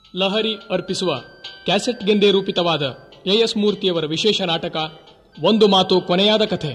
ಲಹರಿ ಅರ್ಪಿಸುವ ಕ್ಯಾಸೆಟ್ಗೆಂದೇ ರೂಪಿತವಾದ A S ಮೂರ್ತಿಯವರ ವಿಶೇಷ ನಾಟಕ ಒಂದು ಮಾತು ಕೊನೆಯಾದ ಕಥೆ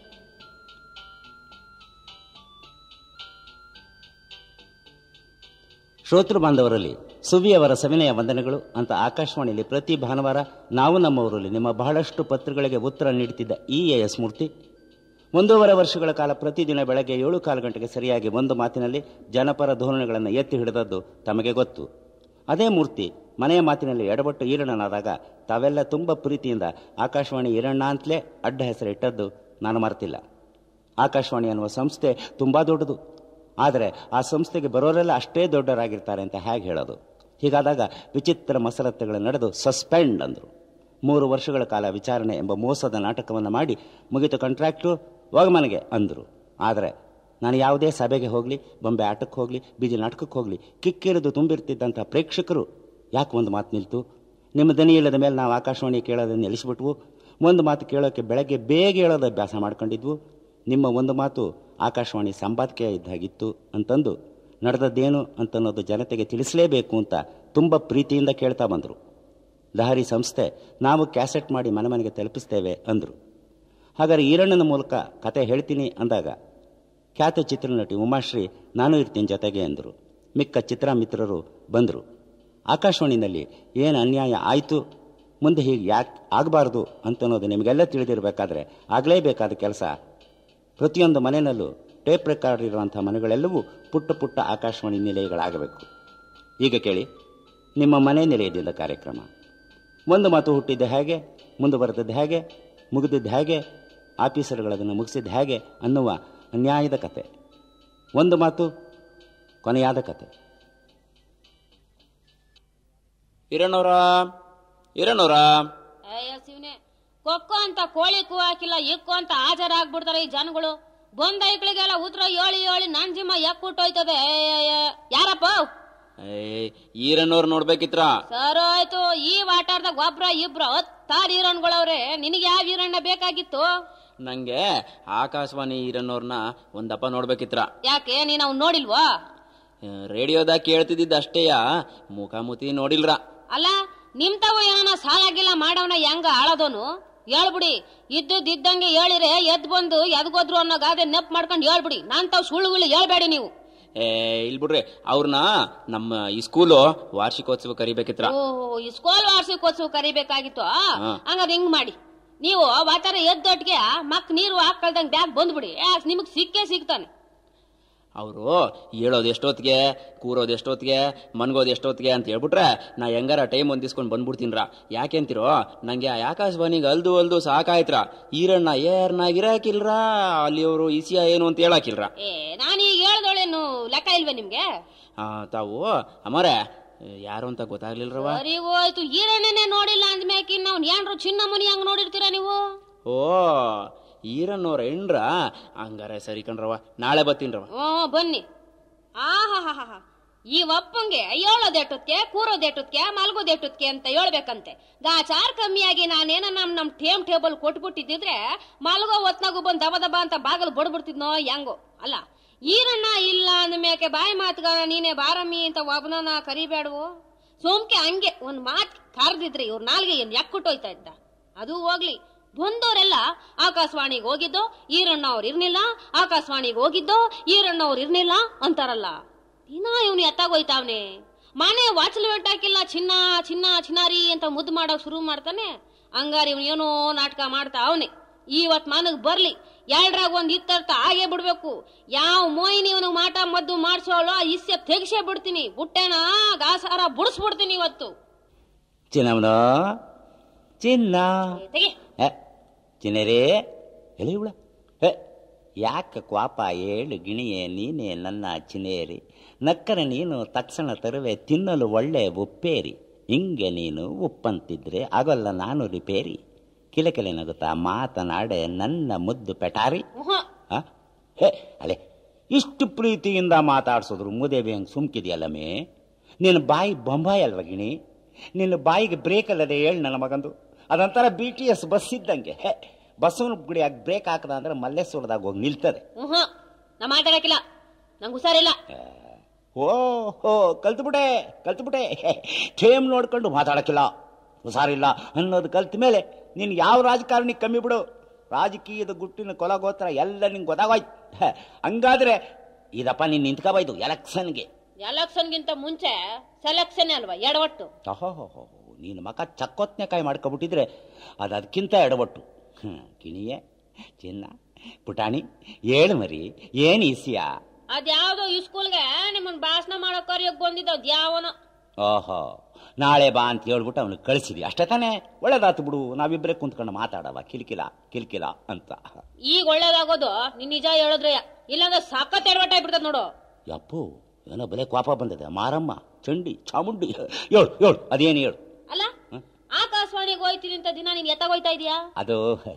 ಶ್ರೋತೃ ಬಾಂಧವರಲ್ಲಿ ಸುವಿಯವರ ಸವಿನಯ ವಂದನೆಗಳು ಅಂತ ಆಕಾಶವಾಣಿಯಲ್ಲಿ ಪ್ರತಿ ಭಾನುವಾರ ನಾವು ನಮ್ಮವರಲ್ಲಿ ನಿಮ್ಮ ಬಹಳಷ್ಟು ಪತ್ರಗಳಿಗೆ ಉತ್ತರ ನೀಡುತ್ತಿದ್ದ ಈ ಎ ಎಸ್ ಮೂರ್ತಿ ಒಂದೂವರೆ ವರ್ಷಗಳ ಕಾಲ ಪ್ರತಿದಿನ ಬೆಳಗ್ಗೆ ಏಳು ಕಾಲು ಗಂಟೆಗೆ ಸರಿಯಾಗಿ ಒಂದು ಮಾತಿನಲ್ಲಿ ಜನಪರ ಧೋರಣೆಗಳನ್ನು ಎತ್ತಿ ಹಿಡಿದದ್ದು ತಮಗೆ ಗೊತ್ತು ಅದೇ ಮೂರ್ತಿ ಮನೆಯ ಮಾತಿನಲ್ಲಿ ಎಡಬಟ್ಟು ಈರಣನಾದಾಗ ತಾವೆಲ್ಲ ತುಂಬ ಪ್ರೀತಿಯಿಂದ ಆಕಾಶವಾಣಿ ಈರಣ್ಣ ಅಂತಲೇ ಅಡ್ಡ ಹೆಸರಿಟ್ಟದ್ದು ನಾನು ಮರೆತಿಲ್ಲ ಆಕಾಶವಾಣಿ ಅನ್ನುವ ಸಂಸ್ಥೆ ತುಂಬ ದೊಡ್ಡದು ಆದರೆ ಆ ಸಂಸ್ಥೆಗೆ ಬರೋರೆಲ್ಲ ಅಷ್ಟೇ ದೊಡ್ಡವರಾಗಿರ್ತಾರೆ ಅಂತ ಹೇಗೆ ಹೇಳೋದು ಹೀಗಾದಾಗ ವಿಚಿತ್ರ ಮಸರತ್ತೆಗಳು ನಡೆದು ಸಸ್ಪೆಂಡ್ ಅಂದರು ಮೂರು ವರ್ಷಗಳ ಕಾಲ ವಿಚಾರಣೆ ಎಂಬ ಮೋಸದ ನಾಟಕವನ್ನು ಮಾಡಿ ಮುಗಿತು ಕಾಂಟ್ರಾಕ್ಟು ಹೋಗ ಮನೆಗೆ ಅಂದರು ಆದರೆ ನಾನು ಯಾವುದೇ ಸಭೆಗೆ ಹೋಗಲಿ ಬೊಂಬೆ ಆಟಕ್ಕೆ ಹೋಗಲಿ ಬೀದಿ ನಾಟಕಕ್ಕೆ ಹೋಗಲಿ ಕಿಕ್ಕಿರಿದು ತುಂಬಿರ್ತಿದ್ದಂಥ ಪ್ರೇಕ್ಷಕರು ಯಾಕೆ ಒಂದು ಮಾತು ನಿಲ್ತು ನಿಮ್ಮ ದನಿ ಇಲ್ಲದ ಮೇಲೆ ನಾವು ಆಕಾಶವಾಣಿ ಕೇಳೋದನ್ನು ನಿಲ್ಲಿಸ್ಬಿಟ್ವು ಒಂದು ಮಾತು ಕೇಳೋಕ್ಕೆ ಬೆಳಗ್ಗೆ ಬೇಗ ಹೇಳೋದು ಅಭ್ಯಾಸ ಮಾಡ್ಕೊಂಡಿದ್ವು ನಿಮ್ಮ ಒಂದು ಮಾತು ಆಕಾಶವಾಣಿ ಸಂಪಾದಕೀಯ ಇದ್ದಾಗಿತ್ತು ಅಂತಂದು ನಡೆದದ್ದೇನು ಅಂತನ್ನೋದು ಜನತೆಗೆ ತಿಳಿಸಲೇಬೇಕು ಅಂತ ತುಂಬ ಪ್ರೀತಿಯಿಂದ ಕೇಳ್ತಾ ಬಂದರು ಲಹರಿ ಸಂಸ್ಥೆ ನಾವು ಕ್ಯಾಸೆಟ್ ಮಾಡಿ ಮನೆ ಮನೆಗೆ ತಲುಪಿಸ್ತೇವೆ ಅಂದರು ಹಾಗಾದ್ರೆ ಈರಣ್ಣನ ಮೂಲಕ ಕತೆ ಹೇಳ್ತೀನಿ ಅಂದಾಗ ಖ್ಯಾತ ಚಿತ್ರನಟಿ ಉಮಾಶ್ರೀ ನಾನು ಇರ್ತೀನಿ ಜೊತೆಗೆ ಎಂದರು ಮಿಕ್ಕ ಚಿತ್ರಮಿತ್ರರು ಬಂದರು ಆಕಾಶವಾಣಿನಲ್ಲಿ ಏನು ಅನ್ಯಾಯ ಆಯಿತು ಮುಂದೆ ಹೀಗೆ ಯಾಕೆ ಆಗಬಾರ್ದು ಅಂತನ್ನೋದು ನಿಮಗೆಲ್ಲ ತಿಳಿದಿರಬೇಕಾದ್ರೆ ಆಗಲೇಬೇಕಾದ ಕೆಲಸ ಪ್ರತಿಯೊಂದು ಮನೆಯಲ್ಲೂ ಟೇಪ್ ರೆಕಾರ್ಡ್ ಇರುವಂಥ ಮನೆಗಳೆಲ್ಲವೂ ಪುಟ್ಟ ಪುಟ್ಟ ಆಕಾಶವಾಣಿ ನಿಲಯಗಳಾಗಬೇಕು ಈಗ ಕೇಳಿ ನಿಮ್ಮ ಮನೆ ನಿಲಯದಿಂದ ಕಾರ್ಯಕ್ರಮ ಒಂದು ಮಾತು ಹುಟ್ಟಿದ್ದು ಹೇಗೆ ಮುಂದುವರೆದದ್ದು ಹೇಗೆ ಮುಗಿದಿದ್ದು ಹೇಗೆ ಆಫೀಸರ್ಗಳದನ್ನು ಮುಗಿಸಿದ್ದು ಹೇಗೆ ಅನ್ನುವ ಅನ್ಯಾಯದ ಕತೆ ಒಂದು ಮಾತು ಕೊನೆಯಾದ ಕತೆ ಇರಣೋರ ಇರಣೋರ ಅಯ್ಯ ಶಿವನೆ ಕೊಕ್ಕೋ ಅಂತ ಕೋಳಿ ಕೂ ಹಾಕಿಲ್ಲ ಇಕ್ಕು ಅಂತ ಹಾಜರ ಆಗ್ಬಿಡ್ತಾರೆ ಈ ಜನಗಳು ಬಂದ ಐಕ್ಳಿಗೆಲ್ಲ ಉತ್ತರ ಹೇಳಿ ಹೇಳಿ ನನ್ ಜಿಮ್ಮ ಎಕ್ಕುಟ್ಟೋಯ್ತದೆ ಯಾರಪ್ಪ ಈರಣ್ಣವ್ರ ನೋಡ್ಬೇಕಿತ್ರ ಸರ್ ಆಯ್ತು ಈ ವಾಟಾರ್ದಾಗ ಒಬ್ರ ಇಬ್ರ ಹತ್ತಾರು ಈರಣ್ಗಳವ್ರೆ ನಿನಗೆ ಯಾವ ಈರಣ್ಣ ಬೇಕಾಗಿತ್ತು ನಂಗೆ ಆಕಾಶವಾಣಿ ಈರಣ್ಣವ್ರನ್ನ ಒಂದಪ್ಪ ನೋಡ್ಬೇಕಿತ್ರ ಯಾಕೆ ನೀನ್ ಅವ್ನ್ ನೋಡಿಲ್ವಾ ರೇಡಿಯೋದಾಗ ಕೇಳ್ತಿದ್ದಿದ್ದು ಅಷ್ಟೇಯ ಮುಖಾಮುಖಿ ನೋಡಿಲ್ರ ಅಲ್ಲ ನಿಮ್ ತಾವು ಏನೋ ಸಾಲಾಗಿಲ್ಲ ಮಾಡವನ ಹೆಂಗ ಆಳದೋನು ಹೇಳ್ಬಿಡಿ ಇದ್ದದ್ ಇದ್ದಂಗೆ ಹೇಳಿರೆ ಎದ್ ಬಂದು ಎದ್ಗೋದ್ರು ಅನ್ನೋ ಗಾದೆ ನೆಪ್ ಮಾಡ್ಕೊಂಡು ಹೇಳ್ಬಿಡಿ ನಾನ್ ತಾವ್ ಸುಳ್ಳುಗಳು ಹೇಳ್ಬೇಡಿ ನೀವು ಏ ಇಲ್ ಬಿಡ್ರಿ ಅವ್ರನ್ನ ನಮ್ಮ ಈ ಸ್ಕೂಲು ವಾರ್ಷಿಕೋತ್ಸವ ಕರಿಬೇಕಿತ್ರ ಓಹೋ ಈ ಸ್ಕೂಲ್ ವಾರ್ಷಿಕೋತ್ಸವ ಕರಿಬೇಕಾಗಿತ್ತು ಹಾ. ಹಂಗಾರೆ ಹಿಂಗ್ ಮಾಡಿ ನೀವು ವಾತಾರ ಎದ್ದೊಟ್ಟಿಗೆ ಮಕ್ ನೀರು ಹಾಕಳ್ದಂಗ್ ಬ್ಯಾಗ್ ಬಂದ್ಬಿಡಿ ಯಾಕ್ ನಿಮಗ್ ಸಿಕ್ಕೇ ಸಿಗ್ತಾನೆ ಅವರು ಹೇಳೋದು ಎಷ್ಟೊತ್ತಿಗೆ ಕೂರೋದು ಎಷ್ಟೊತ್ತಿಗೆ ಮನ್ಗೋದು ಎಷ್ಟೊತ್ತಿಗೆ ಅಂತ ಹೇಳ್ಬಿಟ್ರೆ ನಾ ಹೆಂಗಾರ ಟೈಮ್ ಹೊಂದಿಸ್ಕೊಂಡು ಬಂದ್ಬಿಡ್ತೀನ್ರ ಯಾಕೆ ಅಂತೀರೋ ನಂಗೆ ಆ ಆಕಾಶವಾಣಿಗೆ ಅಲ್ದು ಅಲ್ದು ಸಾಕಾಯ್ತ್ರ ಈರಣ್ಣ ಏರ್ನಾಗಿರಾಕಿಲ್ರ ಅಲ್ಲಿ ಅವರು ಇಸಿಯ ಏನು ಅಂತ ಹೇಳಾಕಿಲ್ರ ಏ ನಾನೀಗ ಹೇಳ್ದೋಳೇನು ಲೆಕ್ಕ ಇಲ್ವೇ ನಿಮ್ಗೆ ಆ, ತಾವು ಅಮರೆ ಯಾರು ಅಂತ ಗೊತ್ತಾಗ್ಲಿಲ್ರವ ಸರಿ ಹೋಯ್ತು ಈರಣ್ಣನೇ ನೋಡಿಲ್ಲ ಅಂದ್ಮ್ಯಾಕಿ ನಾವ್ ಏನ್ರು ಚಿನ್ನ ಮುನಿ ಹಂಗ್ ನೋಡಿರ್ತೀರಾ ನೀವು ಓ ಈರಣ್ಣವ್ರ ಹೆಣ್ರ ಹಂಗಾರೆ ಸರಿ ಕಣ್ರವ ನಾಳೆ ಬರ್ತೀನ್ರವ ಹ್ಞೂ ಬನ್ನಿ ಆಹಾಹಾಹಾ ಈ ಒಪ್ಪಂಗೆ ಹೇಳೋದೆಟ್ಟುತ್ಕೆ ಕೂರೋದೆಟ್ಟುತ್ಕೆ ಮಲ್ಗೋದೆಟ್ಟುತ್ಕೆ ಅಂತ ಹೇಳ್ಬೇಕಂತೆ ಗಾಚಾರ್ ಕಮ್ಮಿಯಾಗಿ ನಾನೇನ ನಮ್ ನಮ್ ಟೇಮ್ ಟೇಬಲ್ ಕೊಟ್ಬಿಟ್ಟಿದ್ರೆ ಮಲ್ಗೋ ಹೊತ್ನಾಗು ಬಂದ್ ದಬ ದಬ ಅಂತ ಬಾಗಲ್ ಬಡ್ಬಿಡ್ತಿದ್ನೋ ಹೆಂಗೋ ಅಲ್ಲ ಈರಣ್ಣ ಇಲ್ಲ ಅಂದ್ಮ್ಯಾಕೆ ಬಾಯಿ ಮಾತ್ಗ ನೀನೆ ಬಾರಮ್ಮಿ ಅಂತ ಒಬ್ಬನನ್ನ ಕರಿಬೇಡವು ಸೋಮ್ಕೆ ಹಂಗೆ ಒಂದ್ ಮಾತ್ ಕರೆದಿದ್ರಿ ಇವ್ರ ನಾಲ್ಗೆ ಏನ್ ಯಾಕುಟ್ಟೋಯ್ತಾ ಇದ್ದ ಅದು ಹೋಗ್ಲಿ ಬಂದವರೆಲ್ಲ ಆಕಾಶವಾಣಿಗೆ ಹೋಗಿದ್ದೋ ಈರಣ್ಣ ಅವ್ರು ಇರ್ನಿಲ್ಲ ಆಕಾಶವಾಣಿಗೆ ಹೋಗಿದ್ದೋ ಈರಣ್ಣ ಅವ್ರು ಇರ್ನಿಲ್ಲ ಅಂತಾರಲ್ಲ ದಿನ ಇವನು ಎತ್ತಾಗೋಯ್ತಾವ್ನೆ ಮನೆ ವಾಚಲು ಹಾಕಿಲ್ಲ ಚಿನ್ನ ಚಿನ್ನ ಚಿನ್ನಾರಿ ಅಂತ ಮುದ್ದು ಮಾಡೋಕ್ ಶುರು ಮಾಡ್ತಾನೆ ಹಂಗಾರ ಇವ್ನು ಏನೋ ನಾಟಕ ಮಾಡ್ತಾ ಅವನೆ ಇವತ್ ಮನಗ್ ಬರ್ಲಿ ಎರಡ್ರಾಗ ಒಂದ್ ಇತ್ತರ್ಥ ಆಗೇ ಬಿಡ್ಬೇಕು ಯಾವ ಮೋಯಿನಿ ಇವನು ಮಾಟ ಮದ್ದು ಮಾಡ್ಸೋಳು ಇಸ್ಸೆ ತೆಗ್ಸೇ ಬಿಡ್ತೀನಿ ಬುಟ್ಟೆನ ಗಾಸಾರ ಬುಡಿಸ್ಬಿಡ್ತೀನಿ ಇವತ್ತು ಚಿನ್ನಮ್ಮನ ಚಿನ್ನ ಏ, ತೆಗಿ ಏ ಚಿನ್ನರೇ ಎಲೆ ಇವಳ ಹೇ ಯಾಕೆ ಕ್ವಾಪ ಏಳು ಗಿಣಿಯೇ ನೀನೇ ನನ್ನ ಚಿನೇರಿ ನಕ್ಕರೆ ನೀನು ತಕ್ಷಣ ತರುವೆ ತಿನ್ನಲು ಒಳ್ಳೆ ಉಪ್ಪೇರಿ ಹಿಂಗೆ ನೀನು ಉಪ್ಪಂತಿದ್ರೆ ಆಗೋಲ್ಲ ನಾನು ರಿಪೇರಿ ಕಿಲಕಿಲೆ ನಗುತ್ತಾ ಮಾತನಾಡೆ ನನ್ನ ಮುದ್ದು ಪೆಟಾರಿ ಉಹು. ಆ? ಹೇ ಅಲೆ ಇಷ್ಟು ಪ್ರೀತಿಯಿಂದ ಮಾತಾಡ್ಸಿದ್ರು ಮೂದೇವಿ ಹಂಗೆ ಸುಮ್ಕಿದೆಯಲ್ಲಮೇ ನಿನ್ನ ಬಾಯಿ ಬೊಂಬಾಯಿ ಅಲ್ವ ಗಿಣಿ ನಿನ್ನ ಬಾಯಿಗೆ ಬ್ರೇಕ್ ಅಲ್ಲದೆ ಹೇಳಿ ನನ್ನ ಮಗಂದು ಅದೊಂಥರ ಬಿ ಟಿ ಎಸ್ ಬಸ್ ಇದ್ದಂಗೆ ಹೇ ಬಸ್ಸನ್ನು ಗುಡಿಯಾಗ ಬ್ರೇಕ್ ಹಾಕದ ಅಂದ್ರೆ ಮಲ್ಲೇಶ್ವರದಾಗ ಹೋಗಿ ನಿಲ್ತದೆ ಉಹು. ನಾ ಮಾತಾಡಕ್ಕಿಲ್ಲ ನಂಗೆ ಹುಷಾರಿಲ್ಲ ಓ ಹೋ ಕಲ್ತ್ಬಿಟ್ಟೆ ಕಲ್ತ್ಬಿಟ್ಟೆ ಠೇಮ್ ನೋಡ್ಕೊಂಡು ಮಾತಾಡಕ್ಕಿಲ್ಲ ಹುಷಾರಿಲ್ಲ ಅನ್ನೋದು ಕಲ್ತ ಮೇಲೆ ನೀನು ಯಾವ ರಾಜಕಾರಣಿ ಕಮ್ಮಿ ಬಿಡು ರಾಜಕೀಯದ ಗುಟ್ಟಿನ ಕೊಲಗೋತ್ರ ಎಲ್ಲ ನಿಂಗೆ ಗೊತ್ತಾಗೋಯ್ತು ಹ, ಹಂಗಾದ್ರೆ ಇದಪ್ಪ ನೀನು ನಿಂತ್ಕೋಬಾಯ್ತು ಎಲೆಕ್ಷನ್ಗೆ ಎಲೆಕ್ಷನ್ಗಿಂತ ಮುಂಚೆ ಸೆಲೆಕ್ಷನ್ ಅಲ್ವಾ ಎಡವಟ್ಟು ಓಹೋ ನೀನು ಮಕ ಚಕ್ಕೊತ್ನೆಕಾಯಿ ಮಾಡ್ಕೊಬಿಟ್ಟಿದ್ರೆ ಅದು ಅದಕ್ಕಿಂತ ಎಡವಟ್ಟು ಹ್ಮ್, ಕಿಣಿಯೇ ಚಿನ್ನ ಪುಟಾಣಿ ಏಳು ಮರಿ ಏನು ಈಸಿಯಾ ಅದ್ಯಾವ್ದೋ ಈ ಸ್ಕೂಲ್ಗೆ ನಿಮ್ಮನ್ ಭಾಷಣ ಮಾಡೋ ಕರಿಯೋಕ್ ಬಂದಿದ್ದ ಯಾವನೋ ಓಹೋ ನಾಳೆ ಬಾ ಅಂತ ಹೇಳ್ಬಿಟ್ಟು ಅವನು ಕಳಿಸಿದಿ ಅಷ್ಟೇ ತಾನೇ ಒಳ್ಳೇದಾತು ಬಿಡು ನಾವಿಬ್ಬರೇ ಕುಂತ್ಕೊಂಡು ಮಾತಾಡವ ಕಿಲ್ಕಿಲ ಕಿಲ್ಕಿಲ ಅಂತ ಈಗ ಒಳ್ಳೇದಾಗೋದು ನೀನ್ ನಿಜ ಹೇಳಿದ್ರೆ ಇಲ್ಲಾಂದ್ರೆ ಸಖತ್ ಎಡವಟ್ಟಾಗ್ಬಿಡ್ತದ ನೋಡು ಯಪ್ಪು ಏನೋ ಬಲೆ ಕೋಪ ಬಂದಿದೆ ಮಾರಮ್ಮ ಚಂಡಿ ಚಾಮುಂಡಿ ಹೇಳು ಹೇಳು ಅದೇನು ಹೇಳು ಅಲ್ಲ ಆಕಾಶವಾಣಿಗೆ ಹೋಯ್ತೀನಿ ಅಂತ ದಿನ ನೀನ್ ಎತ್ತಾಗೋಯ್ತಾ ಇದೀಯಾ ಅದು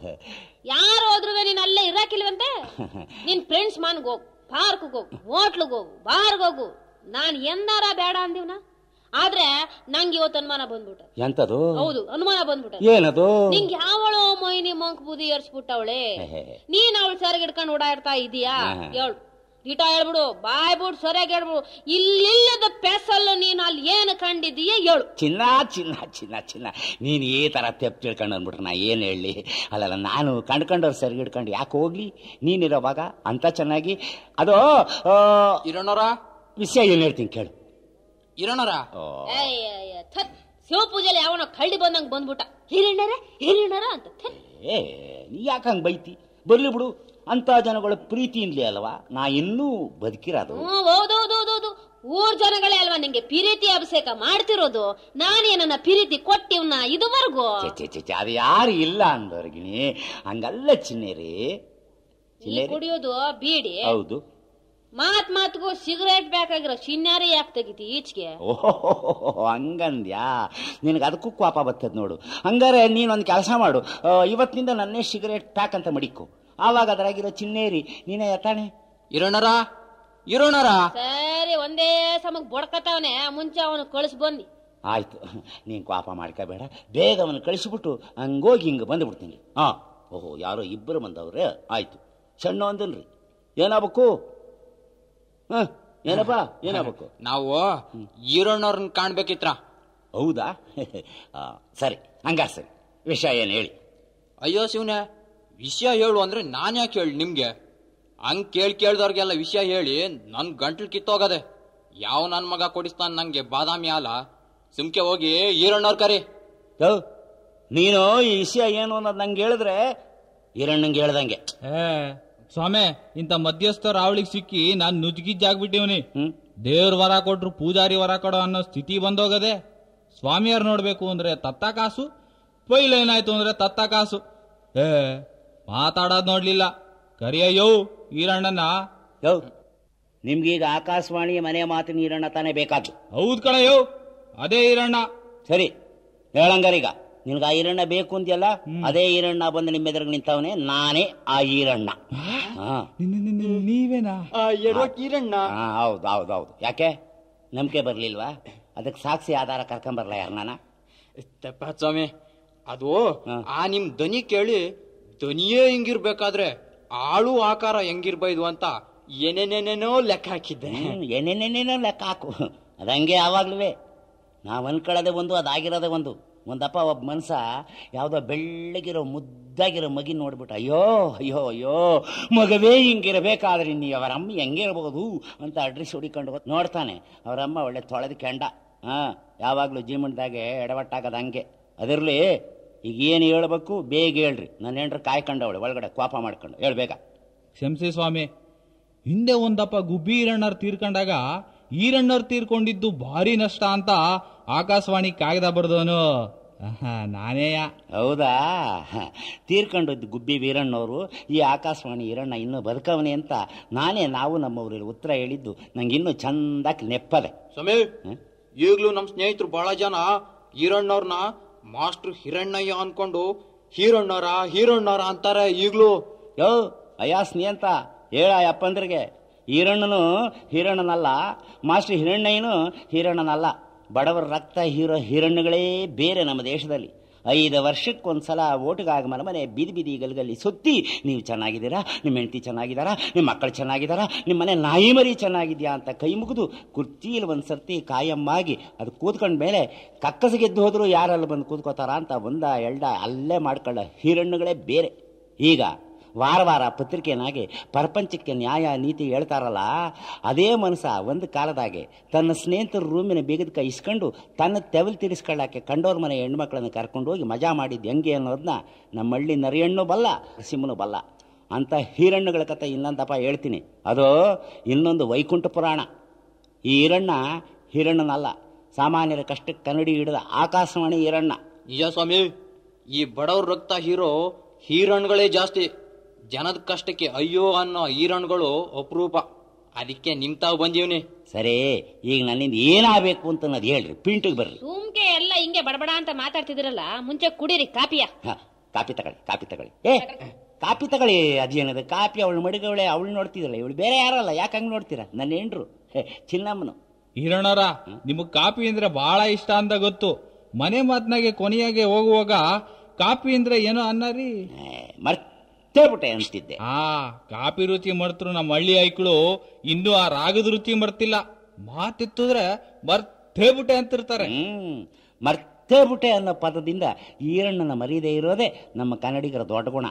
ಯಾರು ಹೋದ್ರು ನೀನ್ ಅಲ್ಲೇ ಇರಾಕಿಲ್ವಂತೆ ನಿನ್ ಫ್ರೆಂಡ್ಸ್ ಮನ್ಗ್ ಹೋಗು ಪಾರ್ಕ್ ಹೋಗು ಹೋಟ್ಲಿಗೆ ಹೋಗು ಬಾರ್ಗ್ ಹೋಗು ನಾನ್ ಎಂದಾರ ಬೇಡ ಅಂದಿವ್ನ ಆದ್ರೆ ನಂಗೆ ಇವತ್ತು ಅನುಮಾನ ಬಂದ್ಬಿಟ್ಟ ಎಂತದು ಹೌದು ಅನುಮಾನ ಬಂದ್ಬಿಟ್ಟ ಏನದು ನಿಂಗೆ ಯಾವಳೋ ಮೊಯ್ನಿ ಮಂಕ್ ಬುದಿ ಏರ್ಸ್ಬಿಟ್ಟವಳೆ ಹೇ. ನೀನ್ ಅವಳು ಸರಿಗ್ ಹಿಡ್ಕೊಂಡು ಓಡಾಡ್ತಾ ಇದೀಯಾ ಹಾ. ಹೇಳು ದಿಟ ಹೇಳ್ಬಿಡು ಬಾಯ್ ಬಿಡು ಸರಿಯಾಗಿ ಹೇಳ್ಬಿಡು ಇಲ್ಲಿಲ್ಲದ ಪೆಸಲ್ಲು ನೀನು ಅಲ್ಲಿ ಏನು ಕಂಡಿದೀಯ ಹೇಳು ಚಿನ್ನ ಚಿನ್ನ ಚಿನ್ನ ಚಿನ್ನ ನೀನು ಈ ಥರ ತೆಪ್ಪು ತಿಳ್ಕೊಂಡು ಅಂದ್ಬಿಟ್ರೆ ನಾ ಏನು ಹೇಳಲಿ ಅಲ್ಲಲ್ಲ ನಾನು ಕಂಡ್ಕೊಂಡವ್ರು ಸರಿ ಹಿಡ್ಕೊಂಡು ಯಾಕೆ ಹೋಗ್ಲಿ ನೀನಿರೋವಾಗ ಅಂತ ಚೆನ್ನಾಗಿ ಅದು ಆ, ಇರೋಣರ ವಿಷಯ ಏನು ಹೇಳ್ತೀನಿ ಕೇಳು ಇರೋಣರ ಓ, ಅಯ್ಯಯ್ಯ, ಥತ್ ಶಿವ ಪೂಜೆಲಿ ಯಾವನೋ ಕಳ್ಳಿ ಬಂದಂಗ್ ಬಂದ್ಬಿಟ್ಟ ಹಿರಿಣ್ಣರ ಹಿರಿಣ್ಣರ ಅಂತ ಥತ್. ಏ ನೀ ಯಾಕೆ ಹಂಗೆ ಬೈತಿ ಬರ್ಲಿ ಬಿಡು ಅಂತ ಜನಗಳ ಪ್ರೀತಿಯಿಂದಲೇ ಅಲ್ವಾ ನಾ ಇನ್ನೂ ಬದುಕಿರೋದು ಹ್ಮ್ ಹೌದೌದೌದೌದು ಊರ್ ಜನಗಳೇ ಅಲ್ವಾ ನಿಂಗೆ ಪಿರೀತಿ ಅಭಿಷೇಕ ಮಾಡ್ತಿರೋದು ನಾನೇನನ್ನ ಪಿರೀತಿ ಕೊಟ್ಟಿವ್ನ ಇದುವರೆಗೂ ಚೆ ಚೆ ಚೆ ಚೆ, ಅದು ಯಾರು ಇಲ್ಲ ಅಂದವ್ರಿಗಿನಿ ಹಂಗಲ್ಲ ಚಿನ್ನೇರಿ ಈ ಚಿನ್ನೇರಿ ಕುಡಿಯೋದು ಬೀಡಿ ಹೌದು ಮಾತ್ ಮಾತ್ಗೂ ಸಿಗರೇಟ್ ಬೇಕಾಗಿರೋ ಚಿನ್ನಾರಿ ಯಾಕೆ ತೆಗಿತಿ ಈಚೆಗೆ ಓಹೋ ಹಂಗಂದ್ಯಾ ನಿನಗೆ ಅದಕ್ಕೂ ಕೋಪ ಬರ್ತದೆ ನೋಡು ಹಂಗಾರೆ ನೀನೊಂದು ಕೆಲಸ ಮಾಡು ಆ, ಇವತ್ತಿನಿಂದ ನನ್ನೇ ಸಿಗರೇಟ್ ಪ್ಯಾಕ್ ಅಂತ ಮಡಿಕೊ ಆವಾಗ ಅದರಾಗಿರೋ ಚಿನ್ನೇರಿ ನೀನೇ ಎತ್ತಾಣೆ ಇರೋಣರ ಇರೋಣರ ಸರಿ ಒಂದೇ ಸಮಕ್ ಬಡ್ಕತಾವನೆ ಮುಂಚೆ ಅವನು ಕಳಿಸ್ ಬನ್ನಿ ಆಯ್ತು ನೀನು ಕೋಪ ಮಾಡ್ಕೋಬೇಡ ಬೇಗ ಅವನು ಕಳಿಸ್ಬಿಟ್ಟು ಹಂಗೋಗಿ ಹಿಂಗೆ ಬಂದುಬಿಡ್ತೀನಿ ಹಾಂ ಓಹೋ ಯಾರೋ ಇಬ್ಬರು ಬಂದವ್ರೆ ಆಯ್ತು ಸಣ್ಣ ಒಂದನ್ರಿ ಏನಾಗಬೇಕು ಹಾಂ ಏನಪ್ಪ ಏನಾಗಬೇಕು ನಾವು ಈರೋಣ್ಣವ್ರನ್ನ ಕಾಣ್ಬೇಕಿತ್ರ ಹೌದಾ ಆ, ಸರಿ ಹಂಗಾರೆ ಸರಿ ವಿಷಯ ಏನು ಹೇಳಿ ಅಯ್ಯೋ ಶಿವನೇ ವಿಷಯ ಹೇಳು ಅಂದ್ರೆ ನಾನ್ ಯಾಕೆ ಹೇಳಿ ನಿಮ್ಗೆ ಹಂಗ್ ಕೇಳ್ ಕೇಳ್ದವ್ರಿಗೆಲ್ಲ ವಿಷಯ ಹೇಳಿ ನನ್ ಗಂಟ್ಲು ಕಿತ್ತೋಗದೆ ಯಾವ ನನ್ ಮಗ ಕೊಡಿಸ್ತಾನ ನಂಗೆ ಬಾದಾಮಿ ಹಾಲ ಸುಮ್ಕೆ ಹೋಗಿ ಈರಣ್ಣವ್ರ ಕರಿ ಯೋ ನೀನು ಈ ವಿಷಯ ಏನು ಅನ್ನೋದು ನಂಗೆ ಹೇಳಿದ್ರೆ ಹಿರಣ್ಣಂಗೆ ಹೇಳ್ದಂಗೆ ಏ ಸ್ವಾಮಿ ಇಂಥ ಮಧ್ಯಸ್ಥರ ಅವಳಿಗೆ ಸಿಕ್ಕಿ ನಾನ್ ನುಜ್ಗಿಜ್ಜಾಗ್ಬಿಟ್ಟಿವ್ನಿ ಹ್ಮ್ ದೇವ್ರ ವರ ಕೊಟ್ರು ಪೂಜಾರಿ ವರ ಕೊಡೋ ಅನ್ನೋ ಸ್ಥಿತಿ ಬಂದೋಗದೆ ಸ್ವಾಮಿಯವ್ರು ನೋಡ್ಬೇಕು ಅಂದ್ರೆ ತತ್ತ ಕಾಸು ಪೈಲ್ ಏನಾಯ್ತು ಅಂದ್ರೆ ತತ್ತ ಕಾಸು ಏ ಮಾತಾಡೋದ್ ನೋಡ್ಲಿಲ್ಲ ಕರಿಯಯ್ಯೋ ಈರಣ್ಣನ ಯೋ ನಿಮ್ಗೀಗ ಆಕಾಶವಾಣಿ ಮನೆ ಮಾತಿನ ಹಿರಣ್ಣ ತಾನೇ ಬೇಕಾದ್ದು ಹೌದ್ ಕಣಯ್ಯೋ ಅದೇ ಈರಣ್ಣ ಸರಿ ಹೇಳಂಗಾರೀಗ ನಿನ್ಗೆ ಆ ಈರಣ್ಣ ಬೇಕು ಅಂದ್ಯಲ್ಲ ಅದೇ ಈರಣ್ಣ ಬಂದು ನಿಮ್ಮ ಎದುರಿಗೆ ನಿಂತವನೇ ನಾನೇ ಆ ಈರಣ್ಣ ಹಾ ನೀವೇನಾ ಈರಣ್ಣ ಹಾ ಹೌದು ಹೌದು ಹೌದು ಯಾಕೆ ನಂಬಿಕೆ ಬರ್ಲಿಲ್ವಾ ಅದಕ್ಕೆ ಸಾಕ್ಷಿ ಆಧಾರ ಕರ್ಕೊಂಬರ್ಲ ಯಾರನ್ನ ತೆಪ್ಪ ಸ್ವಾಮಿ ಅದು ಹಾ. ಆ ನಿಮ್ ಧ್ವನಿ ಕೇಳಿ ಧ್ವನಿಯೇ ಹಿಂಗಿರ್ಬೇಕಾದ್ರೆ ಆಳು ಆಕಾರ ಹೆಂಗಿರ್ಬೈದು ಅಂತ ಏನೇನೇನೇನೋ ಲೆಕ್ಕ ಹಾಕಿದ್ದೆ ಏನೇನೇನೇನೋ ಲೆಕ್ಕ ಹಾಕು ಅದಂಗೆ ಯಾವಾಗ್ಲೂ ನಾವು ಅನ್ಕೊಳ್ಳೋದೇ ಒಂದು ಅದಾಗಿರೋದೇ ಒಂದು ಒಂದಪ್ಪ ಒಬ್ಬ ಮನ್ಸ ಯಾವುದೋ ಬೆಳ್ಳಗಿರೋ ಮುದ್ದಾಗಿರೋ ಮಗಿ ನೋಡ್ಬಿಟ್ಟು ಅಯ್ಯೋ ಅಯ್ಯೋ ಅಯ್ಯೋ ಮಗವೇ ಹಿಂಗಿರಬೇಕಾದ್ರೆ ಇನ್ನು ಅವರ ಅಮ್ಮ ಹೆಂಗಿರ್ಬೋದು ಅಂತ ಅಡ್ರೆಸ್ ಹುಡಿಕೊಂಡು ಹೋದ್ ನೋಡ್ತಾನೆ ಅವರಮ್ಮ ಒಳ್ಳೆ ತೊಳೆದ ಕೆಂಡ ಹಾಂ ಯಾವಾಗಲೂ ಜೀವನದಾಗೆ ಎಡವಟ್ಟಾಗದ ಹಂಗೆ ಅದರಲ್ಲಿ ಈಗ ಏನು ಹೇಳ್ಬೇಕು ಬೇಗ ಹೇಳ್ರಿ ನನ್ನ ಹೆಂಡ್ರು ಕಾಯ್ಕೊಂಡವಳೆ ಒಳಗಡೆ ಕೋಪ ಮಾಡ್ಕೊಂಡು ಹೇಳ್ಬೇಕಾ ಕ್ಷಮಿಸಿ ಸ್ವಾಮಿ ಹಿಂದೆ ಒಂದಪ್ಪ ಗುಬ್ಬಿ ಈರಣ್ಣರ್ ತೀರ್ಕೊಂಡಾಗ ಈರಣ್ಣರ್ ತೀರ್ಕೊಂಡಿದ್ದು ಭಾರಿ ನಷ್ಟ ಅಂತ ಆಕಾಶವಾಣಿ ಕಾಗದ ಬರ್ದವನು ಆಹಾ, ನಾನೇಯ ಹೌದಾ ಹ. ತೀರ್ಕೊಂಡದ್ದು ಗುಬ್ಬಿ ವೀರಣ್ಣವರು ಈ ಆಕಾಶವಾಣಿ ಈರಣ್ಣ ಇನ್ನೂ ಬದುಕವನೆ ಅಂತ ನಾನೇ ನಾವು ನಮ್ಮವ್ರಿಗೆ ಉತ್ತರ ಹೇಳಿದ್ದು ನಂಗೆ ಇನ್ನೂ ಚಂದಾಗಿ ನೆಪ್ಪದೆ ಸ್ವಾಮಿ ಈಗ್ಲೂ ನಮ್ ಸ್ನೇಹಿತರು ಬಹಳ ಜನ ಈರಣ್ಣವ್ರನ್ನ ಮಾಸ್ಟರ್ ಹಿರಣ್ಣಯ್ಯ ಅನ್ಕೊಂಡು ಹೀರಣ್ಣವ್ರ ಹೀರಣ್ಣವ್ರ ಅಂತಾರೆ ಈಗ್ಲೂ ಯೋ ಅಯಾಸ್ನಿ ಅಂತ ಹೇಳ ಅಪ್ಪಂದ್ರಿಗೆ ಈರಣ್ಣನು ಹಿರಣ್ಣನಲ್ಲ ಮಾಸ್ಟರ್ ಹಿರಣ್ಣಯ್ಯನು ಹಿರಣ್ಣನಲ್ಲ ಬಡವರ ರಕ್ತ ಹೀರೋ ಹಿರಣ್ಣಗಳೇ ಬೇರೆ ನಮ್ಮ ದೇಶದಲ್ಲಿ ಐದು ವರ್ಷಕ್ಕೊಂದ್ಸಲ ಓಟಿಗಾಗಿ ಮನೆ ಮನೆ ಬೀದಿ ಬೀದಿ ಗಲ್ಗಲ್ಲಿ ಸುತ್ತಿ ನೀವು ಚೆನ್ನಾಗಿದ್ದೀರಾ ನಿಮ್ಮ ಹೆಂಡತಿ ಚೆನ್ನಾಗಿದ್ದಾರಾ ನಿಮ್ಮ ಮಕ್ಕಳು ಚೆನ್ನಾಗಿದ್ದಾರಾ ನಿಮ್ಮ ಮನೆ ನಾಯಿ ಮರಿ ಚೆನ್ನಾಗಿದ್ಯಾ ಅಂತ ಕೈ ಮುಗಿದು ಕುರ್ಚಿಯಲ್ಲಿ ಒಂದು ಸರ್ತಿ ಕಾಯಮ್ಮಾಗಿ ಅದು ಕೂತ್ಕೊಂಡ ಮೇಲೆ ಕಕ್ಕಸ ಗೆದ್ದು ಹೋದ್ರು ಯಾರಲ್ಲಿ ಬಂದು ಕೂತ್ಕೋತಾರ ಅಂತ ಒಂದ ಎಲ್ಡ ಅಲ್ಲೇ ಮಾಡ್ಕೊಳ್ಳೋ ಹಿರಣ್ಣುಗಳೇ ಬೇರೆ ಈಗ ವಾರ ವಾರ ಪತ್ರಿಕೆನಾಗಿ ಪ್ರಪಂಚಕ್ಕೆ ನ್ಯಾಯ ನೀತಿ ಹೇಳ್ತಾರಲ್ಲ ಅದೇ ಮನಸ ಒಂದು ಕಾಲದಾಗೆ ತನ್ನ ಸ್ನೇಹಿತರ ರೂಮಿನ ಬೀಗದ ಕೈ ಇಸ್ಕೊಂಡು ತನ್ನ ತೆವಲ್ ತಿರ್ಸ್ಕೊಳ್ಳಕ್ಕೆ ಕಂಡೋರ್ ಮನೆ ಹೆಣ್ಮಕ್ಳನ್ನ ಕರ್ಕೊಂಡು ಹೋಗಿ ಮಜಾ ಮಾಡಿದ್ದು ಹೆಂಗೆ ಅನ್ನೋದನ್ನ ನಮ್ಮ ಹಳ್ಳಿ ನರಿಯಣ್ಣು ಬಲ್ಲ ಸಿಮ್ಮನು ಬಲ್ಲ ಅಂತ ಹೀರಣ್ಣುಗಳ ಕತೆ ಇನ್ನೊಂದಪ್ಪ ಹೇಳ್ತೀನಿ ಅದು ಇನ್ನೊಂದು ವೈಕುಂಠ ಪುರಾಣ ಈ ಈರಣ್ಣ ಹಿರಣ್ಣನಲ್ಲ ಸಾಮಾನ್ಯರ ಕಷ್ಟಕ್ಕೆ ಕನ್ನಡಿ ಹಿಡಿದ ಆಕಾಶವಾಣಿ ಈರಣ್ಣ ನಿಜ ಸ್ವಾಮಿ ಈ ಬಡವ್ರ ರಕ್ತ ಹೀರೋ ಹೀರಣ್ಗಳೇ ಜಾಸ್ತಿ ಜನದ ಕಷ್ಟಕ್ಕೆ ಅಯ್ಯೋ ಅನ್ನೋ ಹೀರಣ್ಗಳು ಅಪರೂಪ ಅದಕ್ಕೆ ನಿಮ್ ತಾವ್ ಬಂದೀವ್ನಿ ಸರಿ ಈಗ ನನ್ನಿಂದ ಏನಾಗಬೇಕು ಅಂತ ಅನ್ನೋದು ಹೇಳ್ರಿ ಪಿಂಟಿಗೆ ಬರ್ರಿ ಸುಮ್ಕೆ ಎಲ್ಲ ಹಿಂಗೆ ಬಡಬಡ ಅಂತ ಮಾತಾಡ್ತಿದಿರಲ್ಲ ಮುಂಚೆ ಕುಡೀರಿ ಕಾಪಿಯ ಹ, ಕಾಪಿ ತಗೊಳ್ಳಿ ಕಾಪಿ ತಗೊಳ್ಳಿ ಏ ಕಾಪಿ ತಗೊಳ್ಳಿ ಅದೇನದು ಕಾಪಿ ಅವಳು ಮಡಿಗವಳೆ ಅವಳು ನೋಡ್ತಿದ್ರಲ್ಲ ಇವಳು ಬೇರೆ ಯಾರಲ್ಲ ಯಾಕೆ ಹಂಗೆ ನೋಡ್ತೀರಾ ನನ್ನ ಹೆಂಡ್ರು ಹೇ, ಚಿನ್ನಮ್ಮನು ಹಿರಣರ ನಿಮಗ್ ಕಾಪಿ ಅಂದ್ರೆ ಬಹಳ ಇಷ್ಟ ಅಂತ ಗೊತ್ತು ಮನೆ ಮಾತ್ನಾಗೆ ಕೊನೆಯಾಗೆ ಹೋಗುವಾಗ ಕಾಪಿ ಅಂದ್ರೆ ಏನೋ ಅನ್ನರಿ ಏ, ಮರ್ತೇ ಬಿಟ್ಟೆ ಅಂತಿದ್ದೆ ಆ ಕಾಪಿ ರುಚಿ ಮರ್ತರು ನಮ್ಮ ಹಳ್ಳಿ ಐಕ್ಳು ಇನ್ನೂ ಆ ರಾಗದ ರುಚಿ ಮರ್ತಿಲ್ಲ ಮಾತೆತ್ತಿದ್ರೆ ಮರ್ತೇ ಬಿಟ್ಟೆ ಅಂತಿರ್ತಾರೆ ಹ್ಮ್ ಮರ್ತೇ ಬಿಟ್ಟೆ ಅನ್ನೋ ಪದದಿಂದ ಈರಣ್ಣನ ಮರೀದೇ ಇರೋದೇ ನಮ್ಮ ಕನ್ನಡಿಗರ ದೊಡ್ಡ ಗುಣ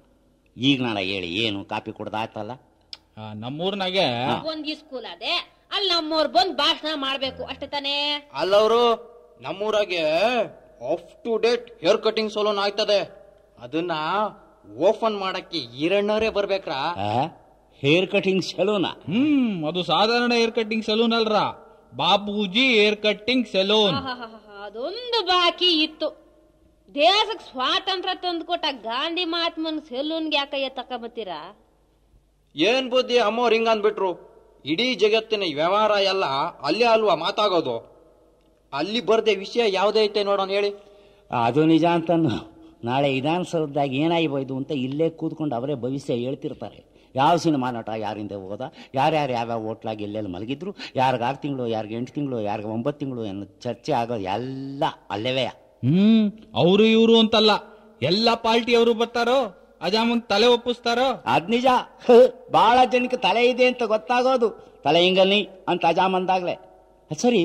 ಈಗ ನಾಳೆ ಹೇಳಿ ಏನು ಕಾಪಿ ಕುಡ್ದಾಯ್ತಲ್ಲ ಆ, ನಮ್ಮೂರ್ನಾಗೆ ಒಂದ್ ಸ್ಕೂಲ್ ಅದೇ ಅಲ್ಲಿ ನಮ್ಮವ್ರು ಬಂದ್ ಭಾಷಣ ಮಾಡ್ಬೇಕು ಅಷ್ಟೇ ತಾನೇ ಅಲ್ಲವರು ನಮ್ಮೂರಾಗೆ up to date hair cutting saloon ಆಯ್ತದೆ ಅದನ್ನ ಓಪನ್ ಮಾಡಕ್ಕೆ ಈರಣ್ಣರೇ ಬರ್ಬೇಕ್ರಾ ಹೇರ್ ಕಟಿಂಗ್ ಸಲೂನ ಹ್ಮ್ ಅದು ಸಾಧಾರಣ ಹೇರ್ ಕಟ್ಟಿಂಗ್ ಸಲೂನ್ ಅಲ್ರ ಬಾಬೂಜಿ ಹೇರ್ ಕಟ್ಟಿಂಗ್ ಸಲೂನ್ ಆಹಾಹಾಹಾ, ಅದೊಂದು ಬಾಕಿ ಇತ್ತು ದೇಶಕ್ಕೆ ಸ್ವಾತಂತ್ರ್ಯ ತಂದುಕೊಟ್ಟ ಗಾಂಧಿ ಮಹಾತ್ಮನ್ ಸೆಲೂನ್ಗೆ ಯಾಕಯ್ಯ ತಕೊಂಬತ್ತೀರಾ ಏನ್ ಬುದ್ಧಿ ಅಮ್ಮವ್ರು ಹಿಂಗ ಅಂದ್ಬಿಟ್ರು ಇಡೀ ಜಗತ್ತಿನ ವ್ಯವಹಾರ ಎಲ್ಲ ಅಲ್ಲೇ ಅಲ್ವಾ ಮಾತಾಗೋದು ಅಲ್ಲಿ ಬರ್ದೆ ವಿಷಯ ಯಾವ್ದೇ ಐತೆ ನೋಡೋಣ ಹೇಳಿ ಅದು ನಿಜ ಅಂತಂದು ನಾಳೆ ವಿಧಾನಸೌಧದಾಗ ಏನಾಗಿಬೋಯ್ದು ಅಂತ ಇಲ್ಲೇ ಕೂತ್ಕೊಂಡು ಅವರೇ ಭವಿಷ್ಯ ಹೇಳ್ತಿರ್ತಾರೆ ಯಾವ ಸಿನಿಮಾ ನಟ ಯಾರಿಂದ ಹೋದ ಯಾರ್ಯಾರು ಯಾವ್ಯಾವ ಹೋಟ್ಲಾಗಿ ಎಲ್ಲೆಲ್ಲಿ ಮಲಗಿದ್ರು ಯಾರಿಗೆ ಆರು ತಿಂಗಳು ಯಾರಿಗೆ ಎಂಟು ತಿಂಗಳು ಯಾರಿಗೆ ಒಂಬತ್ತು ತಿಂಗಳು ಅನ್ನೋ ಚರ್ಚೆ ಆಗೋದು ಎಲ್ಲ ಅಲ್ಲವೇ ಹ್ಮ್ ಅವರು ಇವರು ಅಂತಲ್ಲ ಎಲ್ಲ ಪಾರ್ಟಿಯವರು ಬರ್ತಾರೋ ಅಜಾಮಂಗ್ ತಲೆ ಒಪ್ಪಿಸ್ತಾರೋ ಅದ್ ನಿಜ ಬಹಳ ಜನಕ್ಕೆ ತಲೆ ಇದೆ ಅಂತ ಗೊತ್ತಾಗೋದು ತಲೆ ಹಿಂಗನ್ನಿ ಅಂತ ಅಜಾಮಂದಾಗ್ಲೆ ಅದ್ ಸರಿ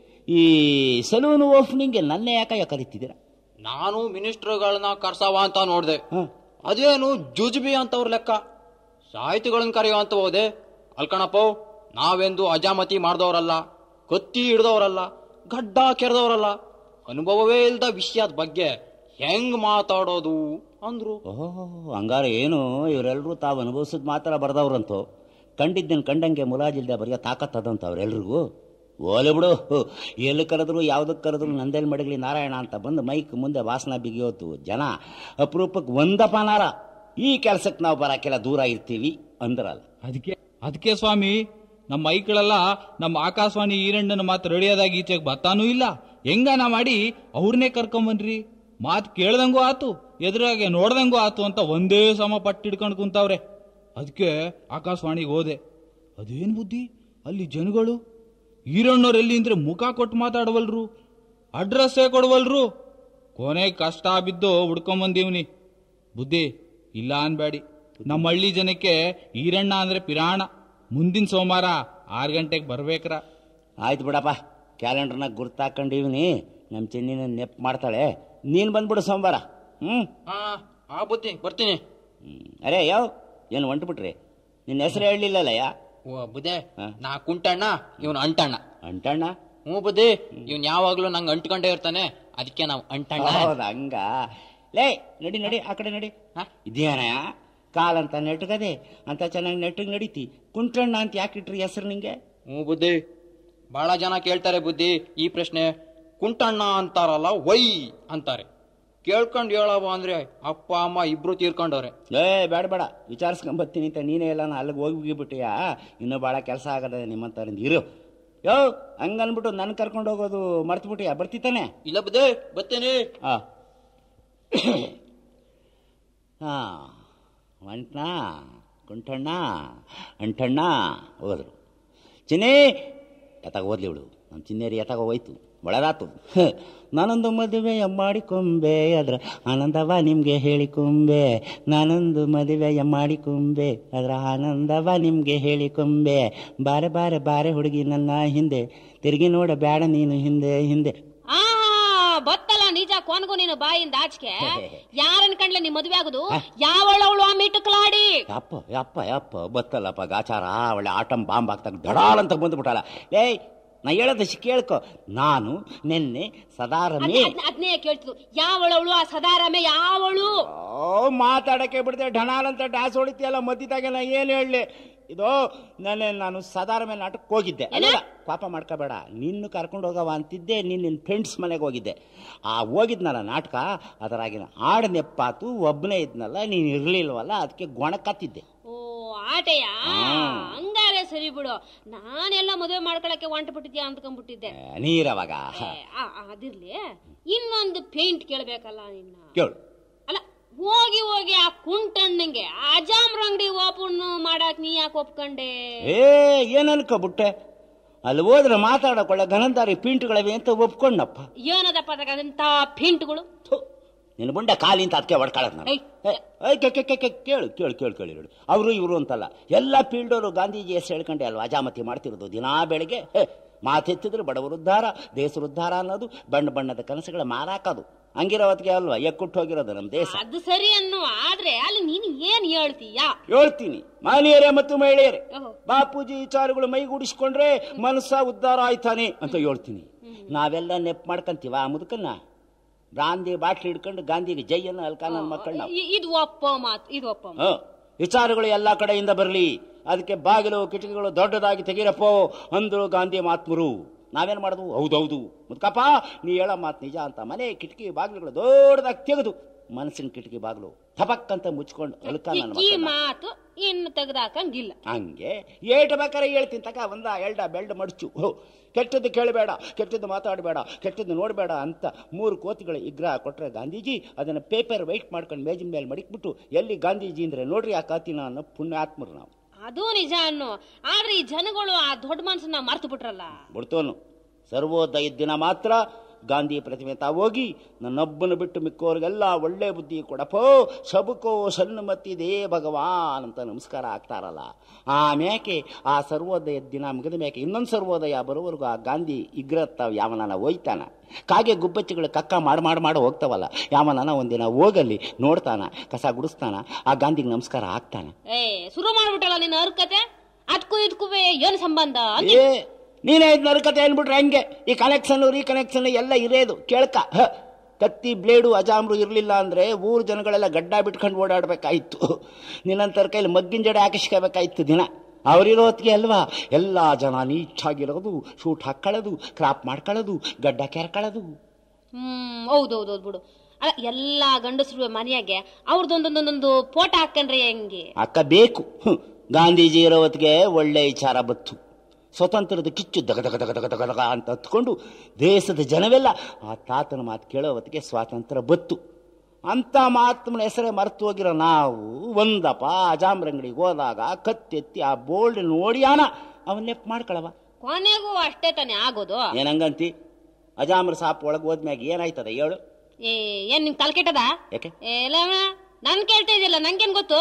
ಈ ಸಲೂನ್ ಓಪನಿಂಗ್ಗೆ ನನ್ನೇ ಯಾಕಯ್ಯ ಕರಿತಿದ್ದೀರಾ ನಾನು ಮಿನಿಸ್ಟರ್ಗಳನ್ನ ಕರ್ಸವ ಅಂತ ನೋಡ್ದೆ ಹ್ಮ್. ಅದೇನು ಜುಜ್ಬಿ ಅಂತವ್ರ ಲೆಕ್ಕ ಸಾಹಿತಿಗಳನ್ನ ಕರೆಯೋ ಅಂತ ಹೋದೆ ಅಲ್ಕಣಪ್ಪ ನಾವೆಂದು ಅಜಾಮತಿ ಮಾಡ್ದವ್ರಲ್ಲ ಕತ್ತಿ ಹಿಡ್ದವ್ರಲ್ಲ ಗಡ್ಡ ಕೆರೆದವ್ರಲ್ಲ ಅನುಭವವೇ ಇಲ್ದ ವಿಷಯದ ಬಗ್ಗೆ ಹೆಂಗ್ ಮಾತಾಡೋದು ಅಂದ್ರು ಓಹೋ ಹಂಗಾರ ಏನು ಇವರೆಲ್ಲರೂ ತಾವು ಅನುಭವಿಸಿದ್ ಮಾತ್ರ ಬರ್ದವ್ರಂತು ಕಂಡಿದ್ದನ್ ಕಂಡಂಗೆ ಮುಲಾಜಿಲ್ದೆ ಬರೆಯೋ ತಾಕತ್ತದಂತ ಅವ್ರೆಲ್ರಿಗೂ ಓಲೆ ಬಿಡು ಎಲ್ಲಿ ಕರೆದ್ರು ಯಾವ್ದಕ್ಕೆ ಕರೆದ್ರು ನಂದೇಲ್ ಮಡಗಲಿ ನಾರಾಯಣ ಅಂತ ಬಂದು ಮೈಕ್ ಮುಂದೆ ವಾಸನ ಬಿಗಿಯೋತು ಜನ ಅಪರೂಪಕ್ಕೆ ಒಂದಪನಾರ ಈ ಕೆಲ್ಸಕ್ಕೆ ನಾವು ಬರಕ್ಕೆಲ್ಲ ದೂರ ಇರ್ತೀವಿ ಅಂದ್ರಲ್ಲ ಅದಕ್ಕೆ ಅದಕ್ಕೆ ಸ್ವಾಮಿ ನಮ್ಮ ಐಕ್ಳೆಲ್ಲ ನಮ್ಮ ಆಕಾಶವಾಣಿ ಈರಣ್ಣನ ಮಾತು ರೆಡಿಯಾದಾಗ ಈಚೆಗೆ ಬತ್ತಾನೂ ಇಲ್ಲ ಹೆಂಗನ ಮಾಡಿ ಅವ್ರನ್ನೇ ಕರ್ಕೊಂಬನ್ರಿ ಮಾತು ಕೇಳ್ದಂಗೂ ಆತು ಎದುರಾಗೆ ನೋಡ್ದಂಗೂ ಆತು ಅಂತ ಒಂದೇ ಸಮ ಪಟ್ಟಿಡ್ಕೊಂಡು ಕುಂತವ್ರೆ ಅದಕ್ಕೆ ಆಕಾಶವಾಣಿಗೆ ಹೋದೆ ಅದೇನ್ ಬುದ್ಧಿ ಅಲ್ಲಿ ಜನಗಳು ಈರಣ್ಣವ್ರು ಎಲ್ಲಿ ಅಂದ್ರೆ ಮುಖ ಕೊಟ್ಟು ಮಾತಾಡವಲ್ರು ಅಡ್ರೆಸ್ಸೇ ಕೊಡವಲ್ರು ಕೊನೆಗೆ ಕಷ್ಟ ಬಿದ್ದು ಹುಡ್ಕೊಂಬಂದೀವ್ನಿ ಬುದ್ಧಿ ಇಲ್ಲ ಅನ್ಬೇಡಿ ನಮ್ಮ ಹಳ್ಳಿ ಜನಕ್ಕೆ ಈರಣ್ಣ ಅಂದ್ರೆ ಪಿರಾಣ ಮುಂದಿನ ಸೋಮವಾರ ಆರು ಗಂಟೆಗೆ ಬರ್ಬೇಕ್ರ ಆಯ್ತು ಬಿಡಪ್ಪ ಕ್ಯಾಲೆಂಡರ್ನಾಗ ಗುರ್ತಾಕೊಂಡಿವ್ನಿ ನಮ್ಮ ಚೆನ್ನಿನ ನೆಪ್ ಮಾಡ್ತಾಳೆ ನೀನು ಬಂದ್ಬಿಡು ಸೋಮವಾರ ಹ್ಞೂ ಹಾ ಆ ಬುದ್ಧಿ ಬರ್ತೀನಿ ಹ್ಮ್. ಅರೇ ಯಾವ ಏನು ಹೊಂಟ್ಬಿಟ್ರಿ ನಿನ್ನ ಹೆಸರು ಹೇಳಲಿಲ್ಲಲ್ಲಯ್ಯ ಓ ಬುದ್ಧೆ ಹಾ. ನಾ ಕುಂಟಣ್ಣ ಇವನು ಅಂಟಣ್ಣ ಅಂಟಣ್ಣ ಹ್ಞೂ ಬುದ್ಧಿ ಇವ್ನ್ ಯಾವಾಗ್ಲೂ ನಂಗೆ ಅಂಟ್ಕೊಂಡೇ ಇರ್ತಾನೆ ಅದಕ್ಕೆ ನಾವು ಅಂಟಣ್ಣ ಹೌದಾ ಹಂಗ ಲೇ ನಡಿ ನಡಿ ಆ ಕಡೆ ನಡಿ ಇದೇನಯ್ಯ ಕಾಲಂತ ನೆಟ್ಗದೆ ಅಂತ ಚೆನ್ನಾಗಿ ನೆಟ್ಟಿಗೆ ನಡೀತಿ ಕುಂಟಣ್ಣ ಅಂತ ಯಾಕಿಟ್ರಿ ಹೆಸರು ನಿಂಗೆ ಹ್ಞೂ ಬುದ್ಧಿ ಬಹಳ ಜನ ಕೇಳ್ತಾರೆ ಬುದ್ಧಿ ಈ ಪ್ರಶ್ನೆ ಕುಂಟಣ್ಣ ಅಂತಾರಲ್ಲ ವೈ ಅಂತಾರೆ ಕೇಳ್ಕೊಂಡು ಹೇಳವ ಅಂದ್ರೆ ಅಪ್ಪ ಅಮ್ಮ ಇಬ್ರು ತೀರ್ಕೊಂಡವ್ರೆ ಏ ಬೇಡ ಬೇಡ ವಿಚಾರಿಸ್ಕೊಂಬತ್ತೀನಿ ಅಂತ ನೀನೇ ಎಲ್ಲ ಅಲ್ಲಿಗೆ ಹೋಗಿ ಹೋಗಿಬಿಟ್ಟಿಯಾ ಇನ್ನೂ ಭಾಳ ಕೆಲಸ ಆಗದೆ ನಿಮ್ಮಂತರಿಂದ ಇರು ಯೋ ಹಂಗನ್ಬಿಟ್ಟು ನನ್ನ ಕರ್ಕೊಂಡು ಹೋಗೋದು ಮರ್ತ್ಬಿಟ್ಟಿಯಾ ಬರ್ತಿತ್ತಾನೆ ಇಲ್ಲ ಬುದ್ಧಿ ಬರ್ತೇನೆ ಆ ಹಾ ಒಂಟ್ನ ಕುಂಟಣ್ಣ ಅಂಟಣ್ಣ ಹೋದ್ರು ಚಿನ್ನಿ ಎತ್ತಾಗ ಓದ್ಲಿ ಇವಳು ನಮ್ಮ ಚಿನ್ನೇರಿ ಎತ್ತಾಗ ಹೋಯ್ತು ಒಳಗಾತು ಹ, ನಾನೊಂದು ಮದುವೆಯ ಮಾಡಿಕೊಂಬೆ ಅದರ ಆನಂದವ ನಿಮ್ಗೆ ಹೇಳಿಕೊಂಬೆ ನಾನೊಂದು ಮದುವೆಯ ಮಾಡಿಕೊಂಬೆ ಅದರ ಆನಂದವ ನಿಮ್ಗೆ ಹೇಳಿಕೊಂಬೆ ಬಾರೆ ಬಾರೆ ಬಾರೆ ಹುಡುಗಿ ನನ್ನ ಹಿಂದೆ ತಿರುಗಿ ನೋಡ ಬೇಡ ನೀನು ಹಿಂದೆ ಹಿಂದೆ ಆ ಬತ್ತಲ್ಲ ನಿಜ ಕೊನ್ಗು ನೀನು ಬಾಯಿಂದ ಆಚೆ ಯಾರನ್ ಕಂಡ್ಲೆ ನೀ ಮದ್ವೆ ಆಗುದು ಯಾವಳವಳು ಆ ಮಿಟುಕಲಾಡಿ ಯಪ್ಪ ಯಪ್ಪ ಯಪ್ಪ ಬತ್ತಲ್ಲಪ್ಪ ಗಾಚಾರ ಒಳ್ಳೆ ಆಟಂ ಬಾಂಬ್ ಆಗ್ತಾಗ ದಡಾಲ್ ಅಂತ ಬಂದ್ಬಿಟ್ಟಲ್ಲ ಏಯ್ ನಾ ಹೇಳದಷ್ಟು ಕೇಳ್ಕೊ ನಾನು ನಿನ್ನೆ ಸದಾರಮೇ ಅದ್ನೇ ಕೇಳ್ತಿದ್ದು ಯಾವಳವಳು ಆ ಸದಾರಾಮೆ ಯಾವಳು ಓ ಮಾತಾಡಕ್ಕೆ ಬಿಡದೆ ಢಣಾಲ್ ಅಂತ ಡ್ಯಾಸ್ ಹೊಡಿತೀಯಲ್ಲ ಮಧ್ಯದಾಗೆ ನಾ ಏನು ಹೇಳಲಿ ಇದು ನನ್ನ ನಾನು ಸಾಧಾರಣ ನಾಟಕಕ್ಕೆ ಹೋಗಿದ್ದೆ ಅಲ್ಲ ಪಾಪ ಮಾಡ್ಕೋಬೇಡ ನಿನ್ನ ಕರ್ಕೊಂಡು ಹೋಗವ ಅಂತಿದ್ದೆ ನಿನ್ನ ನಿನ್ನ ಫ್ರೆಂಡ್ಸ್ ಮನೆಗೆ ಹೋಗಿದ್ದೆ ಆ ಹೋಗಿದ್ನಲ್ಲ ನಾಟಕ ಅದರಾಗಿನ ಆಡ್ ನೆಪ್ಪಾತು ಒಬ್ಬನೇ ಇದ್ನಲ್ಲ ನೀನು ಇರ್ಲಿಲ್ವಲ್ಲ ಅದಕ್ಕೆ ಗೊಣಕತ್ತಿದ್ದೆ ಓ ಆಟೆಯ ಹಾ. ಹಂಗಾರೆ ಸರಿ ಬಿಡು ನಾನೆಲ್ಲ ಮದುವೆ ಮಾಡ್ಕೊಳಕ್ಕೆ ಹೊಂಟ ಬಿಟ್ಟಿದ್ಯಾ ಅಂದ್ಕೊಂಡ್ಬಿಟ್ಟಿದ್ದೆ ಆ, ನೀರವಾಗ ಏ, ಆ, ಆ, ಅದಿರ್ಲಿ ಇನ್ನೊಂದು ಪೇಂಟ್ ಕೇಳ್ಬೇಕಲ್ಲ ನಿನ್ನ ಕೇಳು ಅಲ್ಲ ಹೋಗಿ ಹೋಗಿ ಆ ಕುಂಟಣ್ಣಂಗೆ ಅಜಾಮ್ರ ಅಂಗಡಿ ಓಪನ್ ಮಾಡಕ್ ನೀ ಯಾಕೆ ಒಪ್ಕೊಂಡೆ ಏ ಏನ್ ಅನ್ಕೋಬಿಟ್ಟೆ ಅಲ್ಲಿ ಹೋದ್ರೆ ಮಾತಾಡಕೊಳ್ಳೆ ಘನಂದಾರಿ ಪಿಂಟ್ಗಳಿವೆ ಅಂತ ಒಪ್ಕೊಂಡಪ್ಪ ಏನದಪ್ಪ ಅದಂತ ಪಿಂಟ್ಗಳು ಥು, ನಿನ್ನ ಮುಂಡೆ ಕಾಲಿಂತ ಅದಕ್ಕೆ ಹೊಡ್ಕೊಳ್ಳೋದು ನಾನು ಏಯ್. ಏ, ಏಯ್, ಕೆ- ಕೆ- ಕೆ- ಕೆ- ಕೇಳು ಕೇಳು ಕೇಳು ಕೇಳಿ ಹೇಳು ಅವರು ಇವರು ಅಂತಲ್ಲ ಎಲ್ಲ ಫೀಲ್ಡವರು ಗಾಂಧೀಜಿ ಹೆಸರು ಹೇಳ್ಕೊಂಡೆ ಅಲ್ವಾ ಅಜಾಮತಿ ಮಾಡ್ತಿರೋದು ದಿನಾ ಬೆಳಿಗ್ಗೆ ಹೇ, ಮಾತೆತ್ತಿದ್ರೆ ಬಡವರ ಉದ್ಧಾರ ದೇಶದ ಉದ್ಧಾರ ಅನ್ನೋದು ಬಣ್ಣ ಬಣ್ಣದ ಕನಸುಗಳ ಮಾರಾಕೋದು ಹಂಗಿರೋ ಹೊತ್ತಿಗೆ ಅಲ್ವಾ ಎಕ್ಕುಟ್ಟು ಹೋಗಿರೋದು ನಮ್ಮ ದೇಶ ಅದು ಸರಿ ಅನ್ನು ಆದ್ರೆ ಅಲ್ಲಿ ನೀನು ಏನ್ ಹೇಳ್ತೀಯಾ ಹೇಳ್ತೀನಿ ಮಾನಿಯರೇ ಮತ್ತು ಮಹಿಳೆಯರೇ ಓಹೋ. ಬಾಪೂಜಿ ವಿಚಾರಗಳು ಮೈಗೂಡಿಸ್ಕೊಂಡ್ರೆ ಮನಸ್ಸ ಉದ್ಧಾರ ಆಯ್ತಾನೆ ಅಂತ ಹೇಳ್ತೀನಿ ನಾವೆಲ್ಲ ನೆಪ್ ಮಾಡ್ಕಂತೀವ ಆ ಮುದುಕನ್ನ ಗಾಂಧಿ ಬಾಟ್ಲಿ ಹಿಡ್ಕೊಂಡು ಗಾಂಧಿಗೆ ಜೈಯನ್ನು ಅಲ್ಕ ನನ್ನ ಮಕ್ಕಳು ನಾವು ಇ- ಇದು ಒಪ್ಪ ಮಾತು ಇದು ಒಪ್ಪ ಮಾತು. ಹ. ವಿಚಾರಗಳು ಎಲ್ಲಾ ಕಡೆಯಿಂದ ಬರಲಿ ಅದಕ್ಕೆ ಬಾಗಿಲು ಕಿಟಕಿಗಳು ದೊಡ್ಡದಾಗಿ ತೆಗೀರಪ್ಪೋ ಅಂದ್ರು ಗಾಂಧಿ ಮಹಾತ್ಮರು ನಾವೇನ್ ಮಾಡುದು ಹೌದೌದು ಮುದ್ಕಪ್ಪ ನೀ ಹೇಳೋ ಮಾತು ನಿಜ ಅಂತ ಮನೆ ಕಿಟಕಿ ಬಾಗಿಲುಗಳು ದೊಡ್ಡದಾಗಿ ತೆಗೆದು ಮನಸ್ಸಿನ ಕಿಟಕಿ ಬಾಗಿಲು ಥಪಕ್ ಅಂತ ಮುಚ್ಕೊಂಡು ಅಲ್ಕ ನನ್ನ ಈ ಮಕ್ಕಳನ್ನ. ಮಾತು ಇನ್ನು ತೆಗ್ದಾಕಂಗಿಲ್ಲ ಹಂಗೆ ಏಟ್ ಬೇಕಾರೆ ಹೇಳ್ತೀನಿ ತಕ ಒಂದ ಎಲ್ಡ ಬೆಲ್ಡ ಮಡ್ಚು ಹೋ ಕೆಟ್ಟದ್ದು ಕೇಳಬೇಡ ಕೆಟ್ಟದ್ದು ಮಾತಾಡಬೇಡ ಕೆಟ್ಟದ್ದು ನೋಡಬೇಡ ಅಂತ ಮೂರು ಕೋತಿಗಳ ವಿಗ್ರಹ ಕೊಟ್ರೆ ಗಾಂಧೀಜಿ ಅದನ್ನ ಪೇಪರ್ ವೈಟ್ ಮಾಡ್ಕೊಂಡು ಮೇಜಿನ ಮೇಲೆ ಮಡಿಕ್ಬಿಟ್ಟು ಎಲ್ಲಿ ಗಾಂಧೀಜಿ ಅಂದ್ರೆ ನೋಡ್ರಿ ಆ ಕಾತಿನ ಅನ್ನೋ ಪುಣ್ಯಾತ್ಮರು ನಾವು ಅದು ನಿಜ ಅನ್ನು ಆದ್ರೆ ಈ ಜನಗಳು ಆ ದೊಡ್ಡ ಮನ್ಸನ್ನ ಮರ್ತು ಬಿಟ್ರಲ್ಲ ಬಿಡ್ತೋನು ಸರ್ವೋದಯ ದಿನ ಮಾತ್ರ ಗಾಂಧಿ ಪ್ರತಿಮೆ ತಾ ಹೋಗಿ ನನ್ನೊಬ್ಬನು ಬಿಟ್ಟು ಮಿಕ್ಕೋರಿಗೆಲ್ಲ ಒಳ್ಳೆ ಬುದ್ಧಿ ಕೊಡಪೋ ಸಬುಕೋ ಸನ್ಮತಿದೇ ಭಗವಾನ್ ಅಂತ ನಮಸ್ಕಾರ ಆಗ್ತಾರಲ್ಲ ಆಮ್ಯಾಕೆ ಆ ಸರ್ವೋದಯ ದಿನ ಮುಗಿದ ಮ್ಯಾಕೆ ಇನ್ನೊಂದು ಸರ್ವೋದಯ ಬರೋವರೆಗೂ ಆ ಗಾಂಧಿ ಇಗ್ರತ್ತಾವ ಯಾವನಾನ ಹೋಯ್ತಾನ ಕಾಗೆ ಗುಬ್ಬಚ್ಚಿಗಳು ಕಕ್ಕ ಮಾಡಿ ಮಾಡಿ ಮಾಡಿ ಹೋಗ್ತಾವಲ್ಲ ಯಾವನಾನ ಒಂದಿನ ಹೋಗಲ್ಲಿ ನೋಡ್ತಾನ ಕಸ ಗುಡಿಸ್ತಾನ ಆ ಗಾಂಧಿಗೆ ನಮಸ್ಕಾರ ಆಗ್ತಾನ ಏ ಶುರು ಮಾಡ್ಬಿಟ್ಟಲ್ಲ ನಿನ್ನ ಅರ್ಕತೆ ಅದಕ್ಕೂ ಇದಕ್ಕೂ ಏನ್ ಸಂಬಂಧ ಅಂದೆ. ಏ ನೀನೇ ಇದ್ ನರಕತೆ ಅನ್ಬಿಟ್ರೆ ಹಂಗೆ ಈ ಕನೆಕ್ಷನ್ ಈ ಕನೆಕ್ಷನ್ ಎಲ್ಲ ಇರೇದು ಕೇಳ್ಕ ಹ. ಕತ್ತಿ ಬ್ಲೇಡು ಅಜಾಮ್ರು ಇರಲಿಲ್ಲ ಅಂದ್ರೆ ಊರ್ ಜನಗಳೆಲ್ಲ ಗಡ್ಡ ಬಿಟ್ಕೊಂಡು ಓಡಾಡ್ಬೇಕಾಯ್ತು ನಿನ್ನಂತರ ಕೈಲಿ ಮಗ್ಗಿನ ಜಡೆ ಹಾಕಿಸ್ಕೋಬೇಕಾಯ್ತು ದಿನ ಅವರಿರೋ ಹೊತ್ತಿಗೆ ಅಲ್ವಾ ಎಲ್ಲ ಜನ ನೀಚಾಗಿರೋದು ಶೂಟ್ ಹಾಕೊಳ್ಳೋದು ಕ್ರಾಪ್ ಮಾಡ್ಕೊಳ್ಳೋದು ಗಡ್ಡ ಕೆರ್ಕೊಳ್ಳೋದು ಹ್ಮ್ ಹೌದೌದೌದು ಬಿಡು ಅಲ್ಲ ಎಲ್ಲಾ ಗಂಡಸರು ಮನೆಯಾಗೆ ಅವ್ರದ್ದೊಂದೊಂದೊಂದೊಂದು ಫೋಟೋ ಹಾಕಂಡ್ರೆ ಹೆಂಗೆ ಅಕ್ಕ ಬೇಕು ಹ್ಮ್. ಗಾಂಧೀಜಿ ಇರೋ ಹೊತ್ತಿಗೆ ಒಳ್ಳೆ ವಿಚಾರ ಬತ್ತು ಸ್ವತಂತ್ರದ ಕಿಚ್ಚು ದಗ ದಗ ದಗ ದಗ ದಗ ದಗ ಅಂತ ಹತ್ಕೊಂಡು ದೇಶದ ಜನವೆಲ್ಲ ಆ ತಾತನ ಮಾತು ಕೇಳೋ ಹೊತ್ತಿಗೆ ಸ್ವಾತಂತ್ರ್ಯ ಬತ್ತು ಅಂತ ಮಹಾತ್ಮನ ಹೆಸರೇ ಮರೆತು ಹೋಗಿರೋ ನಾವು ಒಂದಪ್ಪ ಅಜಾಮ್ರಂಗಡಿಗೆ ಹೋದಾಗ ಕತ್ತೆತ್ತಿ ಆ ಬೋಲ್ಡ್ ನೋಡಿಯಾನ ಅವನ್ ನೆಪ್ ಮಾಡ್ಕೊಳವ ಕೊನೆಗೂ ಅಷ್ಟೇ ತಾನೇ ಆಗೋದು ಏನಂಗಂತಿ ಅಜಾಮ್ರ ಸಾಪ್ ಒಳಗೆ ಹೋದ್ಮ್ಯಾಗ ಏನಾಯ್ತದ ಹೇಳು ಏ ಏನ್ ನಿಮ್ ತಲೆ ಕೆಟ್ಟದ ಯಾಕೆ ಎಲ್ಲ ನನ್ ಕೇಳ್ತಾ ಇದೆಯಲ್ಲ ನಂಗೇನ್ ಗೊತ್ತು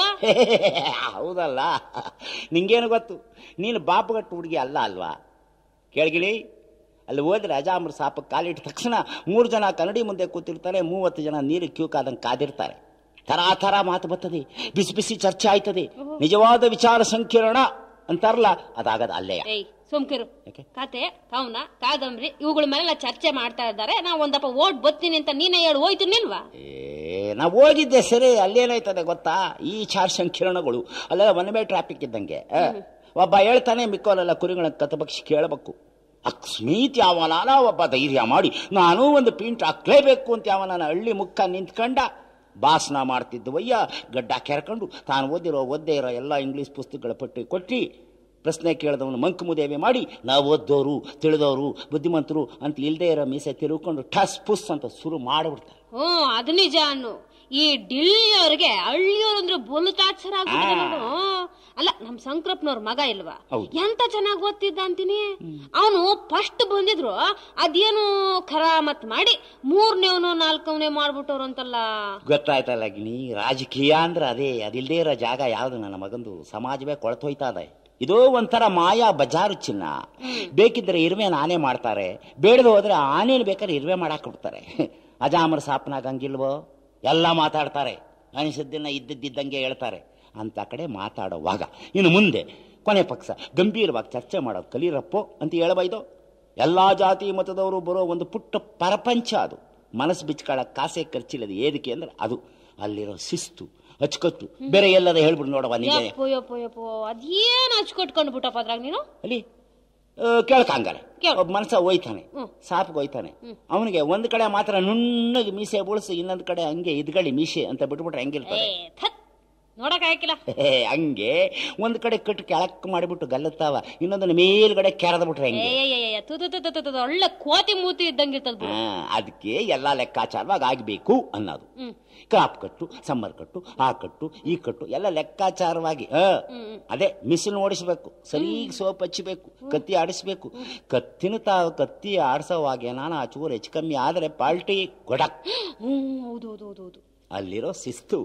ಹೌದಲ್ಲ ನಿಂಗೇನು ಗೊತ್ತು ನೀನು ಬಾಪುಗಟ್ಟು ಹುಡುಗಿ ಅಲ್ಲ ಅಲ್ವಾ ಕೇಳ್ಗಿಳಿ ಅಲ್ಲಿ ಹೋದ್ರೆ ಅಜಾಮ್ರ ಸಾಪಕ್ಕೆ ಕಾಲಿಟ್ಟ ತಕ್ಷಣ ಮೂರು ಜನ ಕನ್ನಡಿ ಮುಂದೆ ಕೂತಿರ್ತಾರೆ ಮೂವತ್ತು ಜನ ನೀರು ಕ್ಯೂ ಕಾದಂಗೆ ಕಾದಿರ್ತಾರೆ ಥರ ಥರ ಮಾತು ಬರ್ತದೆ ಬಿಸಿ ಬಿಸಿ ಚರ್ಚೆ ಆಯ್ತದೆ ನಿಜವಾದ ವಿಚಾರ ಸಂಕಿರಣ ಅಂತಾರಲ್ಲ ಅದಾಗದ ಅಲ್ಲೇ ಏಯ್ ಸುಮ್ಕಿರು ಯಾಕೆ? ಕತೆ ಕವನ ಕಾದಂಬರಿ ಇವುಗಳ ಮೇಲೆಲ್ಲ ಚರ್ಚೆ ಮಾಡ್ತಾ ಇದ್ದಾರೆ ನಾ ಒಂದಪ್ಪ ಓಟ್ ಬತ್ತೀನಿ ಅಂತ ನೀನೇ ಹೇಳಿ ಹೋಯ್ತಿರ್ಲಿಲ್ವಾ ಏ ನಾವು ಹೋಗಿದ್ದೆ ಸರಿ ಅಲ್ಲೇನಾಯ್ತದೆ ಗೊತ್ತಾ ಈ ಚಾರ್ ಸಂಕಿರಣಗಳು ಅಲ್ಲೆಲ್ಲ ಒನ್ ವೇ ಟ್ರಾಫಿಕ್ ಇದ್ದಂಗೆ ಆ, ಒಬ್ಬ ಹೇಳ್ತಾನೆ ಮಿಕ್ಕೋಲೆಲ್ಲ ಕುರಿಗಳ ಕತ್ತಬಕ್ಷಿ ಕೇಳಬೇಕು ಅಕಸ್ಮೀತ್ ಯಾವನಾನ ಒಬ್ಬ ಧೈರ್ಯ ಮಾಡಿ ನಾನು ಒಂದು ಪಿಂಟ್ ಹಾಕ್ಲೇಬೇಕು ಅಂತ ಯಾವನಾನ ಹಳ್ಳಿ ಮುಖ ನಿಂತ್ಕಂಡ ಭಾಷಣ ಮಾಡ್ತಿದ್ವಯ್ಯ ಗಡ್ಡ ಕೆರ್ಕೊಂಡು ತಾನು ಓದಿರೋ ಓದ್ದೇ ಇರೋ ಎಲ್ಲ ಇಂಗ್ಲೀಷ್ ಪುಸ್ತಕಗಳ ಪಟ್ಟಿ ಕೊಟ್ಟು ಪ್ರಶ್ನೆ ಕೇಳಿದವನು ಮಂಕು ಮುದೇವಿ ಮಾಡಿ ನಾವು ಓದ್ದೋರು ತಿಳಿದವರು ಬುದ್ಧಿಮಂತರು ಅಂತ ಇಲ್ದೇ ಇರೋ ಮೀಸೆ ತಿರುಕೊಂಡು ಠಸ್ ಪುಸ್ ಅಂತ ಶುರು ಮಾಡಿಬಿಡ್ತಾರೆ ಹ್ಞೂ ಅದು ನಿಜ ಅನ್ನು ಈ ಡಿಲ್ಲಿಯವ್ರಿಗೆ ಹಳ್ಳಿಯವ್ರು ಅಂದ್ರೆ ಬಲು ತಾತ್ಸರ ಆಗ್ಬಿಟ್ಟಿದೆ ನೋಡು ಅಲ್ಲ ನಮ್ ಸಂಕ್ರಪ್ಪನವ್ರ ಮಗ ಇಲ್ವಾ ಹೌದು. ಎಂತ ಚೆನ್ನಾಗ್ ಓದ್ತಿದ್ದ ಅಂತೀನಿ ಅವನು ಫಸ್ಟ್ ಬಂದಿದ್ರು ಅದೇನು ಖರಾಮತ್ ಮಾಡಿ ಮೂರನೇವನು ನಾಲ್ಕವನೇ ಮಾಡ್ಬಿಟ್ಟವ್ರು ಅಂತಲ್ಲ ಗೊತ್ತಾಯ್ತಲ್ಲ ಗಿಣಿ ರಾಜಕೀಯ ಅಂದ್ರೆ ಅದೇ ಅದಿಲ್ದೇ ಇರೋ ಜಾಗ ಯಾವ್ದು ನನ್ನ ಮಗಂದು ಸಮಾಜವೇ ಕೊಳತೋಯ್ತಾ ಇದೆ ಇದು ಒಂಥರ ಮಾಯಾ ಬಜಾರು ಚಿನ್ನ ಬೇಕಿದ್ರೆ ಇರುವೆ ಆನೆ ಮಾಡ್ತಾರೆ ಬೇಡದು ಹೋದ್ರೆ ಆನೆನ್ ಬೇಕಾದ್ರೆ ಇರುವೆ ಮಾಡಾಕ್ ಬಿಡ್ತಾರೆ ಅಜಾಮರ ಸಾಪ್ನಾಗ ಹಂಗಿಲ್ವೋ ಎಲ್ಲ ಮಾತಾಡ್ತಾರೆ ಅನಿಸಿದ್ದನ್ನ ಇದ್ದದ್ದಿದ್ದಂಗೆ ಹೇಳ್ತಾರೆ ಅಂತ ಕಡೆ ಮಾತಾಡೋವಾಗ ಇನ್ನು ಮುಂದೆ ಕೊನೆ ಪಕ್ಷ ಗಂಭೀರವಾಗಿ ಚರ್ಚೆ ಮಾಡೋದು ಕಲೀರಪ್ಪೋ ಅಂತ ಹೇಳಬೈದು ಎಲ್ಲಾ ಜಾತಿ ಮತದವರು ಬರೋ ಒಂದು ಪುಟ್ಟ ಪರಪಂಚ ಅದು ಮನಸ್ಸು ಬಿಚ್ಕೊಳ್ಳೋಕೆ ಕಾಸೆ ಖರ್ಚಿಲ್ಲದು ಏದಕ್ಕೆ ಅಂದ್ರೆ ಅದು ಅಲ್ಲಿರೋ ಶಿಸ್ತು ಅಚ್ಚುಕಟ್ಟು ಬೇರೆ ಎಲ್ಲದ ಹೇಳ್ಬಿಡು ನೋಡವ ನಿಜ ಯಪ್ಪೋ ಯಪ್ಪೋ ಯಪ್ಪೋ ಅದೇನ್ ಹಚ್ಕೊಟ್ಕೊಂಡು ಬಿಟ್ಟಪ್ಪ ಅದ್ರಾಗ ನೀನು ಅಲ್ಲಿ ಆ, ಕೇಳ್ಕಂಗಾರೆ ಕೇಳು. ಒಬ್ಬ ಮನಸ್ಸ ಹೋಯ್ತಾನೆ ಸಾಪ್ಗೆ ಹೋಯ್ತಾನೆ ಅವನಿಗೆ ಒಂದ್ ಕಡೆ ಮಾತ್ರ ನುಣ್ಣಗೆ ಮೀಸೆ ಬುಳಿಸಿ ಇನ್ನೊಂದ್ ಕಡೆ ಹಂಗೆ ಇದ್ಗಳಿ ಮೀಸೆ ಅಂತ ಬಿಟ್ಬಿಟ್ರೆ ಏ ಹೆಂಗಿರ್ತದೆ ಥತ್ ನೋಡಕ್ ಆಯ್ಕಿಲ್ಲ ಹೇ, ಹಂಗೆ ಒಂದ್ ಕಡೆ ಕಟ್ಟು ಕೆಳಕ್ ಮಾಡಿಬಿಟ್ಟು ಗಲ್ಲತ್ತಾವ ಇನ್ನೊಂದನ್ನ ಮೇಲ್ಗಡೆ ಕೆರೆದ ಬಿಟ್ರೆ ಹೆಂಗೆ ಏ ತು ತು ತು ತು ತು ತು, ಒಳ್ಳೆ ಕೋತಿ ಮೂತಿ ಇದ್ದಂಗಿರ್ತದ ಬಿಡು ಆ, ಅದಕ್ಕೆ ಎಲ್ಲಾ ಲೆಕ್ಕಾಚಾರವಾಗಿ ಆಗ್ಬೇಕು ಅನ್ನೋದು ಕ್ರಾಪ್ ಕಟ್ಟು ಸಮ್ಮರ್ ಕಟ್ಟು ಆ ಕಟ್ಟು ಈ ಕಟ್ಟು ಎಲ್ಲ ಲೆಕ್ಕಾಚಾರವಾಗಿ ಆ, ಅದೇ ಮಿಸಿಲ್ ಓಡಿಸ್ಬೇಕು ಸರಿಗ್ ಸೋಪ್ ಹಚ್ಚಬೇಕು ಕತ್ತಿ ಆಡಿಸ್ಬೇಕು ಕತ್ತಿನ ತಾವು ಕತ್ತಿ ಆಡ್ಸೋವಾಗೆ ನಾನು ಆ ಚೂರು ಹೆಚ್ಚು ಕಮ್ಮಿ ಆದ್ರೆ ಪಾಲ್ಟಿ ಗೊಡಕ್ ಹ್ಮ್ ಹೌದು ಹೌದು ಹೌದು ಹೌದು ಅಲ್ಲಿರೋ ಶಿಸ್ತು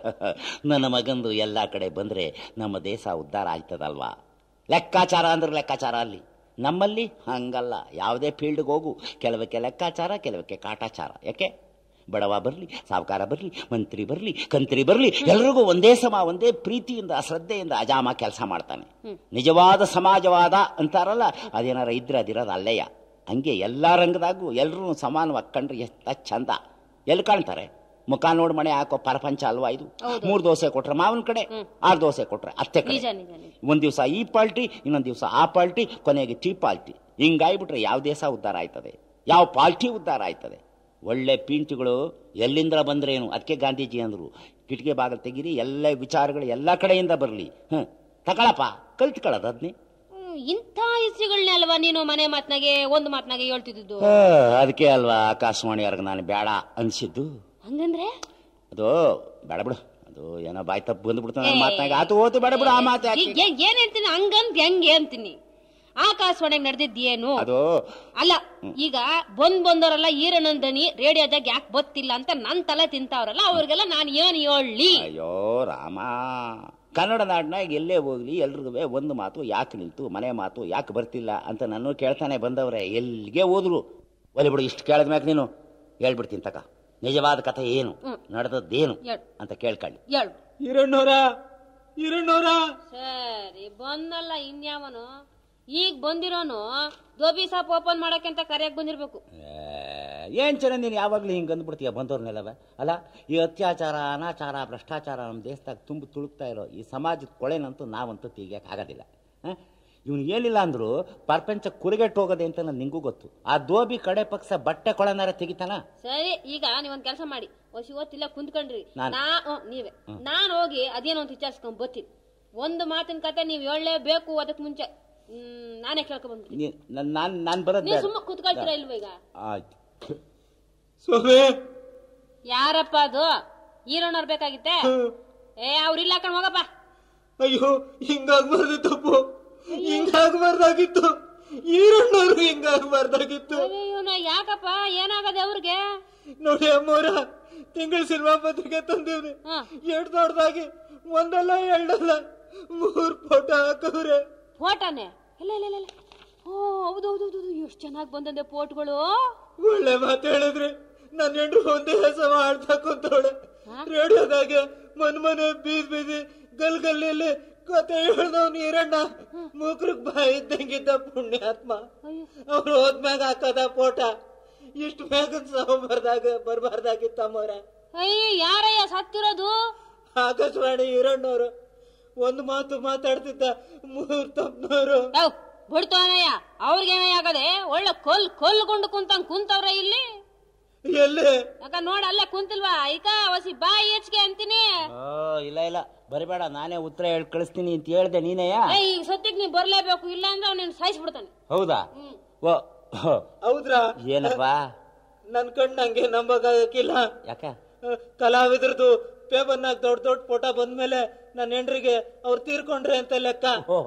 ನನ್ನ ಮಗಂದು ಎಲ್ಲ ಕಡೆ ಬಂದ್ರೆ ನಮ್ಮ ದೇಶ ಉದ್ಧಾರ ಆಯ್ತದಲ್ವಾ ಲೆಕ್ಕಾಚಾರ ಅಂದ್ರೆ ಲೆಕ್ಕಾಚಾರ ಅಲ್ಲಿ ನಮ್ಮಲ್ಲಿ ಹಂಗಲ್ಲ ಯಾವುದೇ ಫೀಲ್ಡ್ಗೆ ಹೋಗು ಕೆಲವಕ್ಕೆ ಲೆಕ್ಕಾಚಾರ ಕೆಲವಕ್ಕೆ ಕಾಟಾಚಾರ ಯಾಕೆ ಬಡವ ಬರಲಿ ಸಾವುಕಾರ ಬರಲಿ ಮಂತ್ರಿ ಬರಲಿ ಕಂತ್ರಿ ಬರಲಿ ಎಲ್ರಿಗೂ ಒಂದೇ ಸಮ ಒಂದೇ ಪ್ರೀತಿಯಿಂದ ಶ್ರದ್ಧೆಯಿಂದ ಅಜಾಮ ಕೆಲಸ ಮಾಡ್ತಾನೆ ನಿಜವಾದ ಸಮಾಜವಾದ ಅಂತಾರಲ್ಲ ಅದೇನಾರ ಇದ್ರೆ ಅದಿರೋದು ಅಲ್ಲೇಯ ಹಂಗೆ ಎಲ್ಲ ರಂಗದಾಗೂ ಎಲ್ಲರೂ ಸಮಾನವಾಗಿ ಕಂಡ್ರೆ ಎಷ್ಟ ಚಂದ ಎಲ್ಲಿ ಕಾಣ್ತಾರೆ ಮುಖ ನೋಡ್ ಮನೆ ಹಾಕೋ ಪರಪಂಚ ಅಲ್ವಾ ಇದು ಮೂರ್ ದೋಸೆ ಕೊಟ್ರೆ ಮಾವನ್ ಕಡೆ ಆರ್ ದೋಸೆ ಕೊಟ್ರೆ ಅತ್ತೆ ಕಡೆ ನಿಜ ನಿಜ ನಿಜ ಒಂದ್ ದಿವಸ ಈ ಪಾರ್ಟಿ ಇನ್ನೊಂದ್ ದಿವಸ ಆ ಪಾರ್ಟಿ ಕೊನೆಗೆ ಟೀ ಪಾರ್ಟಿ ಹಿಂಗಾಗ್ಬಿಟ್ರೆ ಯಾವ ದೇಶ ಉದ್ಧಾರ ಆಯ್ತದೆ ಯಾವ ಪಾರ್ಟಿ ಉದ್ಧಾರ ಆಯ್ತದೆ ಒಳ್ಳೆ ಪೀಂಟಿಗಳು ಎಲ್ಲಿಂದ ಬಂದ್ರೇನು ಅದಕ್ಕೆ ಗಾಂಧೀಜಿ ಅಂದ್ರು ಕಿಟಕಿ ಬಾಗಿಲು ತೆಗೀರಿ ಎಲ್ಲ ವಿಚಾರಗಳು ಎಲ್ಲ ಕಡೆಯಿಂದ ಬರಲಿ ಹ್ಮ್ ತಗೊಳಪ್ಪ ಕಲ್ತ್ಕೊಳ್ಳೋದು ಅದ್ನೇ ಹ್ಮ್, ಇಂಥ ಹೆಸರುಗಳನ್ನ ಅಲ್ವಾ ನೀನು ಮನೆ ಮಾತ್ನಾಗೆ ಒಂದು ಮಾತ್ನಾಗೆ ಹೇಳ್ತಿದ್ದು ಆ, ಅದಕ್ಕೆ ಅಲ್ವಾ ಆಕಾಶವಾಣಿಯವ್ರಿಗೆ ನಾನು ಬೇಡ ಅನ್ಸಿದ್ದು ಹಂಗಂದ್ರೆ ಅದು ಬೇಡ ಬಿಡು ಅದು ಏನೋ ಬಾಯ್ ತಪ್ಪು ಬಂದ್ಬಿಡ್ತು ನನ್ನ ಮಾತನಾಗ ಆತು ಹೋತು ಬೇಡ ಬಿಡು ಆ ಮಾತು ಯಾಕೆ? ಈಗ ಏನ್- ಏನ್ ಹೇಳ್ತೀನಿ ಹಂಗಂತ ಹೆಂಗೆ ಅಂತೀನಿ ಆಕಾಶವಾಣಿಗೆ ನಡೆದಿದ್ದೇನು ಅದು ಅಲ್ಲ ಈಗ ಬಂದ್ ಬಂದವರೆಲ್ಲ ಈರನಂದನಿ ರೇಡಿಯೋದಾಗ ಯಾಕೆ ಬತ್ತಿಲ್ಲ ಅಂತ ನನ್ ತಲೆ ತಿಂತಾವ್ರಲ್ಲ ಅವ್ರಿಗೆಲ್ಲ ನಾನು ಏನ್ ಹೇಳಿ ಅಯ್ಯೋ ರಾಮ ಕನ್ನಡ ನಾಡಿನಾಗ ಎಲ್ಲೇ ಹೋಗ್ಲಿ ಎಲ್ರಿಗೂ ಒಂದು ಮಾತು ಯಾಕೆ ನಿಂತು ಮನೆ ಮಾತು ಯಾಕೆ ಬರ್ತಿಲ್ಲ ಅಂತ ನಾನು ಕೇಳ್ತಾನೆ ಬಂದವ್ರೆ ಎಲ್ಲಿಗೆ ಹೋದ್ರು ಒಲಿ ಬಿಡು ಇಷ್ಟು ಕೇಳಿದ್ಮ್ಯಾಕ ನೀನು ಹೇಳ್ಬಿಡ್ತೀನಿ ತಕ ನಿಜವಾದ ಕಥೆ ಏನು ನಡೆದದ್ದೇನು ಹೇಳ್. ಅಂತ ಕೇಳ್ಕೊಳ್ಳಿ ಹೇಳು ಹಿರಣ್ಣವ್ರ ಹಿರಣ್ಣವ್ರ ಸರಿ ಬಂದಲ್ಲ ಇನ್ಯಾವನು ಈಗ ಬಂದಿರೋನು ದೋಬಿ ಸಾಪ್ ಓಪನ್ ಮಾಡಕ್ಕೆ ಅಂತ ಕರೆಯಕ್ ಬಂದಿರ್ಬೇಕು ಏ, ಏನ್ ಚೆನ್ನ ನೀನು ಯಾವಾಗ್ಲೂ ಹಿಂಗೆ ಅಂದ್ಬಿಡ್ತೀಯ ಬಂದವ್ರನ್ನೆಲ್ಲವ ಅಲ್ಲ ಈ ಅತ್ಯಾಚಾರ ಅನಾಚಾರ ಭ್ರಷ್ಟಾಚಾರ ನಮ್ಮ ದೇಶದಾಗ ತುಂಬ ತುಳುಕ್ತಾ ಇರೋ ಈ ಸಮಾಜದ ಕೊಳೆನಂತೂ ನಾವಂತೂ ತೆಗಿಯಕ್ಕೆ ಆಗೋದಿಲ್ಲ ಇವನು ಏನಿಲ್ಲ ಅಂದ್ರು ಪ್ರಪಂಚ ಕುರಿಗೆಟ್ಟು ಹೋಗೋದೆ ಅಂತ ನನ್ ನಿಂಗೂ ಗೊತ್ತು ಆ ದೋಬಿ ಕಡೆ ಪಕ್ಷ ಬಟ್ಟೆ ಕೊಳನಾರ ತೆಗಿತಾನ ಸರಿ ಈಗ ನೀವೊಂದ್ ಕೆಲಸ ಮಾಡಿ ಹೊಸಿ ಹೊತ್ತಿಲ್ಲ ಕುಂತ್ಕೊಂಡ್ರಿ ನಾನ್- ನಾ ಹ್ಮ್, ನೀವೇ ನಾನ್ ಹೋಗಿ ಅದೇನೋ ಅಂತ ವಿಚಾರಿಸ್ಕೊಂಡ್ ಬರ್ತೀನಿ ಒಂದು ಮಾತಿನ ಕತೆ ನೀವ್ ಹೇಳಲೇಬೇಕು ಅದಕ್ ಮುಂಚೆ ಹ್ಮ್ ನಾನೇ ಕೇಳ್ಕೊಂಡ್ ಬಂದ್ಬಿಡ್ತೀನಿ ನಾನು ನಾನು ಬರೋದು ನೀವ್ ಬೇಡ ಸುಮ್ಮ ಕುತ್ಕೊಳ್ತೀರಾ ಇಲ್ವ ಈಗ ಆಯ್ತು ಸ್ವಾಮಿ ಯಾರಪ್ಪ ಅದು ಈರೋಣವ್ರು ಬೇಕಾಗಿತ್ತೆ ಏ ಅವ್ರಿಲ್ಲ ಕಣ್ ಹೋಗಪ್ಪ ಅಯ್ಯೋ ಹಿಂಗಾಗ್ಬಾರ್ದು ತಪ್ಪು ಹಿಂಗಾಗ್ಬಾರ್ದಾಗಿತ್ತು ಈರಣ್ಣವ್ರು ಹಿಂಗಾಗ್ಬಾರ್ದಾಗಿತ್ತು ಅಯ್ಯೋ ನಾ ಯಾಕಪ್ಪ ಏನಾಗದೆ ಅವ್ರಿಗೆ ನೋಡಿ ಅಮ್ಮವ್ರ ತಿಂಗಳ ಸಿನಿಮಾ ಪತ್ರಿಕೆ ತಂದಿವ್ರಿ ಹಾ. ಎರಡ್ ದೊಡ್ಡದಾಗಿ ಒಂದಲ್ಲ ಎರಡಲ್ಲ ಮೂರ್ ಫೋಟೋ ಹಾಕವ್ರೆ ಫೋಟೋನೆ ಇಲ್ಲ ಇಲ್ಲ ಇಲ್ಲ ಇಲ್ಲ. ಓ ಹೌದು ಹೌದು ಹೌದು ಎಷ್ಟು ಚೆನ್ನಾಗಿ ಬಂದಂದೆ ಫೋಟ್ಗಳು ಒಳ್ಳೆ ಮಾತು ಹೇಳಿದ್ರಿ ನನ್ನ ಹೆಂಡ್ರು ಒಂದೇ ಸಮ ಆಡ್ತಾ ಕುಂತವಳೆ ರೇಡಿಯೋದಾಗೆ ಮನ್ ಮನೆ ಬೀದ್ ಬೀದಿ ಗಲ್ ಗಲ್ಲಿಯಲ್ಲಿ ಕತೆ ಹೇಳ್ದವ್ ಈರಣ್ಣ ಮೂಕ್ರಗ್ ಬಾಯಿ ಇದ್ದಂಗಿದ್ದ ಪುಣ್ಯಾತ್ಮ ಅವ್ರು ಹೋದ್ಮ್ಯಾಗ ಹಾಕದ ಫೋಟ ಇಷ್ಟ ಮ್ಯಾಗ ಸಾವು ಬರ್ದಾಗ ಬರ್ಬಾರ್ದಾಗಿತ್ತ ಅಮ್ಮವ್ರ ಅಯ್ಯ ಯಾರಯ್ಯ ಸತ್ತಿರೋದು ಆಕಾಶವಾಣಿ ಈರಣ್ಣವ್ರು ಒಂದು ಮಾತು ಮಾತಾಡ್ತಿದ್ದ ಮೂರ್ ತಪ್ಪನವ್ರು ಯಾವ ಬಿಡ್ತಾನಯ್ಯ ಅವ್ರಿಗೇನಯ್ಯ ಆಗದೆ ಒಳ್ಳೆ ಕೊಲ್ ಕೊಲ್ಕೊಂಡು ಕುಂತಂಗ್ ಕುಂತವ್ರ ಇಲ್ಲಿ ಎಲ್ಲಿ ಯಾಕ ನೋಡ ಅಲ್ಲೇ ಕುಂತಿಲ್ವಾ ಈಗ ಹೊಸಿ ಬಾಯಿ ಹೆಚ್ಚಿಗೆ ಅಂತೀನಿ ಓ ಇಲ್ಲ ಇಲ್ಲ ಬರಬೇಡ ನಾನೇ ಉತ್ತರ ಹೇಳಿ ಕಳಿಸ್ತೀನಿ ಅಂತ ಹೇಳ್ದೆ ನೀನೆಯಾ ಏ ಈಗ ಸದ್ಯಕ್ ನೀ ಬರ್ಲೇಬೇಕು ಇಲ್ಲ ಅಂದ್ರೆ ಅವ್ನ ಸಾಯಿಸ್ಬಿಡ್ತಾನೆ ಹೌದಾ ಓ ಹೋ. ಹೌದ್ರಾ ಏನಪ್ಪಾ ನನ್ ಕಣ್ ನಂಗೆ ನಂಬಕ್ಕಾಗಕ್ಕಿಲ್ಲ ಯಾಕ ಕಲಾವಿದ್ರದ್ದು ಪೇಪರ್ನಾಗ ದೊಡ್ಡ ದೊಡ್ಡ ಫೋಟೋ ಬಂದ್ಮೇಲೆ ನನ್ನ ಹೆಂಡ್ರಿಗೆ ಅವ್ರು ತೀರ್ಕೊಂಡ್ರೆ ಅಂತ ಲೆಕ್ಕ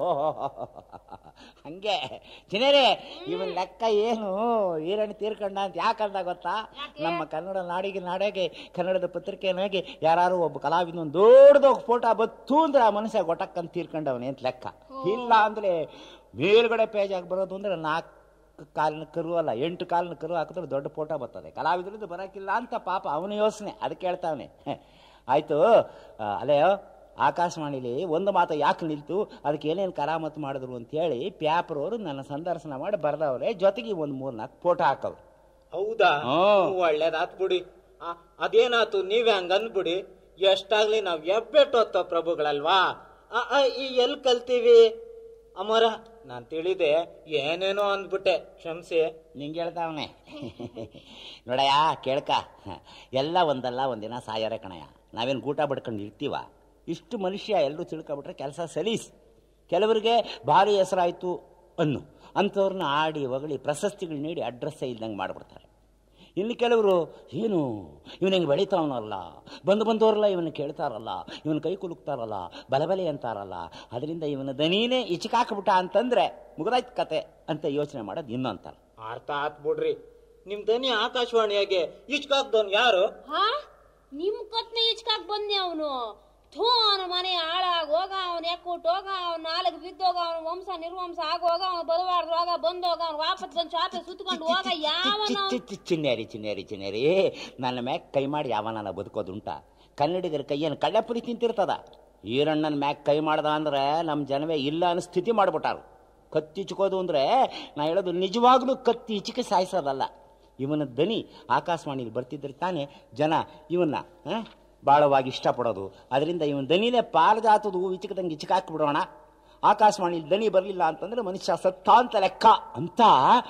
ಹಂಗೆ ಚಿನೇರೆ ಇವನ್ ಲೆಕ್ಕ ಏನು ಈರಣಿ ತೀರ್ಕೊಂಡ ಅಂತ ಯಾಕಂದ ಗೊತ್ತಾ ನಮ್ಮ ಕನ್ನಡ ನಾಡಿಗೆ ನಾಡಾಗೆ ಕನ್ನಡದ ಪತ್ರಿಕೆನಾಗೆ ಯಾರು ಒಬ್ಬ ಕಲಾವಿದ ಒಂದು ದೊಡ್ಡದೊಂದು ಫೋಟೋ ಬತ್ತು ಅಂದ್ರೆ ಆ ಮನುಷ್ಯ ಗೊಟಕ್ಕಂತ ತೀರ್ಕೊಂಡವನೇ ಅಂತ ಲೆಕ್ಕ ಇಲ್ಲ ಅಂದ್ರೆ ಮೇಲ್ಗಡೆ ಪೇಜ್ ಆಗಿ ಬರೋದು ಅಂದ್ರೆ ನಾಲ್ಕು ಕಾಲಿನ ಕರು ಅಲ್ಲ ಎಂಟು ಕಾಲಿನ ಕರು ಹಾಕಿದ್ರೆ ದೊಡ್ಡ ಫೋಟೋ ಬರ್ತದೆ ಕಲಾವಿದ್ರದ್ದು ಬರೋಕ್ಕಿಲ್ಲ ಅಂತ ಪಾಪ ಅವನ ಯೋಚನೆ ಅದಕ್ಕೆ ಹೇಳ್ತಾವನೆ ಆಯ್ತು ಆ, ಅಲ್ಲೇ ಆಕಾಶವಾಣಿಲಿ ಒಂದು ಮಾತು ಯಾಕೆ ನಿಲ್ತು ಅದಕ್ಕೆ ಏನೇನು ಕರಾಮತ್ತು ಮಾಡಿದ್ರು ಅಂತ ಹೇಳಿ ಪ್ಯಾಪರವರು ನನ್ನ ಸಂದರ್ಶನ ಮಾಡಿ ಬರ್ದವ್ರೆ ಜೊತೆಗೆ ಒಂದು ಮೂರು ನಾಲ್ಕು ಫೋಟೋ ಹಾಕವ್ರು ಹೌದಾ ಹ್ಮ್. ಒಳ್ಳೇದಾತ್ ಬಿಡಿ ಆ, ಅದೇನಾತು ನೀವೇ ಹಂಗ ಅಂದ್ಬಿಡಿ ಎಷ್ಟಾಗ್ಲಿ ನಾವ್ ಎಬ್ಬೆಟ್ಟು ಪ್ರಭುಗಳಲ್ವಾ ಆ, ಆ, ಈ ಎಲ್ ಕಲ್ತೀವಿ ಅಮರ ನಾನ್ ತಿಳಿದೆ ಏನೇನೋ ಅಂದ್ಬಿಟ್ಟೆ ಕ್ಷಮಿಸಿ ನಿಂಗೆ ಹೇಳ್ತಾವನೆ ನೋಡಯ್ಯ ಕೇಳ್ಕ ಎಲ್ಲ ಒಂದಲ್ಲ ಒಂದಿನ ಸಾಯಾರ ಕಣಯ್ಯ ನಾವೇನು ಗೂಟ ಬಡ್ಕೊಂಡು ಇರ್ತೀವ ಇಷ್ಟು ಮನುಷ್ಯ ಎಲ್ಲರೂ ತಿಳ್ಕೊಬಿಟ್ರೆ ಕೆಲಸ ಸಲೀಸ್ ಕೆಲವರಿಗೆ ಭಾರಿ ಹೆಸರಾಯಿತು ಅನ್ನು ಅಂಥವ್ರನ್ನ ಆಡಿ ಹೊಗಳಿ ಪ್ರಶಸ್ತಿಗಳು ನೀಡಿ ಅಡ್ರೆಸ್ಸೇ ಇಲ್ದಂಗೆ ಮಾಡಿಬಿಡ್ತಾರೆ ಇನ್ನು ಕೆಲವರು ಏನು ಇವನು ಹಿಂಗೆ ಬೆಳಿತಾವನಲ್ಲ ಬಂದು ಬಂದವರೆಲ್ಲ ಇವನು ಕೇಳ್ತಾರಲ್ಲ ಇವನ ಕೈ ಕುಲುಕ್ತಾರಲ್ಲ ಬಲಬಲೆ ಅಂತಾರಲ್ಲ ಅದರಿಂದ ಇವನ ದನೀನೇ ಇಚಿಕಾಕ್ಬಿಟ್ಟ ಅಂತಂದ್ರೆ ಮುಗಿದಾಯ್ತು ಕತೆ ಅಂತ ಯೋಚನೆ ಮಾಡೋದು ಇನ್ನೊಂಥರ ಅರ್ಥ ಆತ್ ಬಿಡ್ರಿ ನಿಮ್ ದನಿ ಆಕಾಶವಾಣಿಯಾಗೆ ಇಚ್ಕಾಕ್ದವ್ನ್ ಯಾರು ಹಾ ನಿಮ್ ಕತ್ನೆ ಈಚ್ಕಾಕ್ ಬಂದೆ ಅವನು ಥೂ ಅವನ ಮನೆ ಹಾಳಾಗ ಹೋಗ ಅವನ್ ಎಕ್ಕುಟ್ ಹೋಗ ಅವ್ನ ನಾಲ್ಕು ಬಿದ್ದೋಗ ಅವನ ವಂಶ ನಿರ್ವಂಶ ಆಗೋಗ ಅವ್ನ ಬದವಾಡ್ದು ಹೋಗ ಬಂದೋಗ ಅವ್ನ ವಾಪಸ್ ಬಂದು ಚಾಪೆ ಸುತ್ಕೊಂಡು ಹೋಗ ಯಾವನ ಚಿ- ಚಿ- ಚಿನ್ನೇರಿ ಚಿನ್ನೇರಿ ಚಿನ್ನೇರಿ ನನ್ನ ಮ್ಯಾಕ್ ಕೈ ಮಾಡಿ ಯಾವನ ಬದುಕೋದುಂಟ ಕನ್ನಡಿಗರ ಕೈಯನ್ನು ಕಳ್ಳೆಪುರಿ ತಿಂತಿರ್ತದ ಈರಣ್ಣನ ಮ್ಯಾಕ್ ಕೈ ಮಾಡ್ದ ಅಂದ್ರೆ ನಮ್ಮ ಜನವೇ ಇಲ್ಲ ಅನ್ನೋ ಸ್ಥಿತಿ ಮಾಡ್ಬಿಟ್ಟಾರು ಕತ್ತಿ ಇಚ್ಕೋದು ಅಂದ್ರೆ ನಾ ಹೇಳೋದು ನಿಜವಾಗ್ಲೂ ಕತ್ತಿ ಇಚಿಕೆ ಸಾಯಿಸೋದಲ್ಲ ಇವನ ದನಿ ಆಕಾಶವಾಣಿಲಿ ಬರ್ತಿದ್ರೆ ತಾನೇ ಜನ ಇವನ್ನ ಆ, ಬಾಳವಾಗಿ ಇಷ್ಟಪಡೋದು ಅದರಿಂದ ಇವನ್ ದನಿನೇ ಪಾರಜಾತದು ಇಚಿಕದಂಗೆ ಇಚಿಕಾಕ್ಬಿಡೋಣ ಆಕಾಶವಾಣಿಲಿ ದನಿ ಬರಲಿಲ್ಲ ಅಂತಂದ್ರೆ ಮನುಷ್ಯ ಸತ್ತ ಅಂತ ಲೆಕ್ಕ ಅಂತ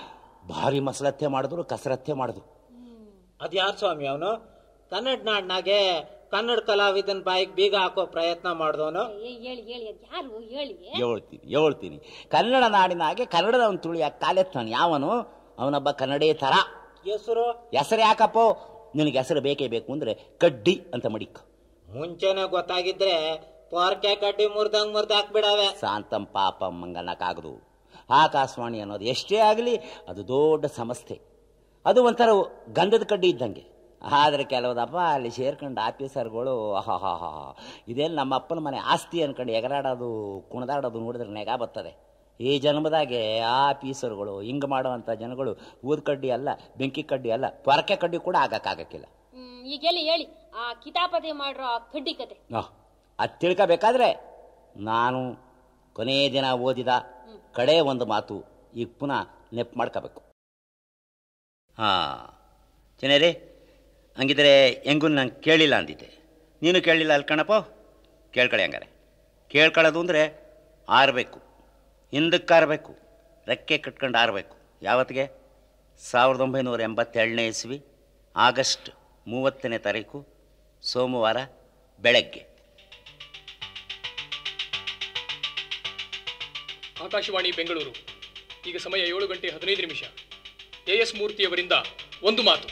ಭಾರಿ ಮಸಲತ್ತೆ ಮಾಡಿದ್ರು ಕಸರತ್ತೆ ಮಾಡಿದ್ರು ಅದ್ಯಾರ್ ಸ್ವಾಮಿ ಅವನು ಕನ್ನಡ ನಾಡ್ನಾಗೆ ಕನ್ನಡ ಕಲಾವಿದನ್ ಬಾಯಿಗೆ ಬೀಗ ಹಾಕೋ ಪ್ರಯತ್ನ ಮಾಡ್ದವನು ಏ, ಹೇಳಿ ಹೇಳಿ ಅದ್ ಯಾರು ಹೇಳಿ ಹೇಳ್ತೀನಿ ಹೇಳ್ತೀನಿ ಕನ್ನಡ ನಾಡಿನಾಗೆ ಕನ್ನಡದ ಅವನು ತುಳಿಯ ಕಾಲೆತ್ತಾನೆ ಯಾವನು ಅವನೊಬ್ಬ ಕನ್ನಡೇ ತರ ಹೆಸರು ಹೆಸರು ಯಾಕಪ್ಪೋ ನಿನಗೆ ಹೆಸರು ಬೇಕೇ ಬೇಕು ಅಂದ್ರೆ ಕಡ್ಡಿ ಅಂತ ಮಡಿಕ್ ಮುಂಚೆನೆ ಗೊತ್ತಾಗಿದ್ರೆ ಪೊರ್ಕೆ ಕಡ್ಡಿ ಮುರ್ದಂಗ್ ಮುರ್ದ ಹಾಕ್ಬಿಡವೆ ಶಾಂತಂ ಪಾಪಂ ಮಂಗನಕ್ಕಾಗದು ಆಕಾಶವಾಣಿ ಅನ್ನೋದು ಎಷ್ಟೇ ಆಗಲಿ ಅದು ದೊಡ್ಡ ಸಂಸ್ಥೆ ಅದು ಒಂಥರ ಗಂಧದ ಕಡ್ಡಿ ಇದ್ದಂಗೆ ಆದರೆ ಕೆಲವುದಪ್ಪ ಅಲ್ಲಿ ಸೇರ್ಕೊಂಡು ಆಫೀಸರ್ಗಳು ಆಹಾ ಇದೇನು ನಮ್ಮ ಅಪ್ಪನ ಮನೆ ಆಸ್ತಿ ಅನ್ಕೊಂಡು ಎಗರಾಡೋದು ಕುಣಿದಾಡೋದು ನೋಡಿದ್ರೆ ನೆಗ ಬರ್ತದೆ ಈ ಜನ್ಮದಾಗೆ ಆ ಆಫೀಸರ್ಗಳು ಹಿಂಗೆ ಮಾಡುವಂಥ ಜನಗಳು ಊದ್ ಕಡ್ಡಿ ಅಲ್ಲ ಬೆಂಕಿ ಕಡ್ಡಿ ಅಲ್ಲ ಪೊರಕೆ ಕಡ್ಡಿ ಕೂಡ ಆಗಕ್ಕಾಗಕ್ಕಿಲ್ಲ ಹ್ಮ್ ಈಗ ಹೇಳಿ ಹೇಳಿ ಆ ಕಿತಾಪತಿ ಮಾಡ್ರೋ ಆ ಕಡ್ಡಿ ಕತೆ ಅದು ತಿಳ್ಕೋಬೇಕಾದ್ರೆ ನಾನು ಕೊನೆಯ ದಿನ ಓದಿದ ಕಡೆ ಒಂದು ಮಾತು ಈಗ ಪುನಃ ನೆಪ್ ಮಾಡ್ಕೋಬೇಕು ಹಾಂ ಚೆನ್ನಾರಿ ಹಂಗಿದ್ರೆ ಹೆಂಗೂ ನಂಗೆ ಕೇಳಿಲ್ಲ ಅಂದಿದ್ದೆ ನೀನು ಕೇಳಲಿಲ್ಲ ಅಲ್ಲಿ ಕಣಪ್ಪ ಕೇಳ್ಕೊಳ್ಳಿ ಹಂಗಾರೆ ಕೇಳ್ಕೊಳ್ಳೋದು ಅಂದರೆ ಆರಬೇಕು ಹಿಂದಕ್ಕೆ ಆರಬೇಕು ರೆಕ್ಕೆ ಕಟ್ಕೊಂಡು ಆರಬೇಕು ಯಾವತ್ತಿಗೆ ಸಾವಿರದ ಒಂಬೈನೂರ ಎಂಬತ್ತೆರಡನೇ ಇಸ್ವಿ ಆಗಸ್ಟ್ ಮೂವತ್ತನೇ ತಾರೀಕು ಸೋಮವಾರ ಬೆಳಗ್ಗೆ ಆಕಾಶವಾಣಿ ಬೆಂಗಳೂರು ಈಗ ಸಮಯ ಏಳು ಗಂಟೆ ಹದಿನೈದು ನಿಮಿಷ ಎ ಎಸ್ ಮೂರ್ತಿಯವರಿಂದ ಒಂದು ಮಾತು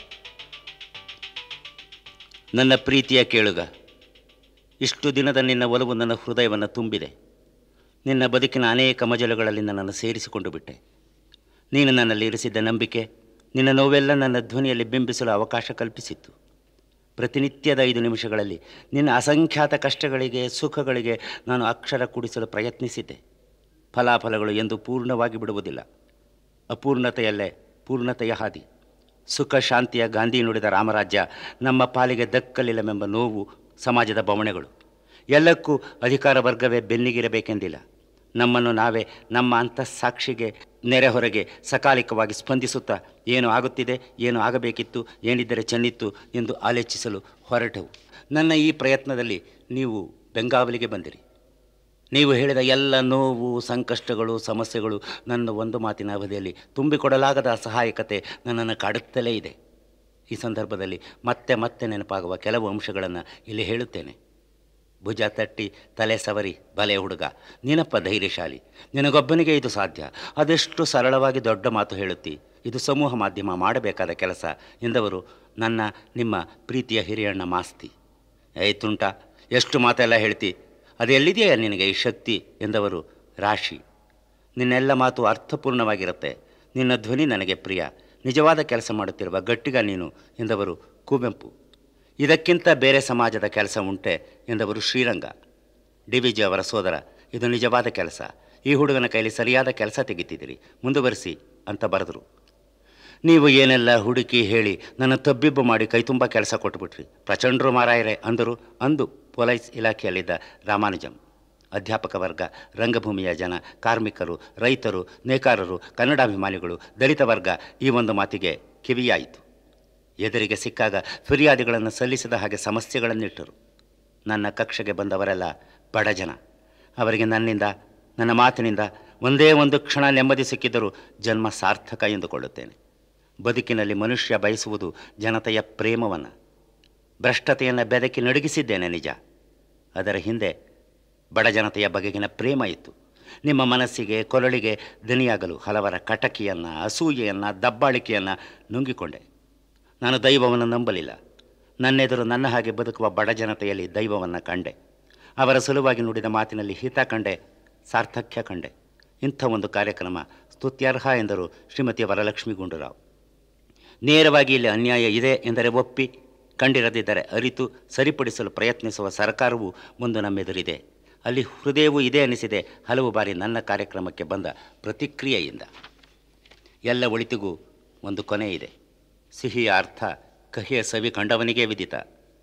ನನ್ನ ಪ್ರೀತಿಯ ಕೇಳುಗ ಇಷ್ಟು ದಿನದ ನಿನ್ನ ಒಲವು ನನ್ನ ಹೃದಯವನ್ನು ತುಂಬಿದೆ ನಿನ್ನ ಬದುಕಿನ ಅನೇಕ ಮಜಲುಗಳಲ್ಲಿ ನನ್ನನ್ನು ಸೇರಿಸಿಕೊಂಡು ಬಿಟ್ಟೆ ನೀನು ನನ್ನಲ್ಲಿ ಇರಿಸಿದ್ದ ನಂಬಿಕೆ ನಿನ್ನ ನೋವೆಲ್ಲ ನನ್ನ ಧ್ವನಿಯಲ್ಲಿ ಬಿಂಬಿಸಲು ಅವಕಾಶ ಕಲ್ಪಿಸಿತ್ತು ಪ್ರತಿನಿತ್ಯದ ಐದು ನಿಮಿಷಗಳಲ್ಲಿ ನಿನ್ನ ಅಸಂಖ್ಯಾತ ಕಷ್ಟಗಳಿಗೆ ಸುಖಗಳಿಗೆ ನಾನು ಅಕ್ಷರ ಕೂಡಿಸಲು ಪ್ರಯತ್ನಿಸಿದ್ದೆ ಫಲಾಫಲಗಳು ಎಂದು ಪೂರ್ಣವಾಗಿ ಬಿಡುವುದಿಲ್ಲ ಅಪೂರ್ಣತೆಯಲ್ಲೇ ಪೂರ್ಣತೆಯ ಹಾದಿ ಸುಖ ಶಾಂತಿಯ ಗಾಂಧಿ ನುಡಿದ ರಾಮರಾಜ್ಯ ನಮ್ಮ ಪಾಲಿಗೆ ದಕ್ಕಲಿಲ್ಲವೆಂಬ ನೋವು ಸಮಾಜದ ಬವಣೆಗಳು ಎಲ್ಲಕ್ಕೂ ಅಧಿಕಾರ ವರ್ಗವೇ ಬೆನ್ನಿಗಿರಬೇಕೆಂದಿಲ್ಲ ನಮ್ಮನ್ನು ನಾವೇ ನಮ್ಮ ಅಂತಃಸಾಕ್ಷಿಗೆ ನೆರೆಹೊರೆಗೆ ಸಕಾಲಿಕವಾಗಿ ಸ್ಪಂದಿಸುತ್ತಾ ಏನು ಆಗುತ್ತಿದೆ ಏನು ಆಗಬೇಕಿತ್ತು ಏನಿದ್ದರೆ ಚೆನ್ನಿತ್ತು ಎಂದು ಆಲೋಚಿಸಲು ಹೊರಟವು ನನ್ನ ಈ ಪ್ರಯತ್ನದಲ್ಲಿ ನೀವು ಬೆಂಗಾವಲಿಗೆ ಬಂದಿರಿ ನೀವು ಹೇಳಿದ ಎಲ್ಲ ನೋವು ಸಂಕಷ್ಟಗಳು ಸಮಸ್ಯೆಗಳು ನನ್ನ ಒಂದು ಮಾತಿನ ಅವಧಿಯಲ್ಲಿ ತುಂಬಿಕೊಡಲಾಗದ ಅಸಹಾಯಕತೆ ನನ್ನನ್ನು ಕಾಡುತ್ತಲೇ ಇದೆ ಈ ಸಂದರ್ಭದಲ್ಲಿ ಮತ್ತೆ ಮತ್ತೆ ನೆನಪಾಗುವ ಕೆಲವು ಅಂಶಗಳನ್ನು ಇಲ್ಲಿ ಹೇಳುತ್ತೇನೆ ಭುಜ ತಟ್ಟಿ ತಲೆ ಸವರಿ ಬಲೆ ಹುಡುಗ ನೀನಪ್ಪ ಧೈರ್ಯಶಾಲಿ ನಿನಗೊಬ್ಬನಿಗೆ ಇದು ಸಾಧ್ಯ ಅದೆಷ್ಟು ಸರಳವಾಗಿ ದೊಡ್ಡ ಮಾತು ಹೇಳುತ್ತಿ ಇದು ಸಮೂಹ ಮಾಧ್ಯಮ ಮಾಡಬೇಕಾದ ಕೆಲಸ ಎಂದವರು ನನ್ನ ನಿಮ್ಮ ಪ್ರೀತಿಯ ಹಿರಿಯಣ್ಣ ಮಾಸ್ತಿ ಏಯ್ ತುಂಟ ಎಷ್ಟು ಮಾತೆಲ್ಲ ಹೇಳ್ತಿ ಅದು ಎಲ್ಲಿದೆಯಾ ನಿನಗೆ ಈ ಶಕ್ತಿ ಎಂದವರು ರಾಶಿ ನಿನ್ನೆಲ್ಲ ಮಾತು ಅರ್ಥಪೂರ್ಣವಾಗಿರುತ್ತೆ ನಿನ್ನ ಧ್ವನಿ ನನಗೆ ಪ್ರಿಯ ನಿಜವಾದ ಕೆಲಸ ಮಾಡುತ್ತಿರುವ ಗಟ್ಟಿಗ ನೀನು ಎಂದವರು ಕುವೆಂಪು ಇದಕ್ಕಿಂತ ಬೇರೆ ಸಮಾಜದ ಕೆಲಸ ಉಂಟೆ ಎಂದವರು ಶ್ರೀರಂಗ ಡಿ ವಿ ಜಿ ಅವರ ಸೋದರ ಇದು ನಿಜವಾದ ಕೆಲಸ ಈ ಹುಡುಗನ ಕೈಲಿ ಸರಿಯಾದ ಕೆಲಸ ತೆಗಿತಿದ್ದೀರಿ ಮುಂದುವರಿಸಿ ಅಂತ ಬರೆದರು ನೀವು ಏನೆಲ್ಲ ಹುಡುಕಿ ಹೇಳಿ ನನ್ನ ತಬ್ಬಿಬ್ಬು ಮಾಡಿ ಕೈ ತುಂಬ ಕೆಲಸ ಕೊಟ್ಬಿಟ್ರಿ ಪ್ರಚಂಡ್ರು ಮಾರಾಯರೆ ಅಂದರು ಅಂದು ಪೊಲೀಸ್ ಇಲಾಖೆಯಲ್ಲಿದ್ದ ರಾಮಾನುಜಂ ಅಧ್ಯಾಪಕ ವರ್ಗ ರಂಗಭೂಮಿಯ ಜನ ಕಾರ್ಮಿಕರು ರೈತರು ನೇಕಾರರು ಕನ್ನಡಾಭಿಮಾನಿಗಳು ದಲಿತ ವರ್ಗ ಈ ಒಂದು ಮಾತಿಗೆ ಕಿವಿಯಾಯಿತು ಎದುರಿಗೆ ಸಿಕ್ಕಾಗ ಫಿರ್ಯಾದಿಗಳನ್ನು ಸಲ್ಲಿಸಿದ ಹಾಗೆ ಸಮಸ್ಯೆಗಳನ್ನಿಟ್ಟರು ನನ್ನ ಕಕ್ಷೆಗೆ ಬಂದವರೆಲ್ಲ ಬಡ ಜನ ಅವರಿಗೆ ನನ್ನಿಂದ ನನ್ನ ಮಾತಿನಿಂದ ಒಂದೇ ಒಂದು ಕ್ಷಣ ನೆಮ್ಮದಿ ಸಿಕ್ಕಿದರೂ ಜನ್ಮ ಸಾರ್ಥಕ ಎಂದುಕೊಳ್ಳುತ್ತೇನೆ ಬದುಕಿನಲ್ಲಿ ಮನುಷ್ಯ ಬಯಸುವುದು ಜನತೆಯ ಪ್ರೇಮವನ್ನು ಭ್ರಷ್ಟತೆಯನ್ನು ಬೆದಕಿ ನಡುಗಿಸಿದ್ದೇನೆ ನಿಜ ಅದರ ಹಿಂದೆ ಬಡ ಜನತೆಯ ಬಗೆಗಿನ ಪ್ರೇಮ ಇತ್ತು ನಿಮ್ಮ ಮನಸ್ಸಿಗೆ ಕೊರಳಿಗೆ ದನಿಯಾಗಲು ಹಲವರ ಕಟಕಿಯನ್ನು ಅಸೂಯೆಯನ್ನು ದಬ್ಬಾಳಿಕೆಯನ್ನು ನುಂಗಿಕೊಂಡೆ ನಾನು ದೈವವನ್ನು ನಂಬಲಿಲ್ಲ ನನ್ನೆದುರು ನನ್ನ ಹಾಗೆ ಬದುಕುವ ಬಡ ಜನತೆಯಲ್ಲಿ ದೈವವನ್ನು ಕಂಡೆ ಅವರ ಸಲುವಾಗಿ ನುಡಿದ ಮಾತಿನಲ್ಲಿ ಹಿತ ಕಂಡೆ ಸಾರ್ಥಕ್ಯ ಕಂಡೆ ಇಂಥ ಒಂದು ಕಾರ್ಯಕ್ರಮ ಸ್ತುತ್ಯರ್ಹ ಎಂದರು ಶ್ರೀಮತಿ ವರಲಕ್ಷ್ಮಿ ಗುಂಡೂರಾವ್ ನೇರವಾಗಿ ಇಲ್ಲಿ ಅನ್ಯಾಯ ಇದೆ ಎಂದರೆ ಒಪ್ಪಿ ಕಂಡಿರದಿದ್ದರೆ ಅರಿತು ಸರಿಪಡಿಸಲು ಪ್ರಯತ್ನಿಸುವ ಸರ್ಕಾರವು ಮುಂದೆ ನಮ್ಮೆದುರಿದೆ ಅಲ್ಲಿ ಹೃದಯವೂ ಇದೆ ಅನಿಸಿದೆ ಹಲವು ಬಾರಿ ನನ್ನ ಕಾರ್ಯಕ್ರಮಕ್ಕೆ ಬಂದ ಪ್ರತಿಕ್ರಿಯೆಯಿಂದ ಎಲ್ಲ ಒಳಿತಿಗೂ ಒಂದು ಕೊನೆ ಇದೆ ಸಿಹಿಯ ಅರ್ಥ ಕಹಿಯ ಸವಿ ಕಂಡವನಿಗೆ ವಿದಿತ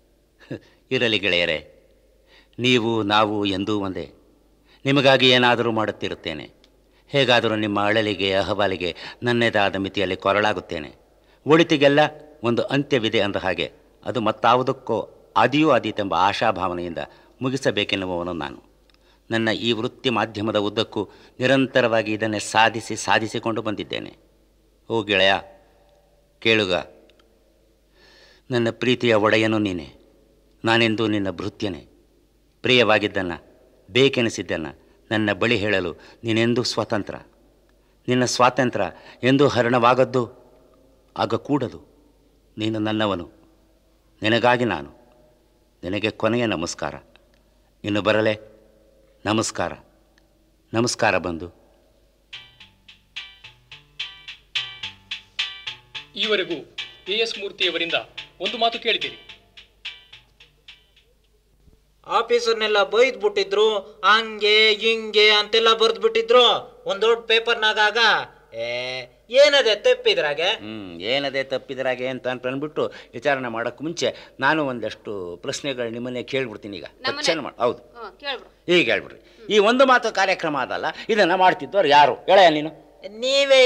ಇರಲಿ ಗೆಳೆಯರೇ ನೀವು ನಾವು ಎಂದೂ ಒಂದೇ ನಿಮಗಾಗಿ ಏನಾದರೂ ಮಾಡುತ್ತಿರುತ್ತೇನೆ ಹೇಗಾದರೂ ನಿಮ್ಮ ಅಳಲಿಗೆ ಅಹವಾಲಿಗೆ ನನ್ನೆದಾದ ಮಿತಿಯಲ್ಲಿ ಕೊರಳಾಗುತ್ತೇನೆ ಒಳಿತಿಗೆಲ್ಲ ಒಂದು ಅಂತ್ಯವಿದೆ ಅಂದ ಹಾಗೆ ಅದು ಮತ್ತಾವುದಕ್ಕೋ ಆದಿಯೂ ಆದೀತೆಂಬ ಆಶಾಭಾವನೆಯಿಂದ ಮುಗಿಸಬೇಕೆನ್ನುವವನು ನಾನು ನನ್ನ ಈ ವೃತ್ತಿ ಮಾಧ್ಯಮದ ಉದ್ದಕ್ಕೂ ನಿರಂತರವಾಗಿ ಇದನ್ನೇ ಸಾಧಿಸಿ ಸಾಧಿಸಿಕೊಂಡು ಬಂದಿದ್ದೇನೆ ಓ ಗೆಳೆಯ ಕೇಳುಗ ನನ್ನ ಪ್ರೀತಿಯ ಒಡೆಯನು ನೀನೆ ನಾನೆಂದೂ ನಿನ್ನ ಭೃತ್ಯನೇ ಪ್ರಿಯವಾಗಿದ್ದನ್ನು ಬೇಕೆನಿಸಿದ್ದನ್ನು ನನ್ನ ಬಳಿ ಹೇಳಲು ನೀನೆಂದೂ ಸ್ವತಂತ್ರ ನಿನ್ನ ಸ್ವಾತಂತ್ರ್ಯ ಎಂದೂ ಹರಣವಾಗದ್ದು ಆಗಕೂಡದು ನೀನು ನನ್ನವನು ನಿನಗಾಗಿ ನಾನು ನಿನಗೆ ಕೊನೆಯ ನಮಸ್ಕಾರ ಇನ್ನು ಬರಲೇ ನಮಸ್ಕಾರ ನಮಸ್ಕಾರ ಬಂದು ಈವರೆಗೂ ಎ ಎಸ್ ಮೂರ್ತಿಯವರಿಂದ ಒಂದು ಮಾತು ಕೇಳಿದಿರಿ ಆಫೀಸರ್ನೆಲ್ಲ ಬೈದ್ ಬಿಟ್ಟಿದ್ರು ಹಂಗೆ ಹಿಂಗೆ ಅಂತೆಲ್ಲ ಬರ್ದ್ ಬಿಟ್ಟಿದ್ರು ಒಂದ್ ದೊಡ್ಡ ಪೇಪರ್ನಾಗ ಏ ಏನದೆ ತಪ್ಪಿದ್ರಾಗೆ ಹ್ಞೂ ಏನದೇ ತಪ್ಪಿದ್ರಾಗೆ ಅಂತ ಅಂತ ಅಂದ್ಬಿಟ್ಟು ವಿಚಾರಣೆ ಮಾಡೋಕ್ಕೆ ಮುಂಚೆ ನಾನು ಒಂದಷ್ಟು ಪ್ರಶ್ನೆಗಳು ನಿಮ್ಮನ್ನೇ ಕೇಳ್ಬಿಡ್ತೀನಿ ಈಗ ನಮ್ಮನ್ನೇ? ಕ್ವಶನ್ ಮಾಡಿ ಹೌದು ಹ್ಮ್ ಕೇಳ್ಬಿಡು ಈಗ ಹೇಳ್ಬಿಡ್ರಿ ಈ ಒಂದು ಮಾತು ಕಾರ್ಯಕ್ರಮ ಅದಲ್ಲ ಇದನ್ನು ಮಾಡ್ತಿದ್ದವ್ರು ಯಾರು ಹೇಳಯ್ಯ ನೀನು ನೀವೇ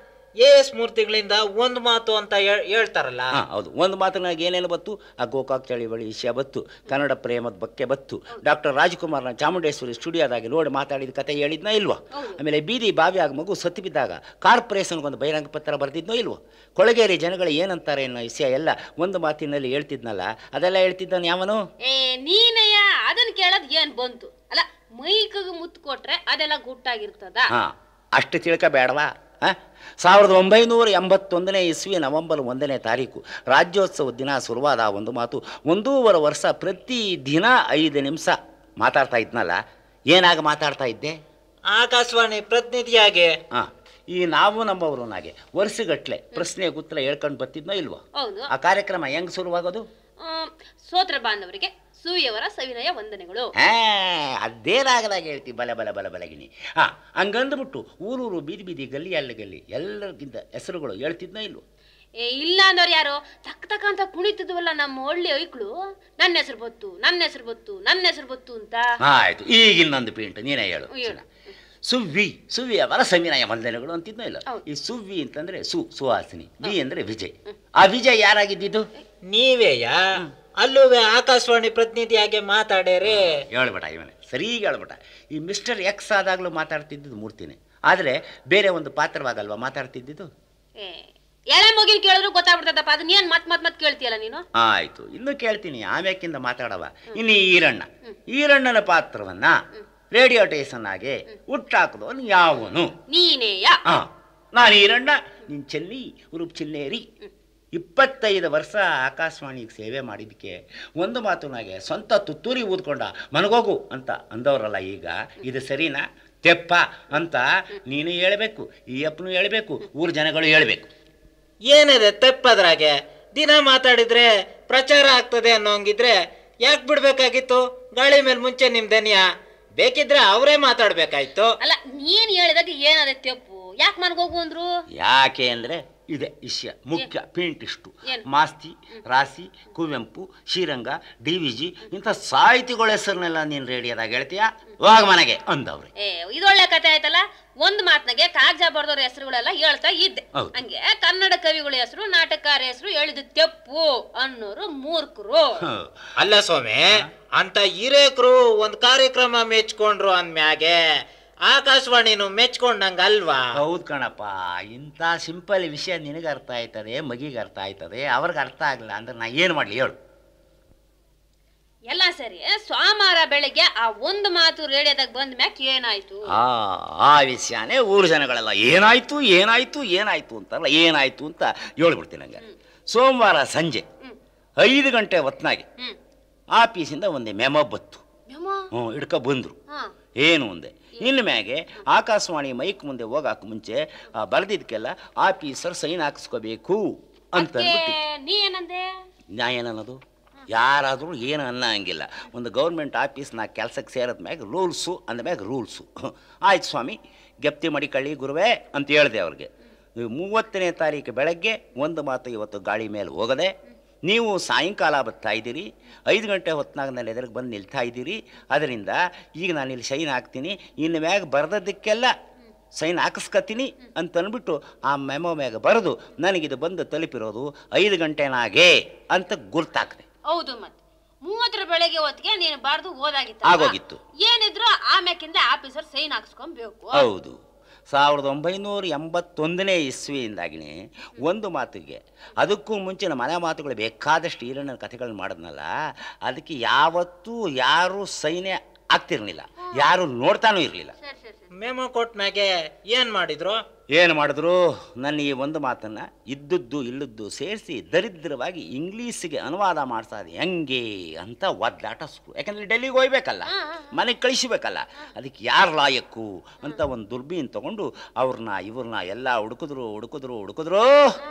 ಎ ಎಸ್ ಮೂರ್ತಿಗಳಿಂದ ಒಂದ್ ಮಾತು ಅಂತ ಹೇಳ್- ಹೇಳ್ತಾರಲ್ಲ ಹಾಂ ಹೌದು ಒಂದು ಮಾತಿನಾಗ ಏನೇನು ಬತ್ತು ಆ ಗೋಕಾಕ್ ಚಳಿವಳಿ ವಿಷಯ ಬತ್ತು ಕನ್ನಡ ಪ್ರೇಮದ ಬಗ್ಗೆ ಬತ್ತು ಡಾಕ್ಟರ್ ರಾಜ್ಕುಮಾರ್ನ ಚಾಮುಂಡೇಶ್ವರಿ ಸ್ಟುಡಿಯೋದಾಗಿ ನೋಡಿ ಮಾತಾಡಿದ ಕತೆ ಹೇಳಿದ್ನೋ ಇಲ್ವೋ ಆಮೇಲೆ ಬೀದಿ ಬಾವಿಯಾಗ ಮಗು ಸತ್ತು ಬಿದ್ದಾಗ ಕಾರ್ಪೊರೇಷನ್ಗೊಂದು ಬಹಿರಂಗ ಪತ್ರ ಬರೆದಿದ್ನೋ ಇಲ್ವೋ ಕೊಳಗೇರಿ ಜನಗಳು ಏನಂತಾರೆ ಅನ್ನೋ ವಿಷಯ ಎಲ್ಲ ಒಂದು ಮಾತಿನಲ್ಲಿ ಹೇಳ್ತಿದ್ನಲ್ಲ ಅದೆಲ್ಲ ಹೇಳ್ತಿದ್ದಾನೆ ಯಾವನು ಏ ನೀನಯ್ಯ ಅದನ್ನ ಕೇಳೋದ್ ಏನ್ ಬಂತು ಅಲ್ಲ ಮೈಕಗ್ ಮುತ್ತು ಕೊಟ್ರೆ ಅದೆಲ್ಲ ಗುಟ್ಟಾಗಿರ್ತದ ಹಾಂ ಅಷ್ಟು ತಿಳ್ಕಬೇಡವಾ ಹಾಂ ಸಾವಿರದ ಒಂಬೈನೂರ ಎಂಬತ್ತೊಂದನೇ ಇಸ್ವಿ ನವೆಂಬರ್ ಒಂದನೇ ತಾರೀಕು ರಾಜ್ಯೋತ್ಸವ ದಿನ ಶುರುವಾದ ಆ ಒಂದು ಮಾತು ಒಂದೂವರೆ ವರ್ಷ ಪ್ರತಿ ದಿನ ಐದು ನಿಮಿಷ ಮಾತಾಡ್ತಾ ಇದ್ನಲ್ಲ ಏನಾಗ ಮಾತಾಡ್ತಾ ಇದ್ದೆ ಆಕಾಶವಾಣಿ ಪ್ರತಿನಿಧಿಯಾಗಿ ಹಾಂ ಈ ನಾವು ನಮ್ಮವರು ನಾಗೆ ವರ್ಷಗಟ್ಲೆ ಪ್ರಶ್ನೆ ಉತ್ತರ ಹೇಳ್ಕೊಂಡು ಬರ್ತಿದ್ನೋ ಇಲ್ವೋ ಹೌದು ಆ ಕಾರ್ಯಕ್ರಮ ಹೆಂಗ್ ಶುರುವಾಗೋದು ಆ, ಸೋತ್ರ ಬಾಂಧವರಿಗೆ ಸೂರ್ಯವರ ಸವಿನಯ ವಂದನೆಗಳು ಹಾ ಅದೇನಾಗದಾಗ ಹೇಳ್ತಿ ಬಲ ಬಲ ಬಲ ಬಲಗಿನಿ ಹಾ ಹಂಗಂದ್ಬಿಟ್ಟು ಊರೂರು ಬೀದಿ ಬೀದಿ ಗಲ್ಲಿ ಅಲ್ಲ ಗಲ್ಲಿ ಎಲ್ಲರಿಗಿಂತ ಹೆಸರುಗಳು ಹೇಳ್ತಿದ್ನೋ ಇಲ್ವೋ ಏ ಇಲ್ಲ ಅಂದವ್ರು ಯಾರು ತಕ್ಕ ತಕ್ಕ ಅಂತ ಕುಣಿತಿದ್ವಲ್ಲ ನಮ್ಮ ಒಳ್ಳೆ ಐಕ್ಳು ನನ್ನ ಹೆಸರು ಬತ್ತು ನನ್ನ ಹೆಸರು ಬತ್ತು ನನ್ನ ಹೆಸರು ಬತ್ತು ಅಂತ ಆಯ್ತು ಈಗ ಇನ್ನೊಂದು ಪಿಂಟ್ ನೀನೇ ಹೇಳು ಹೇಳು. ಸುವ್ವಿ ಸುವ್ವಿ ಅವರ ಸವಿನಯ ವಂದನೆಗಳು ಅಂತಿದ್ನೋ ಇಲ್ಲ ಹೌದು. ಈ ಸುವ್ವಿ ಅಂತಂದ್ರೆ ಸು ಸುಹಾಸಿನಿ ವಿ ಅಂದ್ರೆ ವಿಜಯ್ ಆ ವಿಜಯ್ ಯಾರಾಗಿದ್ದಿದ್ದು ನೀವೇಯ ಅಲ್ಲೂವೆ ಆಕಾಶವಾಣಿ ಪ್ರತಿನಿಧಿಯಾಗಿ ಮಾತಾಡ್ಯಾರೆ ಹೇಳ್ಬೇಡ ಇವನೇ ಸರಿ ಹೇಳ್ಬೇಡ ಈ ಮಿಸ್ಟರ್ ಎಕ್ಸ್ ಆದಾಗಲೂ ಮಾತಾಡ್ತಿದ್ದಿದ್ದು ಮೂರ್ತಿನೇ ಆದರೆ ಬೇರೆ ಒಂದು ಪಾತ್ರವಾಗಲ್ವಾ ಮಾತಾಡ್ತಿದ್ದಿದ್ದು ಏ ಎಳೆ ಮಗಿನ ಕೇಳಿದ್ರು ಗೊತ್ತಾಗ್ಬಿಡ್ತದಪ್ಪ ಅದನ್ನ ಏನ್ ಮತ್ ಮತ್ ಮತ್ ಕೇಳ್ತೀಯಲ್ಲ ನೀನು ಆಯ್ತು ಇನ್ನು ಕೇಳ್ತೀನಿ ಆಮ್ಯಾಕಿಂದ ಮಾತಾಡವ ಇನ್ನು ಈ ಈರಣ್ಣ ಈರಣ್ಣನ ಪಾತ್ರವನ್ನ ರೇಡಿಯೋ ಟೇಷನ್ ಆಗಿ ಹುಟ್ಟಾಕದವನು ಯಾವನು ನೀನೇಯ ಆ ನಾನು ಈರಣ್ಣ ನೀನ್ ಚೆನ್ನಿ ಉರುಪ್ ಚಿನ್ನೇರಿ ಇಪ್ಪತ್ತೈದು ವರ್ಷ ಆಕಾಶವಾಣಿಗೆ ಸೇವೆ ಮಾಡಿದ್ದಕ್ಕೆ ಒಂದು ಮಾತುನಾಗೆ ಸ್ವಂತ ತುತ್ತೂರಿ ಊದ್ಕೊಂಡ ಮನಗೋಗು ಅಂತ ಅಂದವರಲ್ಲ ಈಗ ಇದು ಸರಿನಾ ತೆಪ್ಪ ಅಂತ ನೀನು ಹೇಳಬೇಕು ಈ ಅಪ್ಪನು ಹೇಳಬೇಕು ಊರ ಜನಗಳು ಹೇಳಬೇಕು ಏನಿದೆ ತಪ್ಪದ್ರಾಗೆ ದಿನ ಮಾತಾಡಿದ್ರೆ ಪ್ರಚಾರ ಆಗ್ತದೆ ಅನ್ನೋಂಗಿದ್ರೆ ಯಾಕೆ ಬಿಡ್ಬೇಕಾಗಿತ್ತು ಗಾಳಿ ಮೇಲೆ ಮುಂಚೆ ನಿಮ್ ದನಿಯ ಬೇಕಿದ್ರೆ ಅವರೇ ಮಾತಾಡ್ಬೇಕಾಯ್ತು ಅಲ್ಲ ನೀನ್ ಹೇಳಿದಾಗ ಏನದೆ ತೆಪ್ಪು ಯಾಕೆ ಮನ್ಗೋಗು ಅಂದ್ರು ಯಾಕೆ ಅಂದರೆ ಇದೆ ವಿಷಯ ಮುಖ್ಯ ಪಿಂಟ್ ಇಷ್ಟು ಏನು? Masti Rasi Kuvempu Shriranga D V G ಇಂಥ ಸಾಹಿತಿಗಳ ಹೆಸರನ್ನೆಲ್ಲ ನೀನು ರೇಡಿಯೋದಾಗ ಹೇಳ್ತೀಯಾ ಹೋಗ ಮನೆಗೆ ಅಂದವ್ರೆ ಏ ಇದೊಳ್ಳೆ ಕತೆ ಆಯ್ತಲ್ಲ ಒಂದ್ ಮಾತ್ನಾಗೆ ಕಾಗಜ ಬರ್ದವ್ರ ಹೆಸರುಗಳೆಲ್ಲ ಹೇಳ್ತಾ ಇದ್ದೆ ಹೌದು. ಹಂಗೆ ಕನ್ನಡ ಕವಿಗಳ ಹೆಸರು ನಾಟಕಕಾರ ಹೆಸರು ಹೇಳಿದ ತೆಪ್ಪು ಅನ್ನೋರು ಮೂರ್ಖರು ಹ. ಅಲ್ಲ ಸ್ವಾಮಿ ಅಂತ ಹಿರೇಕರು ಒಂದ್ ಕಾರ್ಯಕ್ರಮ ಮೆಚ್ಕೊಂಡ್ರು ಅಂದ್ಮ್ಯಾಗೆ ಆಕಾಶವಾಣಿನು ಮೆಚ್ಕೊಂಡಂಗ ಅಲ್ವಾ ಹೌದು ಕಣಪ್ಪ ಇಂಥ ಸಿಂಪಲ್ ವಿಷಯ ನಿನಗೆ ಅರ್ಥ ಆಯ್ತದೆ ಮಗಿಗೆ ಅರ್ಥ ಆಯ್ತದೆ ಅವ್ರಿಗೆ ಅರ್ಥ ಆಗಲ್ಲ ಅಂದ್ರೆ ನಾ ಏನು ಮಾಡಲಿ ಹೇಳು ಎಲ್ಲ ಸರಿ ಸೋಮವಾರ ಬೆಳಗ್ಗೆ ಆ ಒಂದು ಮಾತು ರೇಡಿಯೋದಾಗ ಬಂದ ಮ್ಯಾಕ್ ಏನಾಯ್ತು ಆ ಆ ವಿಷಯನೇ ಊರು ಜನಗಳೆಲ್ಲ ಏನಾಯ್ತು ಏನಾಯ್ತು ಏನಾಯ್ತು ಅಂತಾರಲ್ಲ ಏನಾಯ್ತು ಅಂತ ಹೇಳ್ಬಿಡ್ತೀನಿ ನಂಗೆ ಸೋಮವಾರ ಸಂಜೆ ಐದು ಗಂಟೆ ಹೊತ್ನಾಗೆ ಹ್ಮ್ ಆಫೀಸಿಂದ ಒಂದು ಮೆಮೊ ಬತ್ತು ಮೆಮೊ? ಹ್ಞೂ ಹಿಡ್ಕೊ ಬಂದರು ಹಾ ಏನು ಒಂದೆ ಇನ್ನು ಮ್ಯಾಗೆ ಆಕಾಶವಾಣಿ ಮೈಕ್ ಮುಂದೆ ಹೋಗಾಕ ಮುಂಚೆ ಆ ಬರೆದಿದ್ದಕ್ಕೆಲ್ಲ ಆಫೀಸರ್ ಸೈನ್ ಹಾಕಿಸ್ಕೋಬೇಕು ಅಂತ ಅದ್ಕೆ ಅಂದ್ಬಿಟ್ಟು ನೀ ಏನಂದೆ ನಾ ಏನನ್ನೋದು ಯಾರಾದರೂ ಏನು ಅನ್ನೋ ಹಂಗಿಲ್ಲ ಒಂದು ಗೌರ್ಮೆಂಟ್ ಆಫೀಸ್ ನಾ ಕೆಲ್ಸಕ್ಕೆ ಸೇರಿದ ಮ್ಯಾಗ ರೂಲ್ಸು ಅಂದ ಮ್ಯಾಗ ರೂಲ್ಸು ಆಯ್ತು ಸ್ವಾಮಿ ಗೆಪ್ತಿ ಮಡಿಕಳ್ಳಿ ಗುರುವೇ ಅಂತ ಹೇಳಿದೆ ಅವ್ರಿಗೆ ಮೂವತ್ತನೇ ತಾರೀಕು ಬೆಳಗ್ಗೆ ಒಂದು ಮಾತು ಇವತ್ತು ಗಾಳಿ ಮೇಲೆ ಹೋಗದೆ ನೀವು ಸಾಯಂಕಾಲ ಬರ್ತಾ ಇದ್ದೀರಿ ಐದು ಗಂಟೆ ಹೊತ್ನಾಗ ನಾನು ಎದುರಿಗೆ ಬಂದು ನಿಲ್ತಾ ಇದ್ದೀರಿ ಅದರಿಂದ ಈಗ ನಾನು ಇಲ್ಲಿ ಸೈನ್ ಹಾಕ್ತೀನಿ ಇನ್ನು ಮ್ಯಾಗ ಬರೆದದ್ದಕ್ಕೆಲ್ಲ ಸೈನ್ ಹಾಕಿಸ್ಕತ್ತೀನಿ ಅಂತ ಅಂದ್ಬಿಟ್ಟು ಆ ಮೆಮೊ ಮ್ಯಾಗ ಬರೆದು ನನಗಿದು ಬಂದು ತಲುಪಿರೋದು ಐದು ಗಂಟೆನಾಗೆ ಅಂತ ಗುರ್ತಾಕ್ದೆ ಹೌದು ಮತ್ತೆ ಮೂವತ್ತರ ಬೆಳಗ್ಗೆ ಹೊತ್ತಿಗೆ ನೀನು ಬಾರ್ದು ಓದಾಗಿತ್ತು ಆಗೋಗಿತ್ತು. ಏನಿದ್ರು ಆಮ್ಯಾಕಿಂದ ಆಫೀಸರ್ ಸೈನ್ ಹಾಕ್ಸ್ಕೊಂಬೇಕು ಹೌದು ಸಾವಿರದ ಒಂಬೈನೂರ ಎಂಬತ್ತೊಂದನೇ ಇಸ್ವಿಯಿಂದಾಗಿನೇ ಒಂದು ಮಾತಿಗೆ ಅದಕ್ಕೂ ಮುಂಚೆ ನಮ್ಮ ಮನೆ ಮಾತುಗಳು ಬೇಕಾದಷ್ಟು ಈರಣ್ಣ ಕಥೆಗಳನ್ನ ಮಾಡಿದ್ನಲ್ಲ ಅದಕ್ಕೆ ಯಾವತ್ತೂ ಯಾರೂ ಸೈನ್ಯ ಆಗ್ತಿರ್ಲಿಲ್ಲ ಯಾರು ನೋಡ್ತಾನೂ ಇರಲಿಲ್ಲ ಸರಿ ಸರಿ ಸರಿ ಮೆಮೊ ಕೊಟ್ಮ್ಯಾಗೆ ಏನ್ ಮಾಡಿದ್ರು ಏನು ಮಾಡಿದ್ರು ನನ್ನ ಈ ಒಂದು ಮಾತನ್ನು ಇದ್ದದ್ದು ಇಲ್ಲದ್ದು ಸೇರಿಸಿ ದರಿದ್ರವಾಗಿ ಇಂಗ್ಲೀಷಿಗೆ ಅನುವಾದ ಮಾಡ್ಸೋದು ಹೆಂಗೆ ಅಂತ ಒದ್ದಾಟ ಶುರು ಯಾಕಂದ್ರೆ ಡೆಲ್ಲಿಗೆ ಹೋಗ್ಬೇಕಲ್ಲ ಮನೆಗೆ ಕಳಿಸ್ಬೇಕಲ್ಲ ಅದಕ್ಕೆ ಯಾರು ಲಾಯಕ್ಕು ಅಂತ ಒಂದು ದುರ್ಬೀನ್ ತಗೊಂಡು ಅವ್ರನ್ನ ಇವ್ರನ್ನ ಎಲ್ಲ ಹುಡುಕಿದ್ರು ಹುಡುಕಿದ್ರು ಹುಡುಕಿದ್ರು